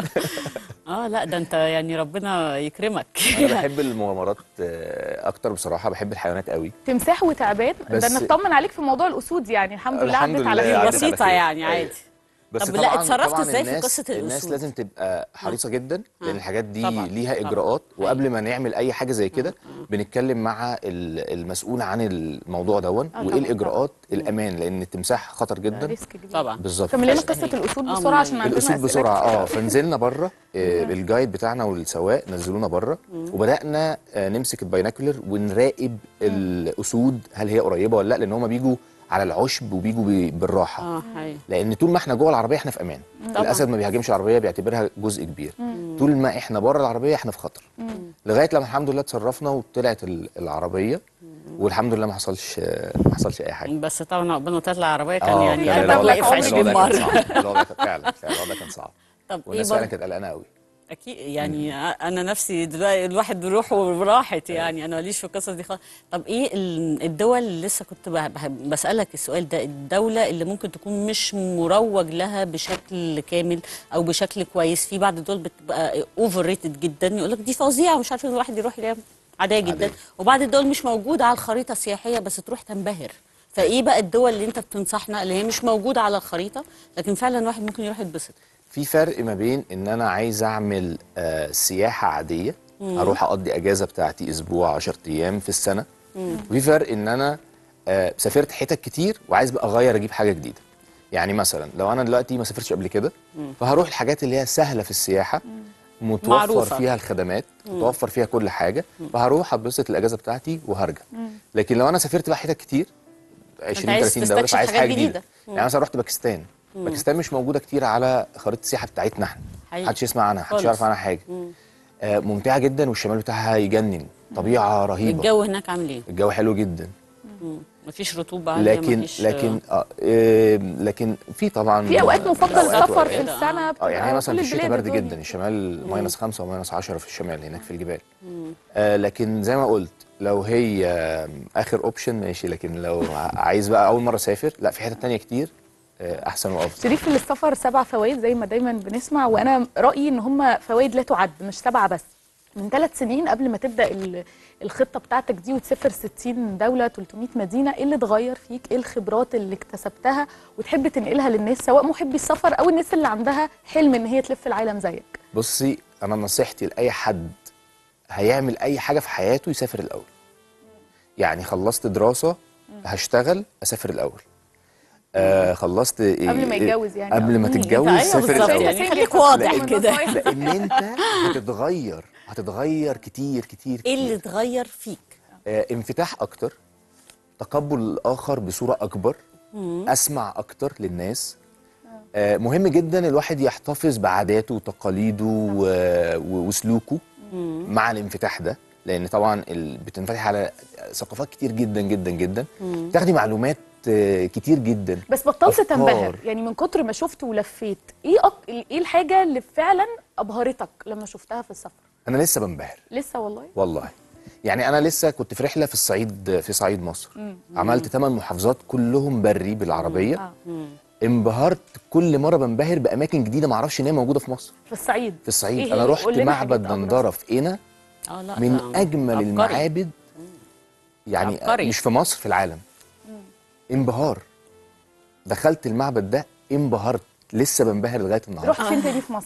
اه لا ده انت يعني ربنا يكرمك انا بحب المغامرات آه، اكتر بصراحه بحب الحيوانات قوي تمساح وتعبان ده بس- نطمن عليك في موضوع الاسود يعني الحمد لله الحمد عدت على لله خير عدت على بسيطة خير. يعني أيوة. عادي بس طب لا، طبعاً- اتصرفتوا طبعاً إزاي في الناس- قصة الناس الأسود؟ لازم تبقى حريصه جدا لان الحاجات دي طبعاً، ليها طبعاً. اجراءات وقبل ما نعمل اي حاجه زي كده بنتكلم مع ال- المسؤول عن الموضوع دون آه، وايه طبعاً، الاجراءات الامان لان التمساح خطر جدا ريسك كبير. طبعا بالظبط كمل لنا ف- قصه الاسود آه، بسرعه عشان عندنا الاسود أسئلة بسرعه كتير اه أوي. فنزلنا بره آه الجايد بتاعنا والسواق نزلونا بره وبدانا آه نمسك البايناكولر ونراقب الاسود هل هي قريبه ولا لا لان هم بيجوا على العشب وبيجوا بي- بالراحه اه هاي لان طول ما احنا جوه العربيه احنا في امان طبعاً. الاسد ما بيهاجمش العربيه بيعتبرها جزء كبير طول ما احنا بره العربيه احنا في خطر لغايه لما الحمد لله اتصرفنا وطلعت ال- العربيه والحمد لله ما حصلش ما حصلش اي حاجه بس طبعا عقبال ما تطلع العربيه كان آه، يعني كان قلبك الوضع واقف كان- 20 الوضع كان مره صعب. الوضع كان فعلا فعلا الوضع كان صعب طب ايه والناس فعلا برضه كانت قلقانه قوي اكيد يعني انا نفسي دلوقتي الواحد روحه راحت يعني انا ماليش في القصص دي خالص طب ايه ال- الدول اللي لسه كنت ب- ب- بسالك السؤال ده الدوله اللي ممكن تكون مش مروج لها بشكل كامل او بشكل كويس في بعض الدول بتبقى اوفر ريتد جدا يقول لك دي فظيعه ومش عارف الواحد يروح يلاقيها عاديه جدا عادية. وبعض الدول مش موجوده على الخريطه السياحيه بس تروح تنبهر فايه بقى الدول اللي انت بتنصحنا اللي هي مش موجوده على الخريطه لكن فعلا واحد ممكن يروح يتبسط في فرق ما بين ان انا عايز اعمل آه سياحه عاديه اروح اقضي اجازه بتاعتي اسبوع 10 ايام في السنه وفي فرق ان انا آه سافرت حتت كتير وعايز بقى اغير اجيب حاجه جديده يعني مثلا لو انا دلوقتي ما سافرتش قبل كده فهروح الحاجات اللي هي سهله في السياحه متوفر معروفة. فيها الخدمات متوفر فيها كل حاجه فهروح اتبسط الاجازه بتاعتي وهرجع لكن لو انا سافرت بقى حتت كتير 20 عايز 30 دوله تستكشف فعايز حاجات حاجه جديده, جديدة. يعني مثلا رحت باكستان باكستان مش موجوده كتير على خريطه السياحه بتاعتنا احنا حقيقي. محدش يسمع عنها محدش خالص. يعرف عنها حاجه آه ممتعه جدا والشمال بتاعها يجنن طبيعه رهيبه الجو هناك عامل ايه الجو حلو جدا مفيش رطوبه عاليه لكن مفيش لكن آه آه لكن في طبعا في اوقات مفضل أوقات السفر في وأوقات. السنه اه يعني هي بتبقى مثلا كل في الشتاء البلاد برد الدنيا. جدا الشمال ماينس خمسة وماينس 10 في الشمال هناك في الجبال آه لكن زي ما قلت لو هي آه اخر اوبشن ماشي لكن لو ع- عايز بقى اول مره اسافر لا في حتت تانية كتير آه احسن وافضل شريف للسفر سبع فوائد زي ما دايما بنسمع وانا رايي ان هم فوائد لا تعد مش سبعه بس من ثلاث سنين قبل ما تبدا ال- الخطه بتاعتك دي وتسافر 60 دوله 300 مدينه ايه اللي اتغير فيك ايه الخبرات اللي اكتسبتها وتحب تنقلها للناس سواء محبي السفر او الناس اللي عندها حلم ان هي تلف العالم زيك بصي انا نصيحتي لاي حد هيعمل اي حاجه في حياته يسافر الاول يعني خلصت دراسه هشتغل اسافر الاول آه خلصت قبل ما يتجوز يعني قبل ما مم. تتجوز أيوة سافر بالظبط الاول يعني خليك واضح لأن كده النصايح- لان انت هتتغير هتتغير كتير كتير ايه اللي كتير اتغير فيك آه انفتاح اكتر تقبل الاخر بصوره اكبر اسمع اكتر للناس آه مهم جدا الواحد يحتفظ بعاداته وتقاليده و- و- وسلوكه مع الانفتاح ده لان طبعا ال- بتنفتح على ثقافات كتير جدا جدا جدا تاخدي معلومات آه، كتير جدا بس بطلت أفكار. تنبهر يعني من كتر ما شفت ولفيت ايه أك... ايه الحاجه اللي فعلا ابهرتك لما شفتها في السفر انا لسه بنبهر لسه والله والله يعني انا لسه كنت في رحله في الصعيد في صعيد مصر عملت ثمان محافظات كلهم بري بالعربيه آه. انبهرت كل مره بنبهر باماكن جديده ما اعرفش ان هي موجوده في مصر في الصعيد في الصعيد إيه انا هي؟ رحت قول لنا معبد حاجات أبرز. دندره في قنا اه لا من ده اجمل عبقري. المعابد يعني عبقري. مش في مصر في العالم انبهار دخلت المعبد ده انبهرت لسه بنبهر لغايه النهارده رحت فين تاني في مصر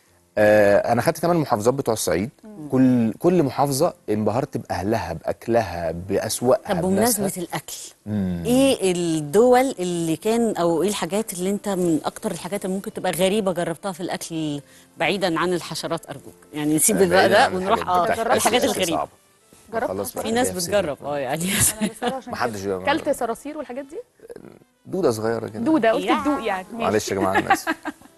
آه انا خدت ثمان محافظات بتوع الصعيد كل كل محافظه انبهرت باهلها باكلها باسواقها طب بناسها. بمناسبه الاكل ايه الدول اللي كان او ايه الحاجات اللي انت من اكتر الحاجات اللي ممكن تبقى غريبه جربتها في الاكل بعيدا عن الحشرات ارجوك يعني نسيب آه، بقى بعيداً ده عن ونروح الحاجات اه بتاعت الحاجات الأكل الغريبه صعبة. جربت خلاص بقى في ناس خليها في بتجرب سرنا. اه يعني انا بسأله عشان محدش كده. بيعمل كلت صراصير والحاجات دي دوده صغيره كده دوده قلت يا. تدوق يعني ماشي. معلش يا جماعه الناس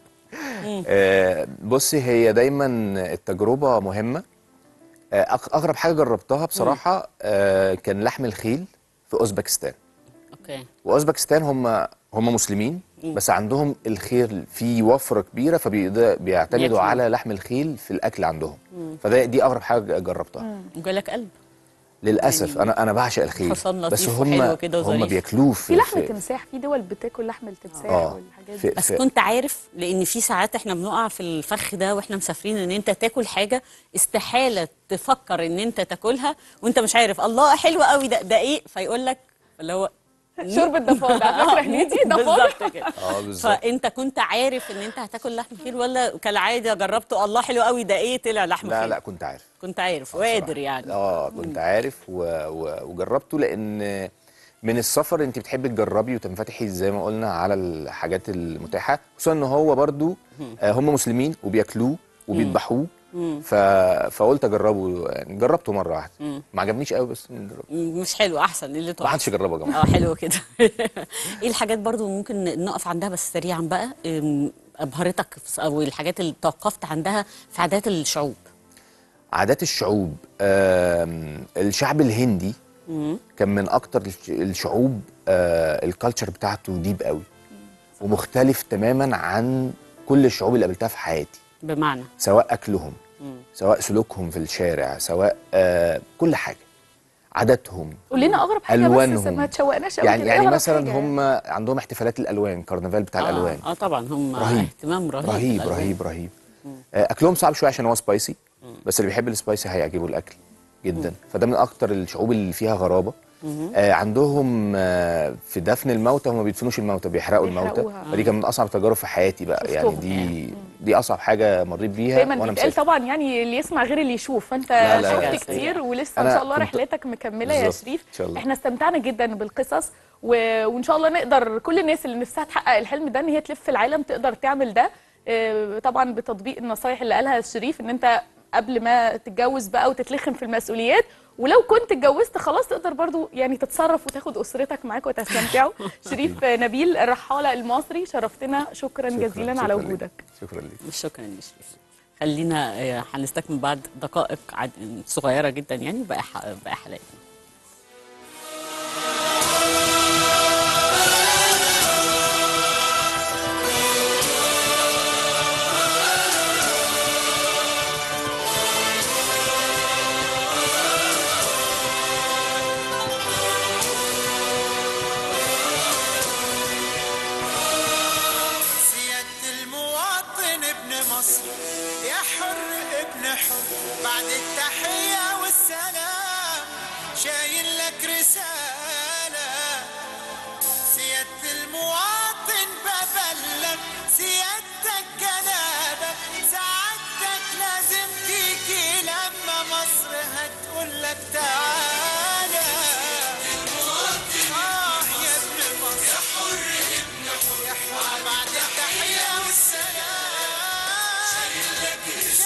آه بصي هي دايما التجربه مهمه آه أغ- اغرب حاجه جربتها بصراحه آه كان لحم الخيل في اوزبكستان اوكي واوزبكستان هم هم مسلمين بس عندهم الخيل فيه وفره كبيره فبيعتمدوا بياكلوا. على لحم الخيل في الاكل عندهم فده دي اغرب حاجه جربتها وجالك قلب للاسف انا انا بعشق الخيل حصان بس لطيف هم وحلو كده هم وظريف. بياكلوه في في, لحم في تمساح في دول بتاكل لحم التمساح آه. والحاجات في- دي بس في- كنت عارف لان في ساعات احنا بنقع في الفخ ده واحنا مسافرين ان انت تاكل حاجه استحاله تفكر ان انت تاكلها وانت مش عارف الله حلو قوي ده ده ايه فيقول لك اللي هو شوربه ضفادع على فكره هي دي ضفادع بالظبط كده اه بالظبط فانت كنت عارف ان انت هتاكل لحم خيل ولا كالعاده جربته الله حلو قوي ده ايه طلع لحم لا خيل لا كنت عارف كنت عارف آه، وقادر بصراحة. يعني اه كنت عارف و... و... وجربته لان من السفر انت بتحبي تجربي وتنفتحي زي ما قلنا على الحاجات المتاحه خصوصا ان هو برضو آه هم مسلمين وبياكلوه وبيذبحوه ف... فقلت اجربه يعني جربته مره واحده ما عجبنيش قوي بس نجربه. مش حلو احسن اللي ما تقع حدش يجربه يا جماعه اه حلو كده ايه الحاجات برضو ممكن نقف عندها بس سريعا بقى أم، ابهرتك او الحاجات اللي توقفت عندها في عادات الشعوب عادات الشعوب آم، الشعب الهندي كان من اكتر الش- الشعوب آه، الكالتشر بتاعته ديب قوي ومختلف تماما عن كل الشعوب اللي قابلتها في حياتي بمعنى سواء اكلهم سواء سلوكهم في الشارع سواء آه كل حاجه عاداتهم قول لنا اغرب حاجه بس الوانهم ما تشوقناش قوي يعني كده، يعني أغرب مثلا حاجة هم عندهم احتفالات الالوان كرنفال بتاع آه الالوان اه طبعا هم رهيب. اهتمام رهيب رهيب بالألوان. رهيب رهيب آه، اكلهم صعب شويه عشان هو سبايسي بس اللي بيحب السبايسي هيعجبه الاكل جدا فده من اكتر الشعوب اللي فيها غرابه آه عندهم آه في دفن الموتى هم ما بيدفنوش الموتى بيحرقوا الموتى بيحرقوها. فدي كانت من اصعب التجارب في حياتي بقى يعني شفتهم دي دي اصعب حاجه مريت بيها دايما وانا بيتقال مسافر طبعا يعني اللي يسمع غير اللي يشوف فانت لا، لا، شفت لا. كتير ولسه ان أنا شاء الله كنت- رحلتك مكمله يا بالظبط. شريف إن شاء الله. احنا استمتعنا جدا بالقصص و... وان شاء الله نقدر كل الناس اللي نفسها تحقق الحلم ده ان هي تلف العالم تقدر تعمل ده آه، طبعا بتطبيق النصايح اللي قالها الشريف ان انت قبل ما تتجوز بقى وتتلخم في المسؤوليات ولو كنت اتجوزت خلاص تقدر برضو يعني تتصرف وتاخد اسرتك معاك وتستمتعوا شريف نبيل الرحاله المصري شرفتنا شكرا, شكراً، جزيلا على شكراً ليك. وجودك شكرا ليك شكرا يا شريف خلينا آه، هنستكمل بعد دقائق عد... صغيره جدا يعني بقى ح... بقى حلقه سيادة المواطن ابن مصر يا حر ابن حر بعد التحية والسلام شايل لك رسالة سيادة المواطن ببلغ سيادتك جنابك سعادتك لازم تيجي لما مصر هتقول لك تعالى آه يا ابن مصر يا حر ابن حر يا حر بعد التحية والسلام شايل لك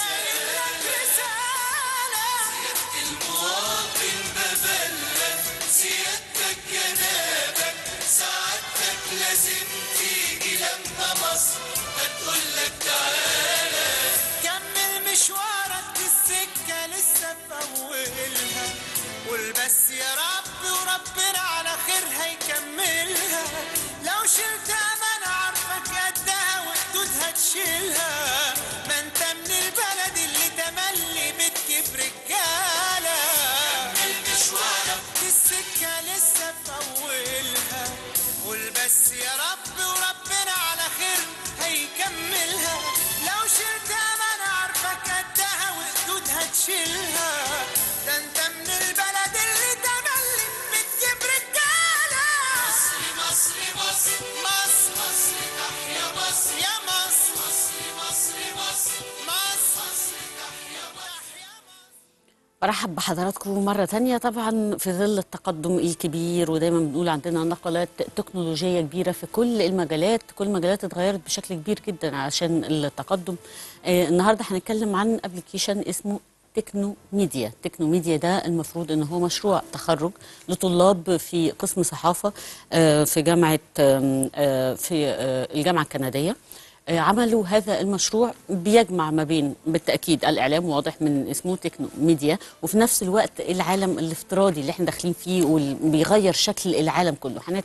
رسالة المواطن ببلغ سيادتك جنابك سعادتك لازم تيجي لما مصر هتقول لك تعالى كمل مشوارك في السكة لسه في أولها قول بس يا رب وربنا على خير هيكملها لو شلت أمانة عارفك قدها وحدودها تشيلها ما انت من البلد اللي تملي بتجيب رجالة كمل مشوارك في السكة لسه في أولها قول بس يا رب وربنا على خير هيكملها لو شلت أمانة عارفك قدها وحدودها تشيلها ده انت من البلد اللي تملي بتجيب رجالة مصر مصر مصر مصر مصر تحيا مصر يا مصر مصر مصر مصر مصر مصر تحيا مصر برحب بحضراتكم مرة تانية طبعا في ظل التقدم الكبير ودايما بنقول عندنا نقلات تكنولوجية كبيرة في كل المجالات كل المجالات اتغيرت بشكل كبير جدا عشان التقدم آه النهاردة هنتكلم عن ابلكيشن اسمه تكنو ميديا تكنو ميديا ده المفروض ان هو مشروع تخرج لطلاب في قسم صحافة آه في جامعة آم، آه في آه الجامعة الكندية آه، عملوا هذا المشروع بيجمع ما بين بالتاكيد الاعلام واضح من اسمه تكنو ميديا وفي نفس الوقت العالم الافتراضي اللي احنا داخلين فيه وبيغير شكل العالم كله هنت-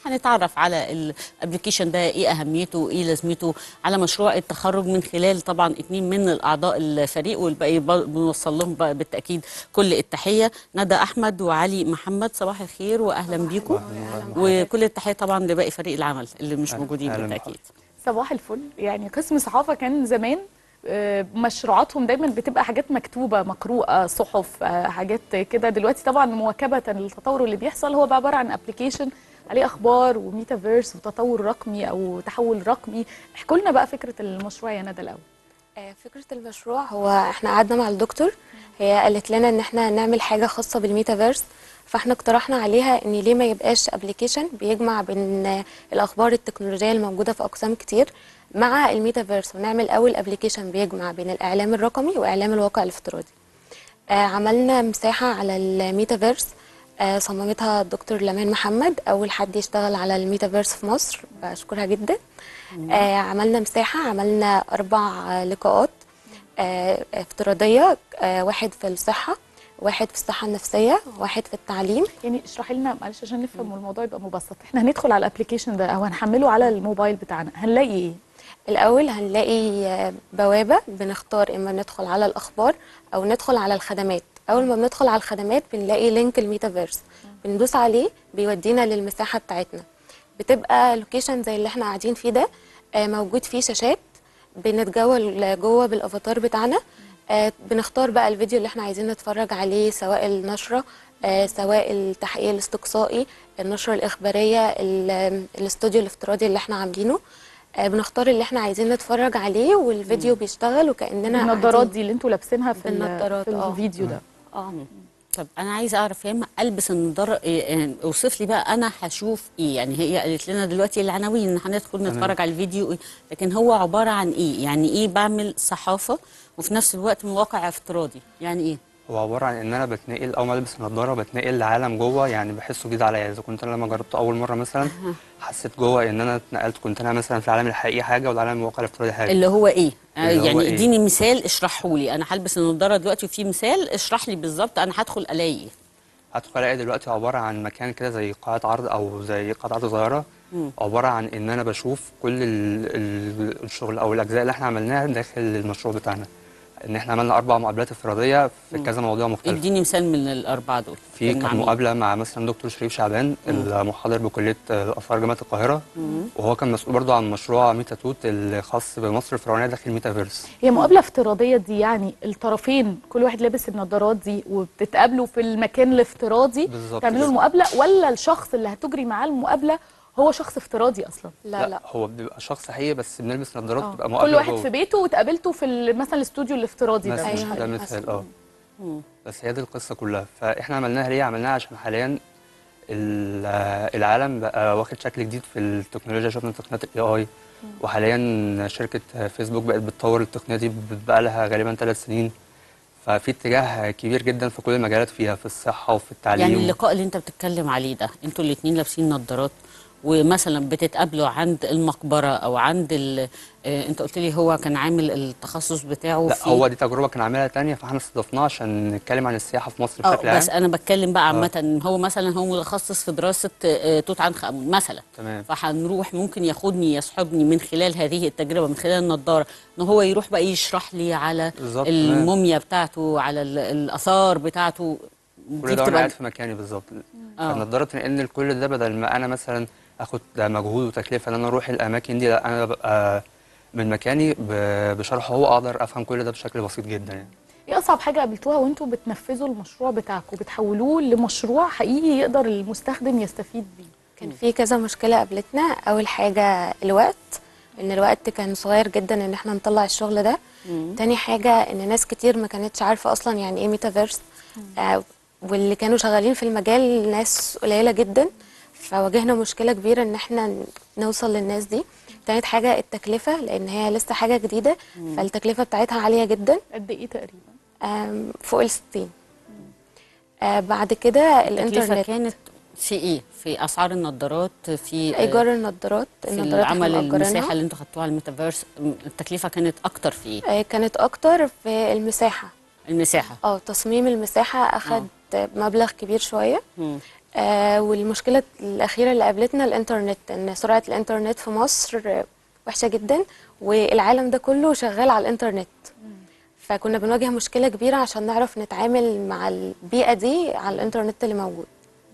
هنتعرف على الابلكيشن ده ايه اهميته وايه لازمته على مشروع التخرج من خلال طبعا اتنين من الاعضاء الفريق والباقي ب- بنوصل لهم بقى بالتاكيد كل التحيه ندى احمد وعلي محمد صباح الخير واهلا بيكم وكل التحيه طبعا لباقي فريق العمل اللي مش موجودين أهلاً بالتاكيد صباح الفل يعني قسم صحافه كان زمان آه، مشروعاتهم دايما بتبقى حاجات مكتوبه مقروءه صحف آه، حاجات كده دلوقتي طبعا مواكبه للتطور اللي بيحصل هو بقى عباره عن ابلكيشن عليه اخبار وميتافيرس وتطور رقمي او تحول رقمي احكوا لنا بقى فكره المشروع يا ندى الاول آه، فكرة المشروع هو احنا قعدنا مع الدكتور هي قالت لنا ان احنا نعمل حاجة خاصة بالميتافيرس فاحنا اقترحنا عليها ان ليه ما يبقاش ابلكيشن بيجمع بين آه، الاخبار التكنولوجية الموجودة في اقسام كتير مع الميتافيرس ونعمل اول ابلكيشن بيجمع بين الاعلام الرقمي واعلام الواقع الافتراضي آه، عملنا مساحة على الميتافيرس آه، صممتها الدكتور لمان محمد أول حد يشتغل على الميتافيرس في مصر بشكرها جدا آه، عملنا مساحة عملنا أربع آه، لقاءات آه، افتراضية آه، واحد في الصحة واحد في الصحة النفسية واحد في التعليم يعني اشرحي لنا معلش عشان نفهم والموضوع يبقى مبسط احنا هندخل على الابلكيشن ده او هنحمله على الموبايل بتاعنا هنلاقي ايه الأول هنلاقي آه، بوابة بنختار إما ندخل على الأخبار أو ندخل على الخدمات أول ما بندخل على الخدمات بنلاقي لينك الميتافيرس بندوس عليه بيودينا للمساحة بتاعتنا بتبقى لوكيشن زي اللي احنا قاعدين فيه ده آه، موجود فيه شاشات بنتجول جوه بالافاتار بتاعنا آه، بنختار بقى الفيديو اللي احنا عايزين نتفرج عليه سواء النشرة آه، سواء التحقيق الاستقصائي النشرة الإخبارية ال- الاستوديو الافتراضي اللي احنا عاملينه آه، بنختار اللي احنا عايزين نتفرج عليه والفيديو بيشتغل وكأننا النضارات قاعدين- دي اللي انتوا لابسينها في ال- بالنضارات، في آه. الفيديو ده اه طب انا عايزه اعرف يا اما البس النضاره إيه يعني اوصف لي بقى انا هشوف ايه يعني هي قالت لنا دلوقتي العناوين هندخل نتفرج على الفيديو إيه لكن هو عباره عن ايه يعني ايه بعمل صحافه وفي نفس الوقت من واقع افتراضي يعني ايه هو عبارة عن إن أنا بتنقل أول ما ألبس النضارة بتنقل لعالم جوه يعني بحسه جديد عليا إذا كنت أنا لما جربته أول مرة مثلا حسيت جوه إن أنا اتنقلت كنت أنا مثلا في العالم الحقيقي حاجة والعالم الواقع الافتراضي حاجة اللي هو ايه آه اللي هو يعني إيه؟ اديني مثال اشرحه لي انا هلبس النضاره دلوقتي وفي مثال اشرح لي بالظبط انا هدخل الاقي ايه هدخل ألاقي دلوقتي عبارة عن مكان كده زي قاعة عرض أو زي قاعة عرض صغيرة مم. عبارة عن إن أنا بشوف كل ال- ال- الشغل أو الأجزاء اللي إحنا عملناها داخل المشروع بتاعنا إن إحنا عملنا أربع مقابلات افتراضية في مم. كذا موضوع مختلف اديني مثال من الاربعه دول في كان مع كانت مين؟ مقابله مع مثلا دكتور شريف شعبان المحاضر بكليه الاثار جامعه القاهره مم. وهو كان مسؤول برضه عن مشروع ميتا توت الخاص بمصر الفرعونيه داخل الميتافيرس هي مقابله افتراضيه دي يعني الطرفين كل واحد لابس النضارات دي وبتتقابلوا في المكان الافتراضي بالظبط تعملوا كده. المقابله ولا الشخص اللي هتجري معاه المقابله هو شخص افتراضي اصلا لا لا هو بيبقى شخص حقيقي بس بنلبس نظارات آه. بتبقى مقابله كل واحد جوه. في بيته واتقابلتوا في ال- مثلا الاستوديو الافتراضي ده مثلا أيوة. ده مثال اه بس هي دي القصه كلها فاحنا عملناها ليه عملناها عشان حاليا ال- العالم بقى واخد شكل جديد في التكنولوجيا شفنا تقنيات الاي اي وحاليا شركه فيسبوك بقت بتطور التقنيه دي بقى لها غالبا ثلاث سنين ففي اتجاه كبير جدا في كل المجالات فيها في الصحه وفي التعليم يعني اللقاء اللي انت بتتكلم عليه ده انتوا الاثنين لابسين نظارات ومثلا بتتقابلوا عند المقبره او عند ال... اه انت قلت لي هو كان عامل التخصص بتاعه لا في هو دي تجربه كان عاملها تانية فاحنا استضفناه عشان نتكلم عن السياحه في مصر اه بشكل عام بس انا بتكلم بقى عامه هو مثلا هو متخصص في دراسه اه توت عنخ امون مثلا تمام فهنروح ممكن ياخدني يصحبني من خلال هذه التجربه من خلال النضاره ان هو يروح بقى يشرح لي على بالظبط، تمام. الموميا بتاعته على ال- الاثار بتاعته كل ده وانا قاعد في مكاني بالظبط آه. فنضاره تنقلني لكل ده بدل ما انا مثلا اخد مجهود وتكلفه ان انا اروح الاماكن دي لا انا ببقى من مكاني ب- بشرحه هو اقدر افهم كل ده بشكل بسيط جدا يعني ايه اصعب حاجه قابلتوها وانتوا بتنفذوا المشروع بتاعكم بتحولوه لمشروع حقيقي يقدر المستخدم يستفيد بيه كان في كذا مشكلة قابلتنا أول حاجة الوقت إن الوقت كان صغير جدا إن احنا نطلع الشغل ده تاني حاجة إن ناس كتير ما كانتش عارفة أصلا يعني إيه ميتافيرس آه واللي كانوا شغالين في المجال ناس قليلة جدا فواجهنا مشكلة كبيرة إن احنا نوصل للناس دي تالت حاجة التكلفة لأن هي لسه حاجة جديدة فالتكلفة بتاعتها عالية جدا قد ايه تقريبا آم، فوق ال 60 آه بعد كده التكلفه الانترنت كانت في ايه في اسعار النضارات في ايجار النضارات في النضارات احنا العمل مأجرينها. المساحه اللي انتوا خدتوها على الميتافيرس التكلفه كانت اكتر في ايه آه، كانت اكتر في المساحه المساحه اه تصميم المساحه اخد مبلغ كبير شويه مم. آه والمشكلة الأخيرة اللي قابلتنا الإنترنت إن سرعة الإنترنت في مصر آه، وحشة جدا والعالم ده كله شغال على الإنترنت فكنا بنواجه مشكلة كبيرة عشان نعرف نتعامل مع البيئة دي على الإنترنت اللي موجود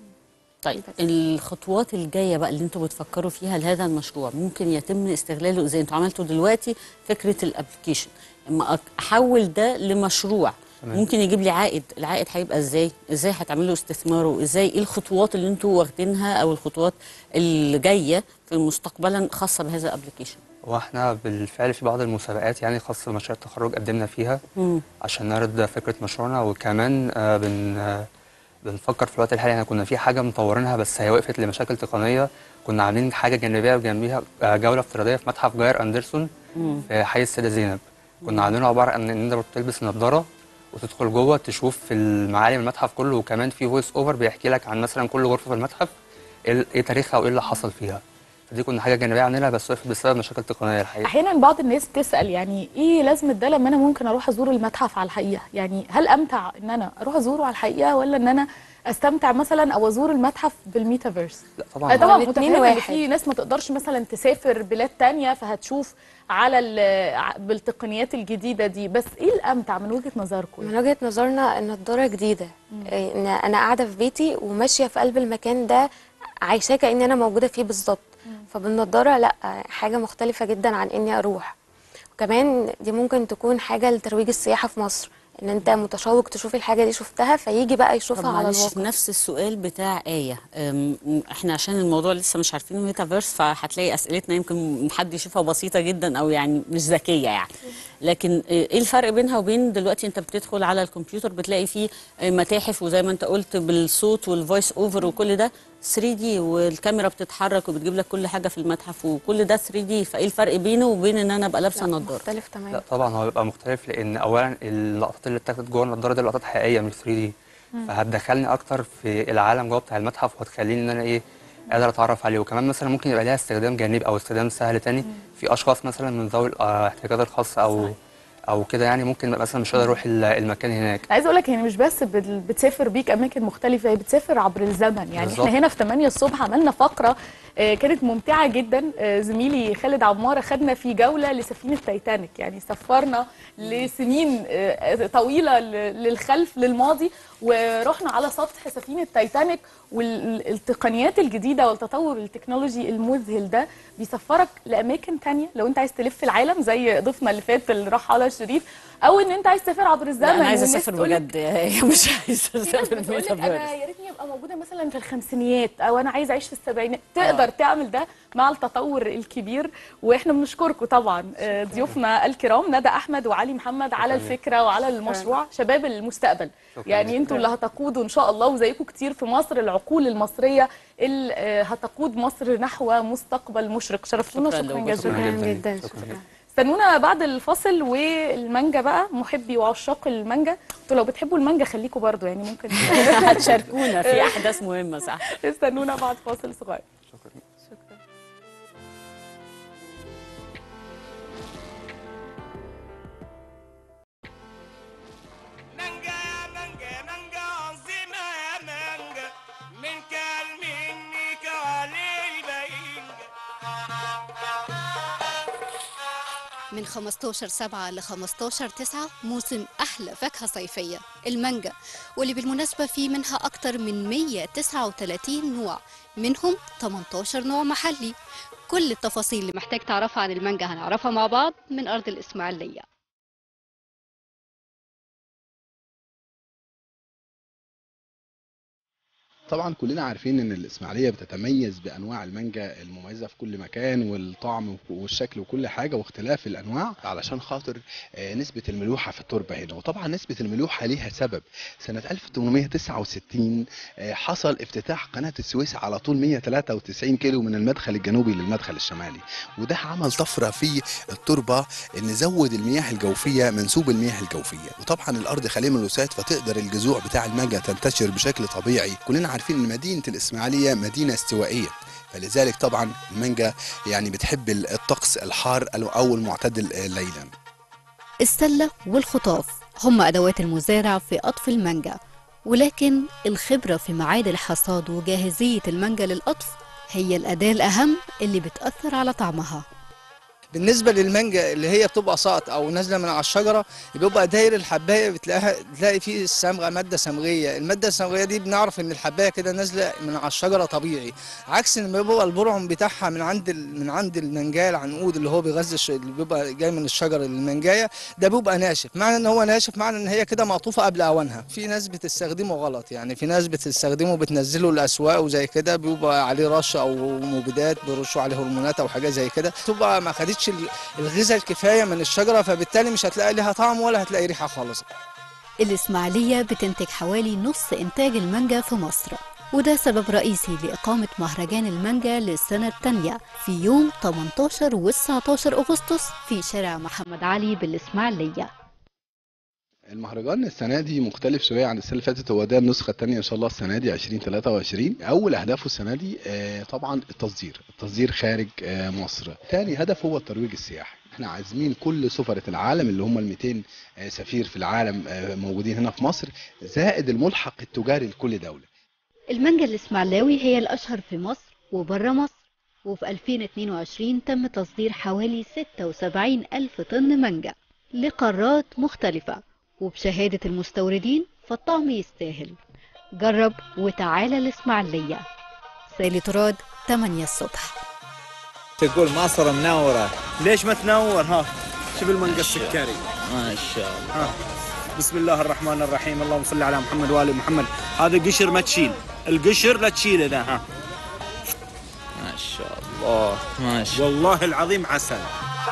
طيب الخطوات الجايه بقى اللي انتوا بتفكروا فيها لهذا المشروع ممكن يتم استغلاله زي انتوا عملتوا دلوقتي فكره الابلكيشن اما أك- احول ده لمشروع تمام. ممكن يجيب لي عائد العائد هيبقى ازاي ازاي هتعملوا استثماره ازاي ايه الخطوات اللي انتوا واخدينها او الخطوات اللي جايه في مستقبلا خاصه بهذا الابلكيشن هو احنا بالفعل في بعض المسابقات يعني خاصة بمشاريع التخرج قدمنا فيها عشان نعرض فكرة مشروعنا وكمان آه، بن آه، بنفكر في الوقت الحالي احنا كنا في حاجة مطورينها بس هي وقفت لمشاكل تقنية كنا عاملين حاجة جانبية وجنبيها آه، جولة افتراضية في متحف جاير أندرسون في حي السيدة زينب كنا عاملينه عبارة عن ان انت بتلبس نظارة وتدخل جوه تشوف في المعالم المتحف كله وكمان في فويس اوفر بيحكي لك عن مثلا كل غرفة في المتحف ايه إيه تاريخها وايه اللي حصل فيها فدي كنا حاجة جانبية عاملينها بس وقفت بسبب مشاكل تقنية الحقيقة احيانا بعض الناس بتسال يعني ايه لازمه ده لما انا ممكن اروح ازور المتحف على الحقيقه يعني هل امتع ان انا اروح ازوره على الحقيقه ولا ان انا استمتع مثلا او ازور المتحف بالميتافيرس لا آه، طبعا طبعا الاتنين متفهمه ان واحد. في ناس ما تقدرش مثلا تسافر بلاد تانية فهتشوف على ال- ع- بالتقنيات الجديده دي بس ايه الامتع من وجهه نظركم من وجهة نظرنا النضارة جديدة إيه، ان انا قاعدة في بيتي وماشية في قلب المكان ده عايشاه كأني انا موجودة فيه بالظبط فبالنضارة لا حاجة مختلفة جدا عن اني اروح وكمان دي ممكن تكون حاجة لترويج السياحة في مصر ان انت متشوق تشوف الحاجة دي شفتها فيجي بقى طب يشوفها على معلش الواقع نفس السؤال بتاع آية أم، احنا عشان الموضوع لسه مش عارفين ميتافيرس فهتلاقي أسئلتنا يمكن حد يشوفها بسيطة جدا أو يعني مش ذكية يعني لكن ايه الفرق بينها وبين دلوقتي انت بتدخل على الكمبيوتر بتلاقي فيه متاحف وزي ما انت قلت بالصوت والفويس اوفر وكل ده 3 دي والكاميرا بتتحرك وبتجيب لك كل حاجة في المتحف وكل ده 3 دي فايه الفرق بينه وبين ان انا ابقى لابسة نظارة مختلف لا تماما طبعا هو بيبقى مختلف لان اولا اللقطات اللي اتاخدت جوه النضاره دي لقطات حقيقيه مش 3 دي فهتدخلني اكتر في العالم جوه بتاع المتحف وهتخليني ان انا ايه قادر اتعرف عليه وكمان مثلا ممكن يبقى ليها استخدام جانبي او استخدام سهل تاني في اشخاص مثلا من ذوي الاحتياجات الخاصه او او كده يعني ممكن يبقى مثلا مش قادر اروح ال- المكان هناك عايزه اقول لك هي مش بس بت- بتسافر بيك اماكن مختلفه هي بتسافر عبر الزمن يعني بالظبط. احنا هنا في 8 الصبح عملنا فقره آه، كانت ممتعه جدا آه، زميلي خالد عماره خدنا في جوله لسفينه تايتانيك يعني سفرنا لسنين آه، طويله ل- للخلف للماضي ورحنا على سطح سفينه تايتانيك والتقنيات الجديده والتطور التكنولوجي المذهل ده بيسفرك لاماكن تانية لو انت عايز تلف العالم زي ضيفنا اللي فات اللي راح على الشريف او ان انت عايز تسافر عبر الزمن لا انا عايزة والناس اسافر تقولك- بجد هي مش عايزة في ناس اسافر بتقول لك انا الميتافيرس يا ريتني ابقى موجوده مثلا في الخمسينيات او انا عايز اعيش في السبعينات تقدر تعمل ده مع التطور الكبير واحنا بنشكركم طبعا آه، ضيوفنا الكرام ندى احمد وعلي محمد على الفكره وعلى المشروع شباب المستقبل شكراً. يعني انتوا اللي هتقودوا ان شاء الله وزيكم كتير في مصر العقول المصريه اللي آه، هتقود مصر نحو مستقبل مشرق شرفتونا شكراً شكرا لوجودكم. جزيلا شكرا جدا شكرا استنونا بعد الفاصل والمانجا بقى محبي وعشاق المانجا انتوا لو بتحبوا المانجا خليكم برضو يعني ممكن هتشاركونا في احداث مهمة صح استنونا بعد فاصل صغير مانجا يا مانجا يا مانجا عظيمة يا مانجا من كان مني كوالي الباينجا من 15 7 ل 15 9 موسم أحلى فاكهة صيفية المانجا واللي بالمناسبة فيه منها أكتر من 139 نوع منهم 18 نوع محلي كل التفاصيل اللي محتاج تعرفها عن المانجا هنعرفها مع بعض من أرض الإسماعيلية طبعا كلنا عارفين ان الاسماعيليه بتتميز بانواع المانجا المميزه في كل مكان والطعم والشكل وكل حاجه واختلاف الانواع علشان خاطر آه، نسبه الملوحه في التربه هنا وطبعا نسبه الملوحه ليها سبب سنه 1869 آه، حصل افتتاح قناه السويس على طول 193 كيلو من المدخل الجنوبي للمدخل الشمالي وده عمل طفره في التربه ان زود المياه الجوفيه منسوب المياه الجوفيه وطبعا الارض خاليه من اللوثات فتقدر الجذوع بتاع المانجا تنتشر بشكل طبيعي كلنا عارفين ان مدينه الاسماعيليه مدينه استوائيه فلذلك طبعا المانجا يعني بتحب الطقس الحار او المعتدل آه، ليلا السلة والخطاف هم أدوات المزارع في قطف المانجا ولكن الخبرة في ميعاد الحصاد وجاهزية المانجا للقطف هي الأداة الأهم اللي بتأثر على طعمها بالنسبه للمانجا اللي هي بتبقى ساقط او نازله من على الشجره بيبقى داير الحبايه بتلاقيها بتلاقي فيه الصمغه ماده صمغيه الماده الصمغيه دي بنعرف ان الحبايه كده نازله من على الشجره طبيعي عكس ان بيبقى البرعم بتاعها من عند ال- من عند المانجايه العنقود اللي هو بيغذي الش- اللي بيبقى جاي من الشجر المانجايه ده بيبقى ناشف معنى ان هو ناشف معنى ان هي كده مقطوفه قبل اوانها في ناس بتستخدمه غلط يعني في ناس بتستخدمه بتنزله الاسواق وزي كده بيبقى عليه رش او مبيدات بيرشوا عليه هرمونات او حاجه زي كده تبقى ما خدتش ال- الغذاء الكفايه من الشجره فبالتالي مش هتلاقي لها طعم ولا هتلاقي ريحه خالص الإسماعيلية بتنتج حوالي نص إنتاج المانجا في مصر وده سبب رئيسي لإقامة مهرجان المانجا للسنة الثانية في يوم 18 و 19 أغسطس في شارع محمد علي بالإسماعيلية المهرجان السنة دي مختلف شوية عن السنة اللي فاتت هو ده النسخة التانية إن شاء الله السنة دي 2023 أول أهدافه السنة دي آه، طبعا التصدير التصدير خارج آه، مصر تاني هدف هو الترويج السياحي احنا عازمين كل سفرة العالم اللي هم ال 200 آه، سفير في العالم آه، موجودين هنا في مصر زائد الملحق التجاري لكل دولة المانجا الإسماعيلاوي هي الأشهر في مصر وبره مصر وفي 2022 تم تصدير حوالي 76 ألف طن مانجا لقارات مختلفة وبشهادة المستوردين فالطعم يستاهل جرب وتعالى الإسماعيلية سالي تراد 8 الصبح تقول مصر منورة ليش ما تنور ها شوف المانجا السكري ما شاء الله ها. بسم الله الرحمن الرحيم اللهم صل على محمد وآل محمد هذا قشر ما تشيل القشر لا تشيله ذا ها ما شاء الله ما شاء والله العظيم عسل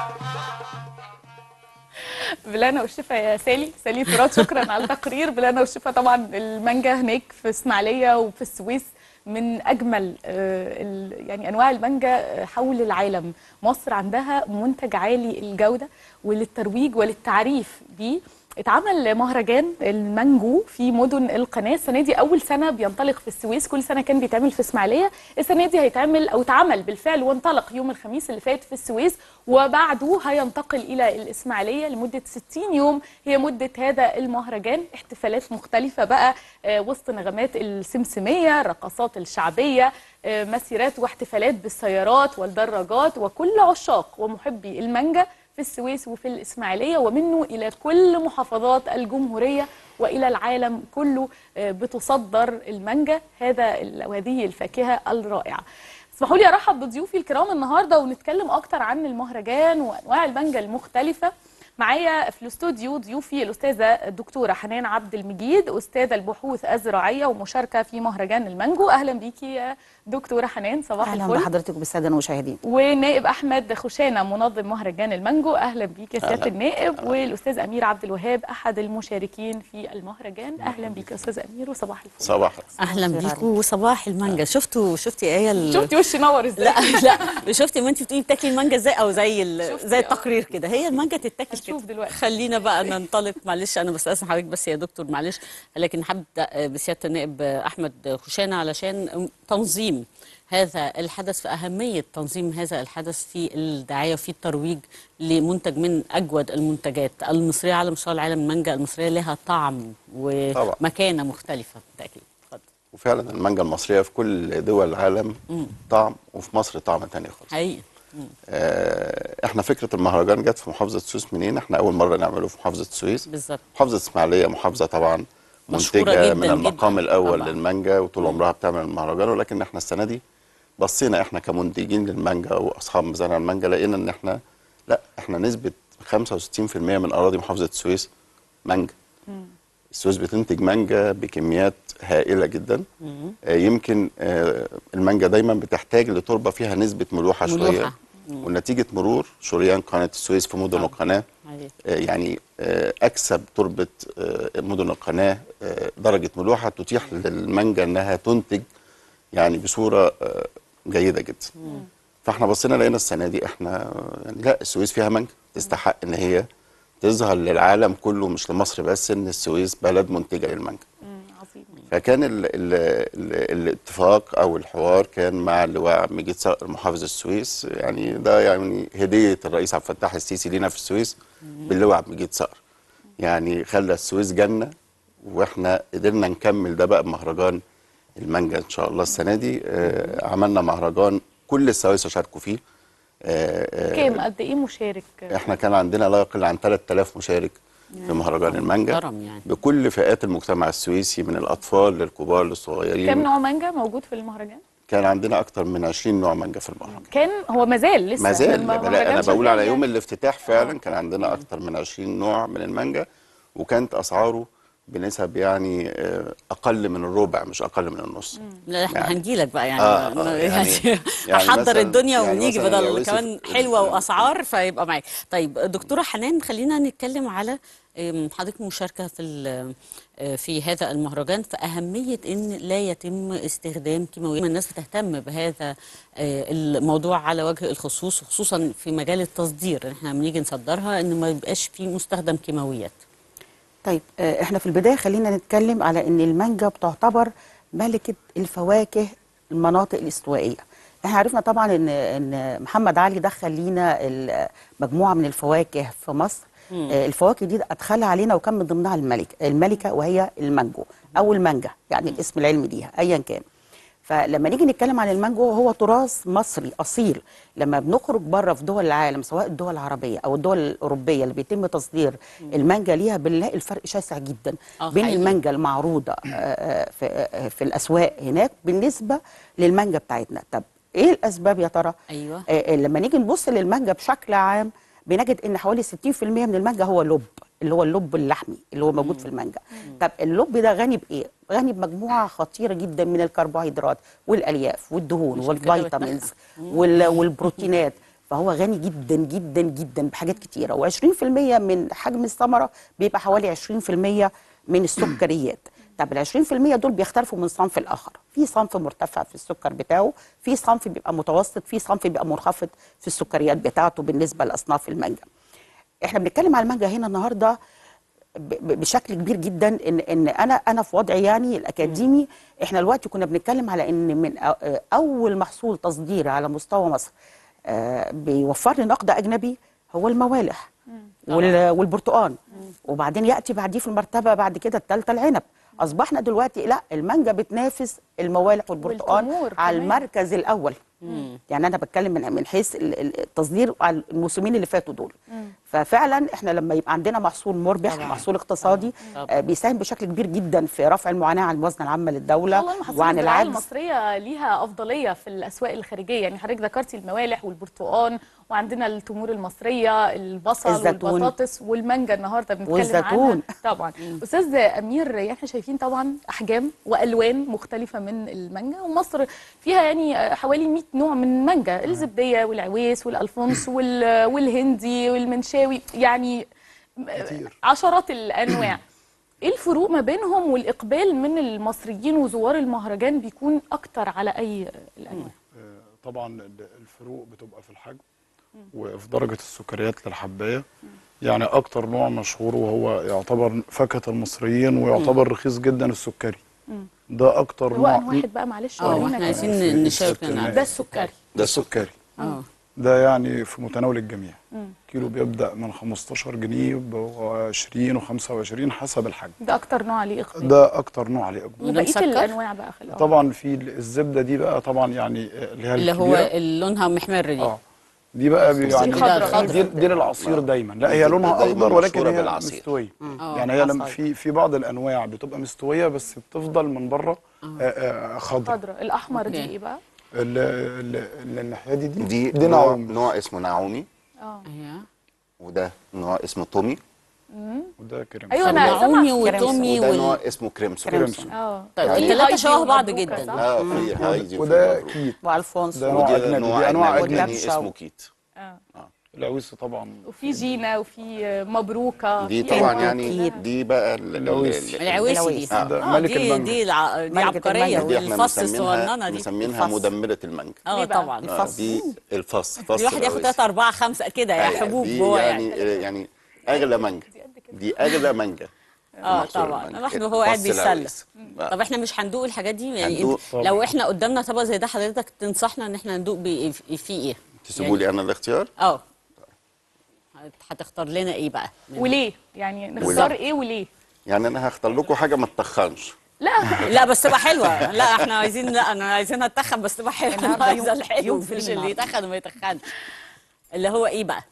بلانا والشفا يا سالي سالي فرات شكرا على التقرير بلانا والشفا طبعا المانجا هناك في اسماعيليه وفي السويس من اجمل آه، ال- يعني انواع المانجا آه، حول العالم مصر عندها منتج عالي الجوده وللترويج وللتعريف بيه اتعمل مهرجان المانجو في مدن القناه السنه دي اول سنه بينطلق في السويس كل سنه كان بيتعمل في اسماعيليه السنه دي هيتعمل او اتعمل بالفعل وانطلق يوم الخميس اللي فات في السويس وبعده هينتقل الى الاسماعيليه لمده 60 يوم هي مده هذا المهرجان احتفالات مختلفه بقى آه، وسط نغمات السمسميه الرقصات الشعبيه آه، مسيرات واحتفالات بالسيارات والدراجات وكل عشاق ومحبي المانجا في السويس وفي الإسماعيلية ومنه إلى كل محافظات الجمهورية وإلى العالم كله آه، بتصدر المانجا هذا ال- وهذه الفاكهة الرائعة اسمحوا لي ارحب بضيوفي الكرام النهارده ونتكلم اكتر عن المهرجان وانواع المانجا المختلفه معايا في الاستوديو ضيوفي الاستاذه الدكتوره حنان عبد المجيد استاذه البحوث الزراعيه ومشاركه في مهرجان المانجو اهلا بيكي يا دكتوره حنان صباح اهلا الفل بحضرتك وبالساده المشاهدين ونائب احمد خشانه منظم مهرجان المانجو اهلا بيك يا سياده أهلا. النائب والاستاذ امير عبد الوهاب احد المشاركين في المهرجان اهلا بيك يا استاذ امير وصباح الفل صباح اهلا بيكم وصباح المانجا شفتوا شفتي ايه ال... شفتي وشي نور ازاي لا لا شفتي ما انت بتقولي بتاكلي المانجا ازاي او زي ال... زي التقرير كده هي المانجا تتاكل كده دلوقتي خلينا بقى ننطلق معلش انا بستاذن حضرتك بس يا دكتور معلش لكن هبدا بسياده النائب احمد خشانه علشان تنظيم هذا الحدث في أهمية تنظيم هذا الحدث في الدعاية وفي الترويج لمنتج من أجود المنتجات المصرية على مستوى العالم المانجا المصرية لها طعم طبعا. ومكانة مختلفة بالتأكيد وفعلا المانجا المصريه في كل دول العالم مم. طعم وفي مصر طعم تاني خالص حقيقي آه، احنا فكره المهرجان جت في محافظه السويس منين احنا اول مره نعمله في محافظه السويس بالظبط محافظه اسماعيليه محافظه طبعا مشهورة منتجه جداً من المقام جداً الاول طبعاً. للمانجا وطول عمرها بتعمل المهرجان ولكن احنا السنه دي بصينا احنا كمنتجين للمانجا واصحاب مزارع المانجا لقينا ان احنا لا احنا نسبه 65% من اراضي محافظه السويس مانجا السويس بتنتج مانجا بكميات هائله جدا آه، يمكن آه، المانجا دايما بتحتاج لتربه فيها نسبه ملوحه, ملوحة. شويه ونتيجه مرور شريان قناه السويس في مدن القناه حقيقي. آه، يعني آه، اكسب تربه آه، مدن القناه آه، درجه ملوحه تتيح للمانجا انها تنتج يعني بصوره آه، جيده جدا فاحنا بصينا لقينا السنه دي احنا يعني لا السويس فيها مانجا تستحق ان هي تظهر للعالم كله مش لمصر بس ان السويس بلد منتجه للمانجا فكان ال ال ال الاتفاق او الحوار كان مع اللواء عبد المجيد صقر محافظ السويس يعني ده يعني هديه الرئيس عبد الفتاح السيسي لينا في السويس باللواء عبد المجيد صقر يعني خلى السويس جنه واحنا قدرنا نكمل ده بقى بمهرجان المانجا ان شاء الله السنه دي آه، عملنا مهرجان كل السويسه شاركوا فيه آه، آه، كام قد ايه مشارك احنا كان عندنا لا يقل عن 3000 مشارك في مهرجان المانجا محترم يعني. بكل فئات المجتمع السويسي من الاطفال للكبار للصغيرين كام نوع مانجا موجود في المهرجان كان عندنا اكتر من 20 نوع مانجا في المهرجان كان هو مازال لسه ما زال المهرجان لا انا بقول شغال على يعني. يوم الافتتاح فعلا كان عندنا اكتر من 20 نوع من المانجا وكانت اسعاره بنسب يعني آه، اقل من الربع مش اقل من النص لا احنا يعني- هنجيلك بقى يعني, آه، آه، يعني, يعني- يعني احضر مثلاً- الدنيا يعني ونيجي مثلاً بدل لو وصف- كمان حلوه واسعار فيبقى معاك طيب دكتوره حنان خلينا نتكلم على أم، حضرتك مشاركه في ال- آه، في هذا المهرجان فاهميه ان لا يتم استخدام كيماويات الناس بتهتم بهذا آه، الموضوع على وجه الخصوص خصوصا في مجال التصدير احنا لما نيجي نصدرها ان ما يبقاش فيه مستخدم كيماويات طيب آه، احنا في البدايه خلينا نتكلم على ان المانجا بتعتبر ملكه الفواكه المناطق الاستوائيه احنا عرفنا طبعا ان ان محمد علي دخل لينا ال- مجموعه من الفواكه في مصر مم. آه، الفواكه دي ادخلها علينا وكان من ضمنها الملك الملكه وهي المانجو او المانجا يعني الاسم العلمي ليها ايا كان فلما نيجي نتكلم عن المانجو هو تراث مصري اصيل لما بنخرج بره في دول العالم سواء الدول العربيه او الدول الاوروبيه اللي بيتم تصدير المانجا ليها بنلاقي الفرق شاسع جدا آه، بين حقيقي. المانجا المعروضه آه، آه، في آه، في الاسواق هناك بالنسبه للمانجا بتاعتنا طب ايه الاسباب يا ترى ايوه آه، آه، لما نيجي نبص للمانجا بشكل عام بنجد ان حوالي 60% من المانجا هو لب اللي هو اللب اللحمي اللي هو موجود في المانجا طب اللب ده غني بايه غني بمجموعه خطيره جدا من الكربوهيدرات والالياف والدهون عشان كده والفيتامينز بتنخن. وال- والبروتينات فهو غني جدا جدا جدا بحاجات كتيره و20% من حجم الثمره بيبقى حوالي 20% من السكريات طب ال 20% دول بيختلفوا من صنف لاخر في صنف مرتفع في السكر بتاعه في صنف بيبقى متوسط في صنف بيبقى منخفض في السكريات بتاعته بالنسبه لاصناف المانجا احنا بنتكلم على المانجا هنا النهارده ب- ب- بشكل كبير جدا ان ان انا انا في وضعي يعني الاكاديمي احنا دلوقتي كنا بنتكلم على ان من أ- اول محصول تصديري على مستوى مصر آه، بيوفر لي نقد اجنبي هو الموالح وال- والبرتقال وبعدين ياتي بعديه في المرتبه بعد كده الثالثه العنب اصبحنا دلوقتي لا المانجا بتنافس الموالح والبرتقال والتمور على كمان. المركز الاول يعني انا بتكلم من من حيث ال- ال- التصدير على الموسمين اللي فاتوا دول ففعلا احنا لما يبقى عندنا محصول مربح طبعاً. محصول اقتصادي آه بيساهم بشكل كبير جدا في رفع المعاناه عن الموازنه العامه للدوله والله المحاصيل وعن الزراعيه العجز المصريه ليها افضليه في الاسواق الخارجيه يعني حضرتك ذكرتي الموالح والبرتقال وعندنا التمور المصريه البصل الزيتون. والبطاطس والمانجا النهارده بنتكلم والزيتون. عنها طبعا استاذ امير يعني احنا شايفين طبعا احجام والوان مختلفه من المانجا ومصر فيها يعني حوالي 100 نوع من المانجا الزبديه والعويس والالفونس وال- والهندي والمنشاوي يعني عشرات الانواع ايه الفروق ما بينهم والاقبال من المصريين وزوار المهرجان بيكون اكتر على اي الانواع طبعا ال- الفروق بتبقى في الحجم وفي درجة السكريات للحباية يعني أكتر نوع مشهور وهو يعتبر فاكهة المصريين ويعتبر رخيص جدا السكري ده أكتر هو نوع أنهي واحد بقى معلش اه ورينا احنا كده. عايزين نشارك السكري. ده السكري ده السكري اه ده يعني في متناول الجميع مم. كيلو بيبدأ من 15 جنيه ب 20 و25 حسب الحجم ده اكتر نوع عليه اقبال ده أكتر نوع عليه إقبال وبقيه الانواع بقى خلي طبعا في الزبدة دي بقى طبعا يعني اللي هي اللي هو الكبيرة. اللي لونها محمر دي اه دي بقى بي- يعني خضرا. دي, دي للعصير دايما لا هي دي لونها دايماً اخضر ولكن مشهورة هي بالعصير. مستويه آه، يعني هي لما عصاير. في في بعض الانواع بتبقى مستويه بس بتفضل من بره آه، آه، خضرا خضرا الاحمر دي أوكي. ايه بقى ال- ال- ال- الناحيه دي دي, دي, دي نوع, نعوم نوع اسمه نعومي اه وده نوع اسمه تومي مم. وده كريم ايوه انا نعومي سمعت وتومي وده وال- نوع اسمه كريمسون كريمسون اه طيب يعني- الثلاثه هايدي شبه بعض ومبروكة، جدا صح؟ اه في هايدي وده وفي مبروك. كيت والفونس ده نوع ودي اجنبي نوع دي انواع أجنبي اجنبي والكبشة. اسمه كيت اه العويسه طبعا وفي جينا وفي مبروكه دي في طبعا أنواع يعني كلها. دي بقى ال- ال- العويس. ال- العويسي دي آه. ده اه ملك دي المانجا. دي الع... دي ملكة عبقريه المانجا. دي احنا والفص مسمينها الصغننه دي مسمينها الفص. مدمره المانجا اه ليه بقى؟ طبعا آه دي الفص فص الواحد ياخد العويس. ثلاثة أربعة خمسة كده يا أيوة، حبوب دي جوه يعني يعني يعني اغلى مانجا دي اغلى مانجا اه محصول طبعا المانجا. الواحد وهو قاعد فص بيتسلى العويس. آه. طب احنا مش هندوق الحاجات دي يعني هندوق انت لو احنا قدامنا طبق زي ده حضرتك تنصحنا ان احنا ندوق بيه فيه ايه؟ تسيبوا لي انا الاختيار اه هت- هتختار لنا ايه بقى؟ وليه يعني نختار وليه؟ ايه وليه يعني انا هختار لكم حاجه ما تتخنش لا لا بس تبقى حلوه لا احنا عايزين لا انا عايزينها تتخن بس تبقى حلوه انا النهاردة عايزه يوم- الحلو يوم مش فيلم اللي النهاردة. يتخن وما يتخنش اللي هو ايه بقى؟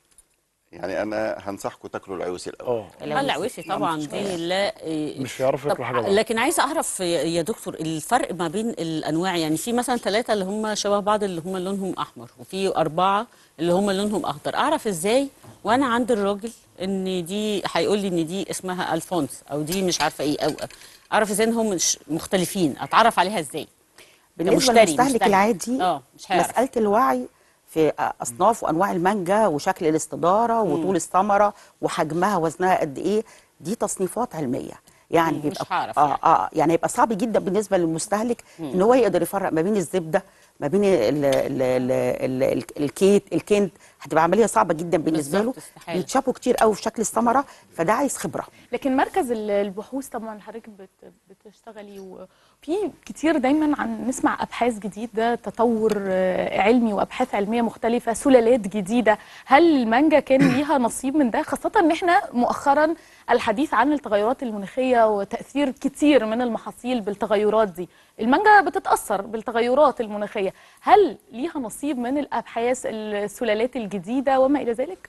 يعني انا هنصحكم تاكلوا العويسي الاول اه العويسي طبعا دي لا إيه، مش هيعرفوا طب ياكلوا حاجه بعض. لكن عايزه اعرف يا يا دكتور الفرق ما بين الانواع يعني في مثلا ثلاثه اللي هم شبه بعض اللي هم لونهم احمر وفي اربعه اللي هم لونهم اخضر اعرف ازاي وانا عند الراجل ان دي هيقول لي ان دي اسمها الفونس او دي مش عارفه ايه او اعرف ازاي ان هم مش مختلفين اتعرف عليها ازاي بالنسبه كمشتري- للمستهلك مستهلك. العادي اه مش هيعرف مساله الوعي في اصناف وانواع المانجا وشكل الاستداره وطول الثمره وحجمها وزنها قد ايه دي تصنيفات علميه يعني مم، بيبقى مش هعرف اه اه يعني هيبقى صعب جدا بالنسبه للمستهلك مم. ان هو يقدر يفرق ما بين الزبده ما بين ال ال ال ال ال الكيت الكنت هتبقى عمليه صعبه جدا بالنسبه له بالظبط، استحالة. بيتشابهوا كتير قوي في شكل الثمره فده عايز خبره لكن مركز ال- البحوث طبعا حضرتك بت- بتشتغلي وفي كتير دايما عن نسمع ابحاث جديده تطور آه، علمي وابحاث علميه مختلفه سلالات جديده هل المانجا كان ليها نصيب من ده خاصه ان احنا مؤخرا الحديث عن التغيرات المناخيه وتاثير كتير من المحاصيل بالتغيرات دي المانجا بتتاثر بالتغيرات المناخيه هل ليها نصيب من الابحاث السلالات الجديده وما الى ذلك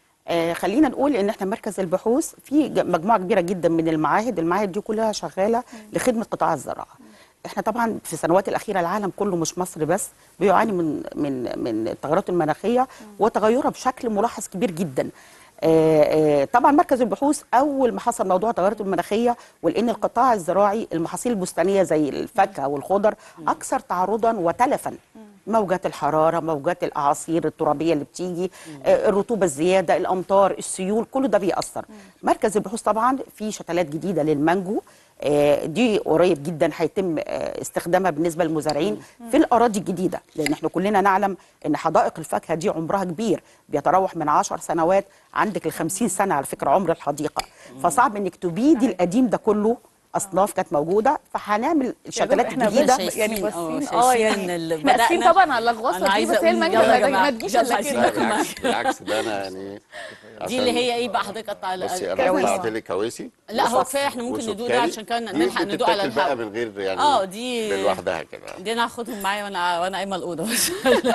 آه خلينا نقول ان احنا مركز البحوث في ج- مجموعه كبيره جدا من المعاهد المعاهد دي كلها شغاله لخدمه قطاع الزراعه احنا طبعا في السنوات الاخيره العالم كله مش مصر بس بيعاني من من من التغيرات المناخيه وتغيرها بشكل ملاحظ كبير جدا آه، آه، طبعا مركز البحوث اول ما حصل موضوع التغيرات المناخيه ولان القطاع الزراعي المحاصيل البستانيه زي الفاكهه والخضر اكثر تعرضا وتلفا موجات الحراره موجات الاعاصير الترابيه اللي بتيجي آه، الرطوبه الزياده الامطار السيول كل ده بيأثر مركز البحوث طبعا في شتلات جديده للمانجو آه، دي قريب جدا هيتم آه، استخدامها بالنسبه للمزارعين في الاراضي الجديده لان احنا كلنا نعلم ان حدائق الفاكهه دي عمرها كبير بيتراوح من 10 سنوات عندك ال 50 سنه على فكره عمر الحديقه فصعب انك تبيدي القديم ده كله اصناف كانت موجوده فهنعمل الشتلات إحنا الجديده بس- يعني باصين شايفين اه إن يعني اللي احنا قاسين بدأنا- طبعا على اللغوصه أنا دي عايزة بس هي أقول المانجا يلا يا ما- جماعة، ما تجيش يلا الا عايزين كده لا بالعكس بالعكس ده انا يعني دي اللي هي ايه بقى حضرتك قطع بصي انا قطعت لك كواسي لا هو كفايه احنا ممكن ندوق ده عشان كان نلحق ندوق على بقى الهواء من غير يعني اه دي لوحدها كده دي انا هاخدهم معايا وانا وانا قايمه الاوضه بس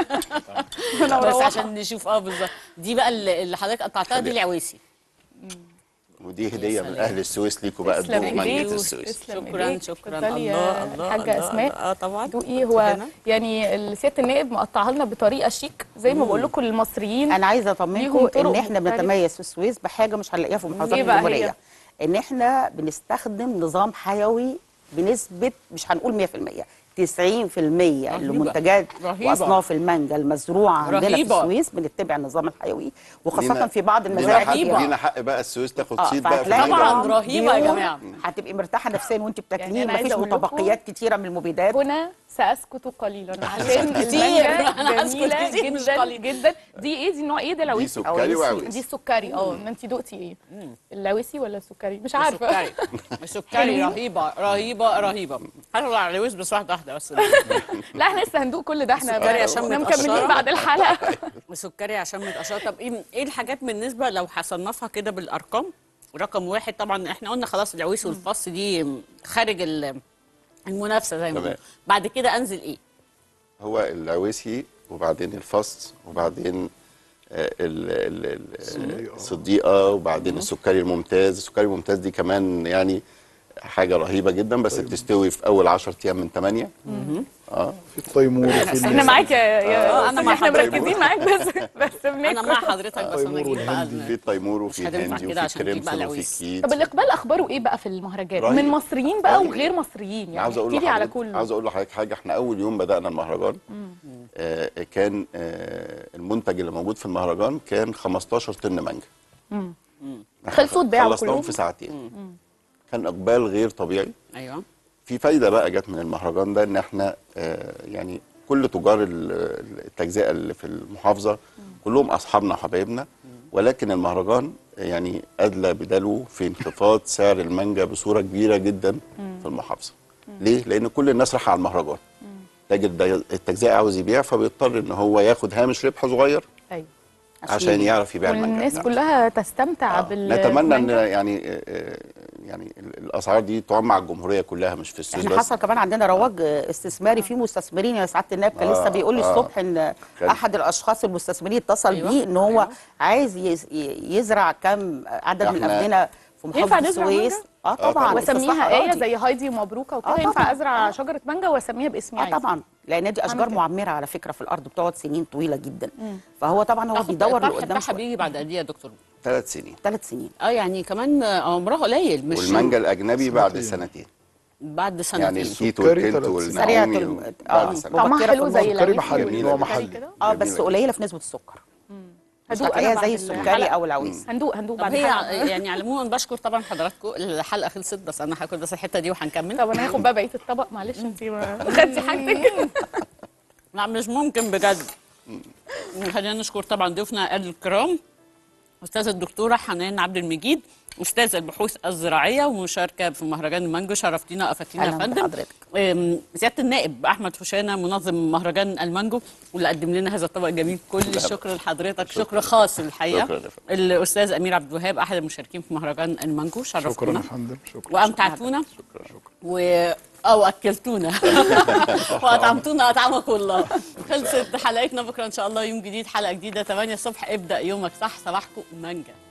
وأنا بس مروحة. عشان نشوف اه بالظبط دي بقى اللي اللي حضرتك قطعتها دي العويسي ودي هديه من اهل السويس ليكوا بقى تسلم تدوقوا مانجا ايديك السويس تسلم شكراً، إيديك. شكراً. اتفضلي الله، يا الله، حاجه الله، اسماء اه طبعا دوقي هو هنا. يعني سياده النائب مقطعها لنا بطريقه شيك زي ما مم. بقول لكم المصريين انا عايزه ليهم اطمنكم طرق ان احنا مختلفة. بنتميز في السويس بحاجه مش هنلاقيها في محافظات إيه بقى هي؟ الجمهوريه ان احنا بنستخدم نظام حيوي بنسبه مش هنقول 100% 90% المنتجات رهيبة. واصناف المانجا المزروعه عندنا في رهيبة. السويس بنتبع النظام الحيوي وخاصه لينا- في بعض لينا المزارع حق- الكبيرة. لينا حق بقى السويس تاخد اه صيت بقى في فهتلاقي المانجا طبعاً رهيبة يا ديور جماعة. هتبقي مرتاحه نفسيا وانت بتاكليه يعني أنا مفيش عايزة أقول لكم متبقيات كتيره من المبيدات هنا ساسكت قليلا عشان كتير. المانجا أسكت جميله كتير مش جدا قليل. جدا دي ايه دي نوع ايه ده العويسي سكري أو وعويسي. دي السكري اه ما انت دقتي ايه العويسي ولا السكري مش عارفه سكري سكري حلوين. رهيبه رهيبه رهيبه هنطلع على العويس بس واحده واحده بس لا احنا لسه هندوق كل ده احنا سكري عشان احنا متقشرة. مكملين بعد الحلقه سكري عشان متقشره طب ايه ايه الحاجات بالنسبه لو هصنفها كده بالارقام رقم واحد طبعا احنا قلنا خلاص العويس والفص دي خارج ال- المنافسه زي ما تمام. بنقول بعد كده انزل ايه هو العويسي وبعدين الفص وبعدين آه، ال- ال- ال- الصديقه وبعدين السكري الممتاز السكري الممتاز دي كمان يعني حاجه رهيبه جدا بس بتستوي في اول 10 ايام من 8 اه في التيمور وفي احنا معاك يا يا آه، أنا مع احنا حضرتك. مركزين معاك بس بس انا بناكل مع حضرتك بس انا التيمور اجيب بقى والهندي. ال- في التيمور وفي مش هتنفع الهندي كده وفي عشان تجيب بقى كريمسون وفي العويس. كيت طب الاقبال اخباره ايه بقى في المهرجان رهيب. من مصريين بقى رهيب. وغير مصريين يعني عاوز اقول احكي لي على لحضرتك كله عاوز اقول لحضرتك حاجه احنا اول يوم بدانا المهرجان آه كان آه المنتج اللي موجود في المهرجان كان 15 طن مانجا مم. إحنا خلصوا اتباعوا خلصناهم كلهم؟ في ساعتين كان اقبال غير طبيعي ايوه في فايده بقى جت من المهرجان ده ان احنا آه يعني كل تجار ال- التجزئه اللي في المحافظه كلهم اصحابنا وحبايبنا ولكن المهرجان يعني ادلى بدلو في انخفاض سعر المانجا بصوره كبيره جدا في المحافظه ليه لان كل الناس رايحه على المهرجان تاجر ده- التجزئه عاوز يبيع فبيضطر ان هو ياخد هامش ربح صغير ايوه عشان يعرف يبيع المانجا والناس بتاعته. كلها تستمتع بال نتمنى ان بالمانجا. يعني آه، آه، يعني ال- الاسعار دي تعم مع الجمهوريه كلها مش في السويس احنا بس حصل كمان عندنا رواج استثماري في مستثمرين يا سعاده النائب كان آه، لسه بيقول لي آه. الصبح ان كان- احد الاشخاص المستثمرين اتصل أيوة، بيه ان هو عايز يز- ي- يزرع كم عدد من إحنا- الافدنه في ينفع محافظه نزرع السويس مانجا؟ اه طبعا واسميها استصلاح ايه أراضي. زي هايدي ومبروكه وكده آه، ينفع طبعاً. ازرع شجره مانجا واسميها باسمي اه عادي طبعا لان دي أعمل اشجار كده. معمره على فكره في الارض بتقعد سنين طويله جدا مم. فهو طبعا هو تاخد بيدور الطرح لقدام بتاعها بيجي بعد قد ايه يا دكتور ثلاث سنين ثلاث سنين اه يعني كمان عمرها قليل مش والمانجا الاجنبي بعد سنتين بعد سنتين يعني الكيتو سكري والكنت ثلاث والنعومي سريعة و- الم- بعد آه، سنتين. طعمها مبكرة حلو في زي الموسم. سكري العيش محلي جميلة اللي هو جدا. محلي كده اه جميلة بس جدا. قليله في نسبه السكر مش هدوق هتلاقيها أنا زي بعد السكري الحلقة. او العويس هندوق هندوق طب بعد هي الحلقة. يعني على العموم بشكر طبعا حضراتكم الحلقه خلصت بس انا هاكل بس الحته دي وهنكمل طب انا هاخد بقى بقيه الطبق معلش انت ما خدتي حاجتك لا مش ممكن بجد خلينا نشكر طبعا ضيوفنا الكرام استاذه الدكتوره حنان عبد المجيد استاذ البحوث الزراعيه ومشاركه في مهرجان المانجو شرفتينا افدتينا يا أهلاً فندم بحضرتك. أم، سياده النائب احمد فشانه منظم مهرجان المانجو واللي قدم لنا هذا الطبق الجميل كل الشكر لحضرتك شكر خاص الحقيقه شكراً يا فندم. الاستاذ امير عبد الوهاب احد المشاركين في مهرجان المانجو شكرا شرفتونا يا فندم شكرا وامتعتونا و او اكلتونا واطعمتونا اطعمكم الله خلصت حلقتنا بكره ان شاء الله يوم جديد حلقه جديده 8 الصبح ابدا يومك صح صباحكم مانجا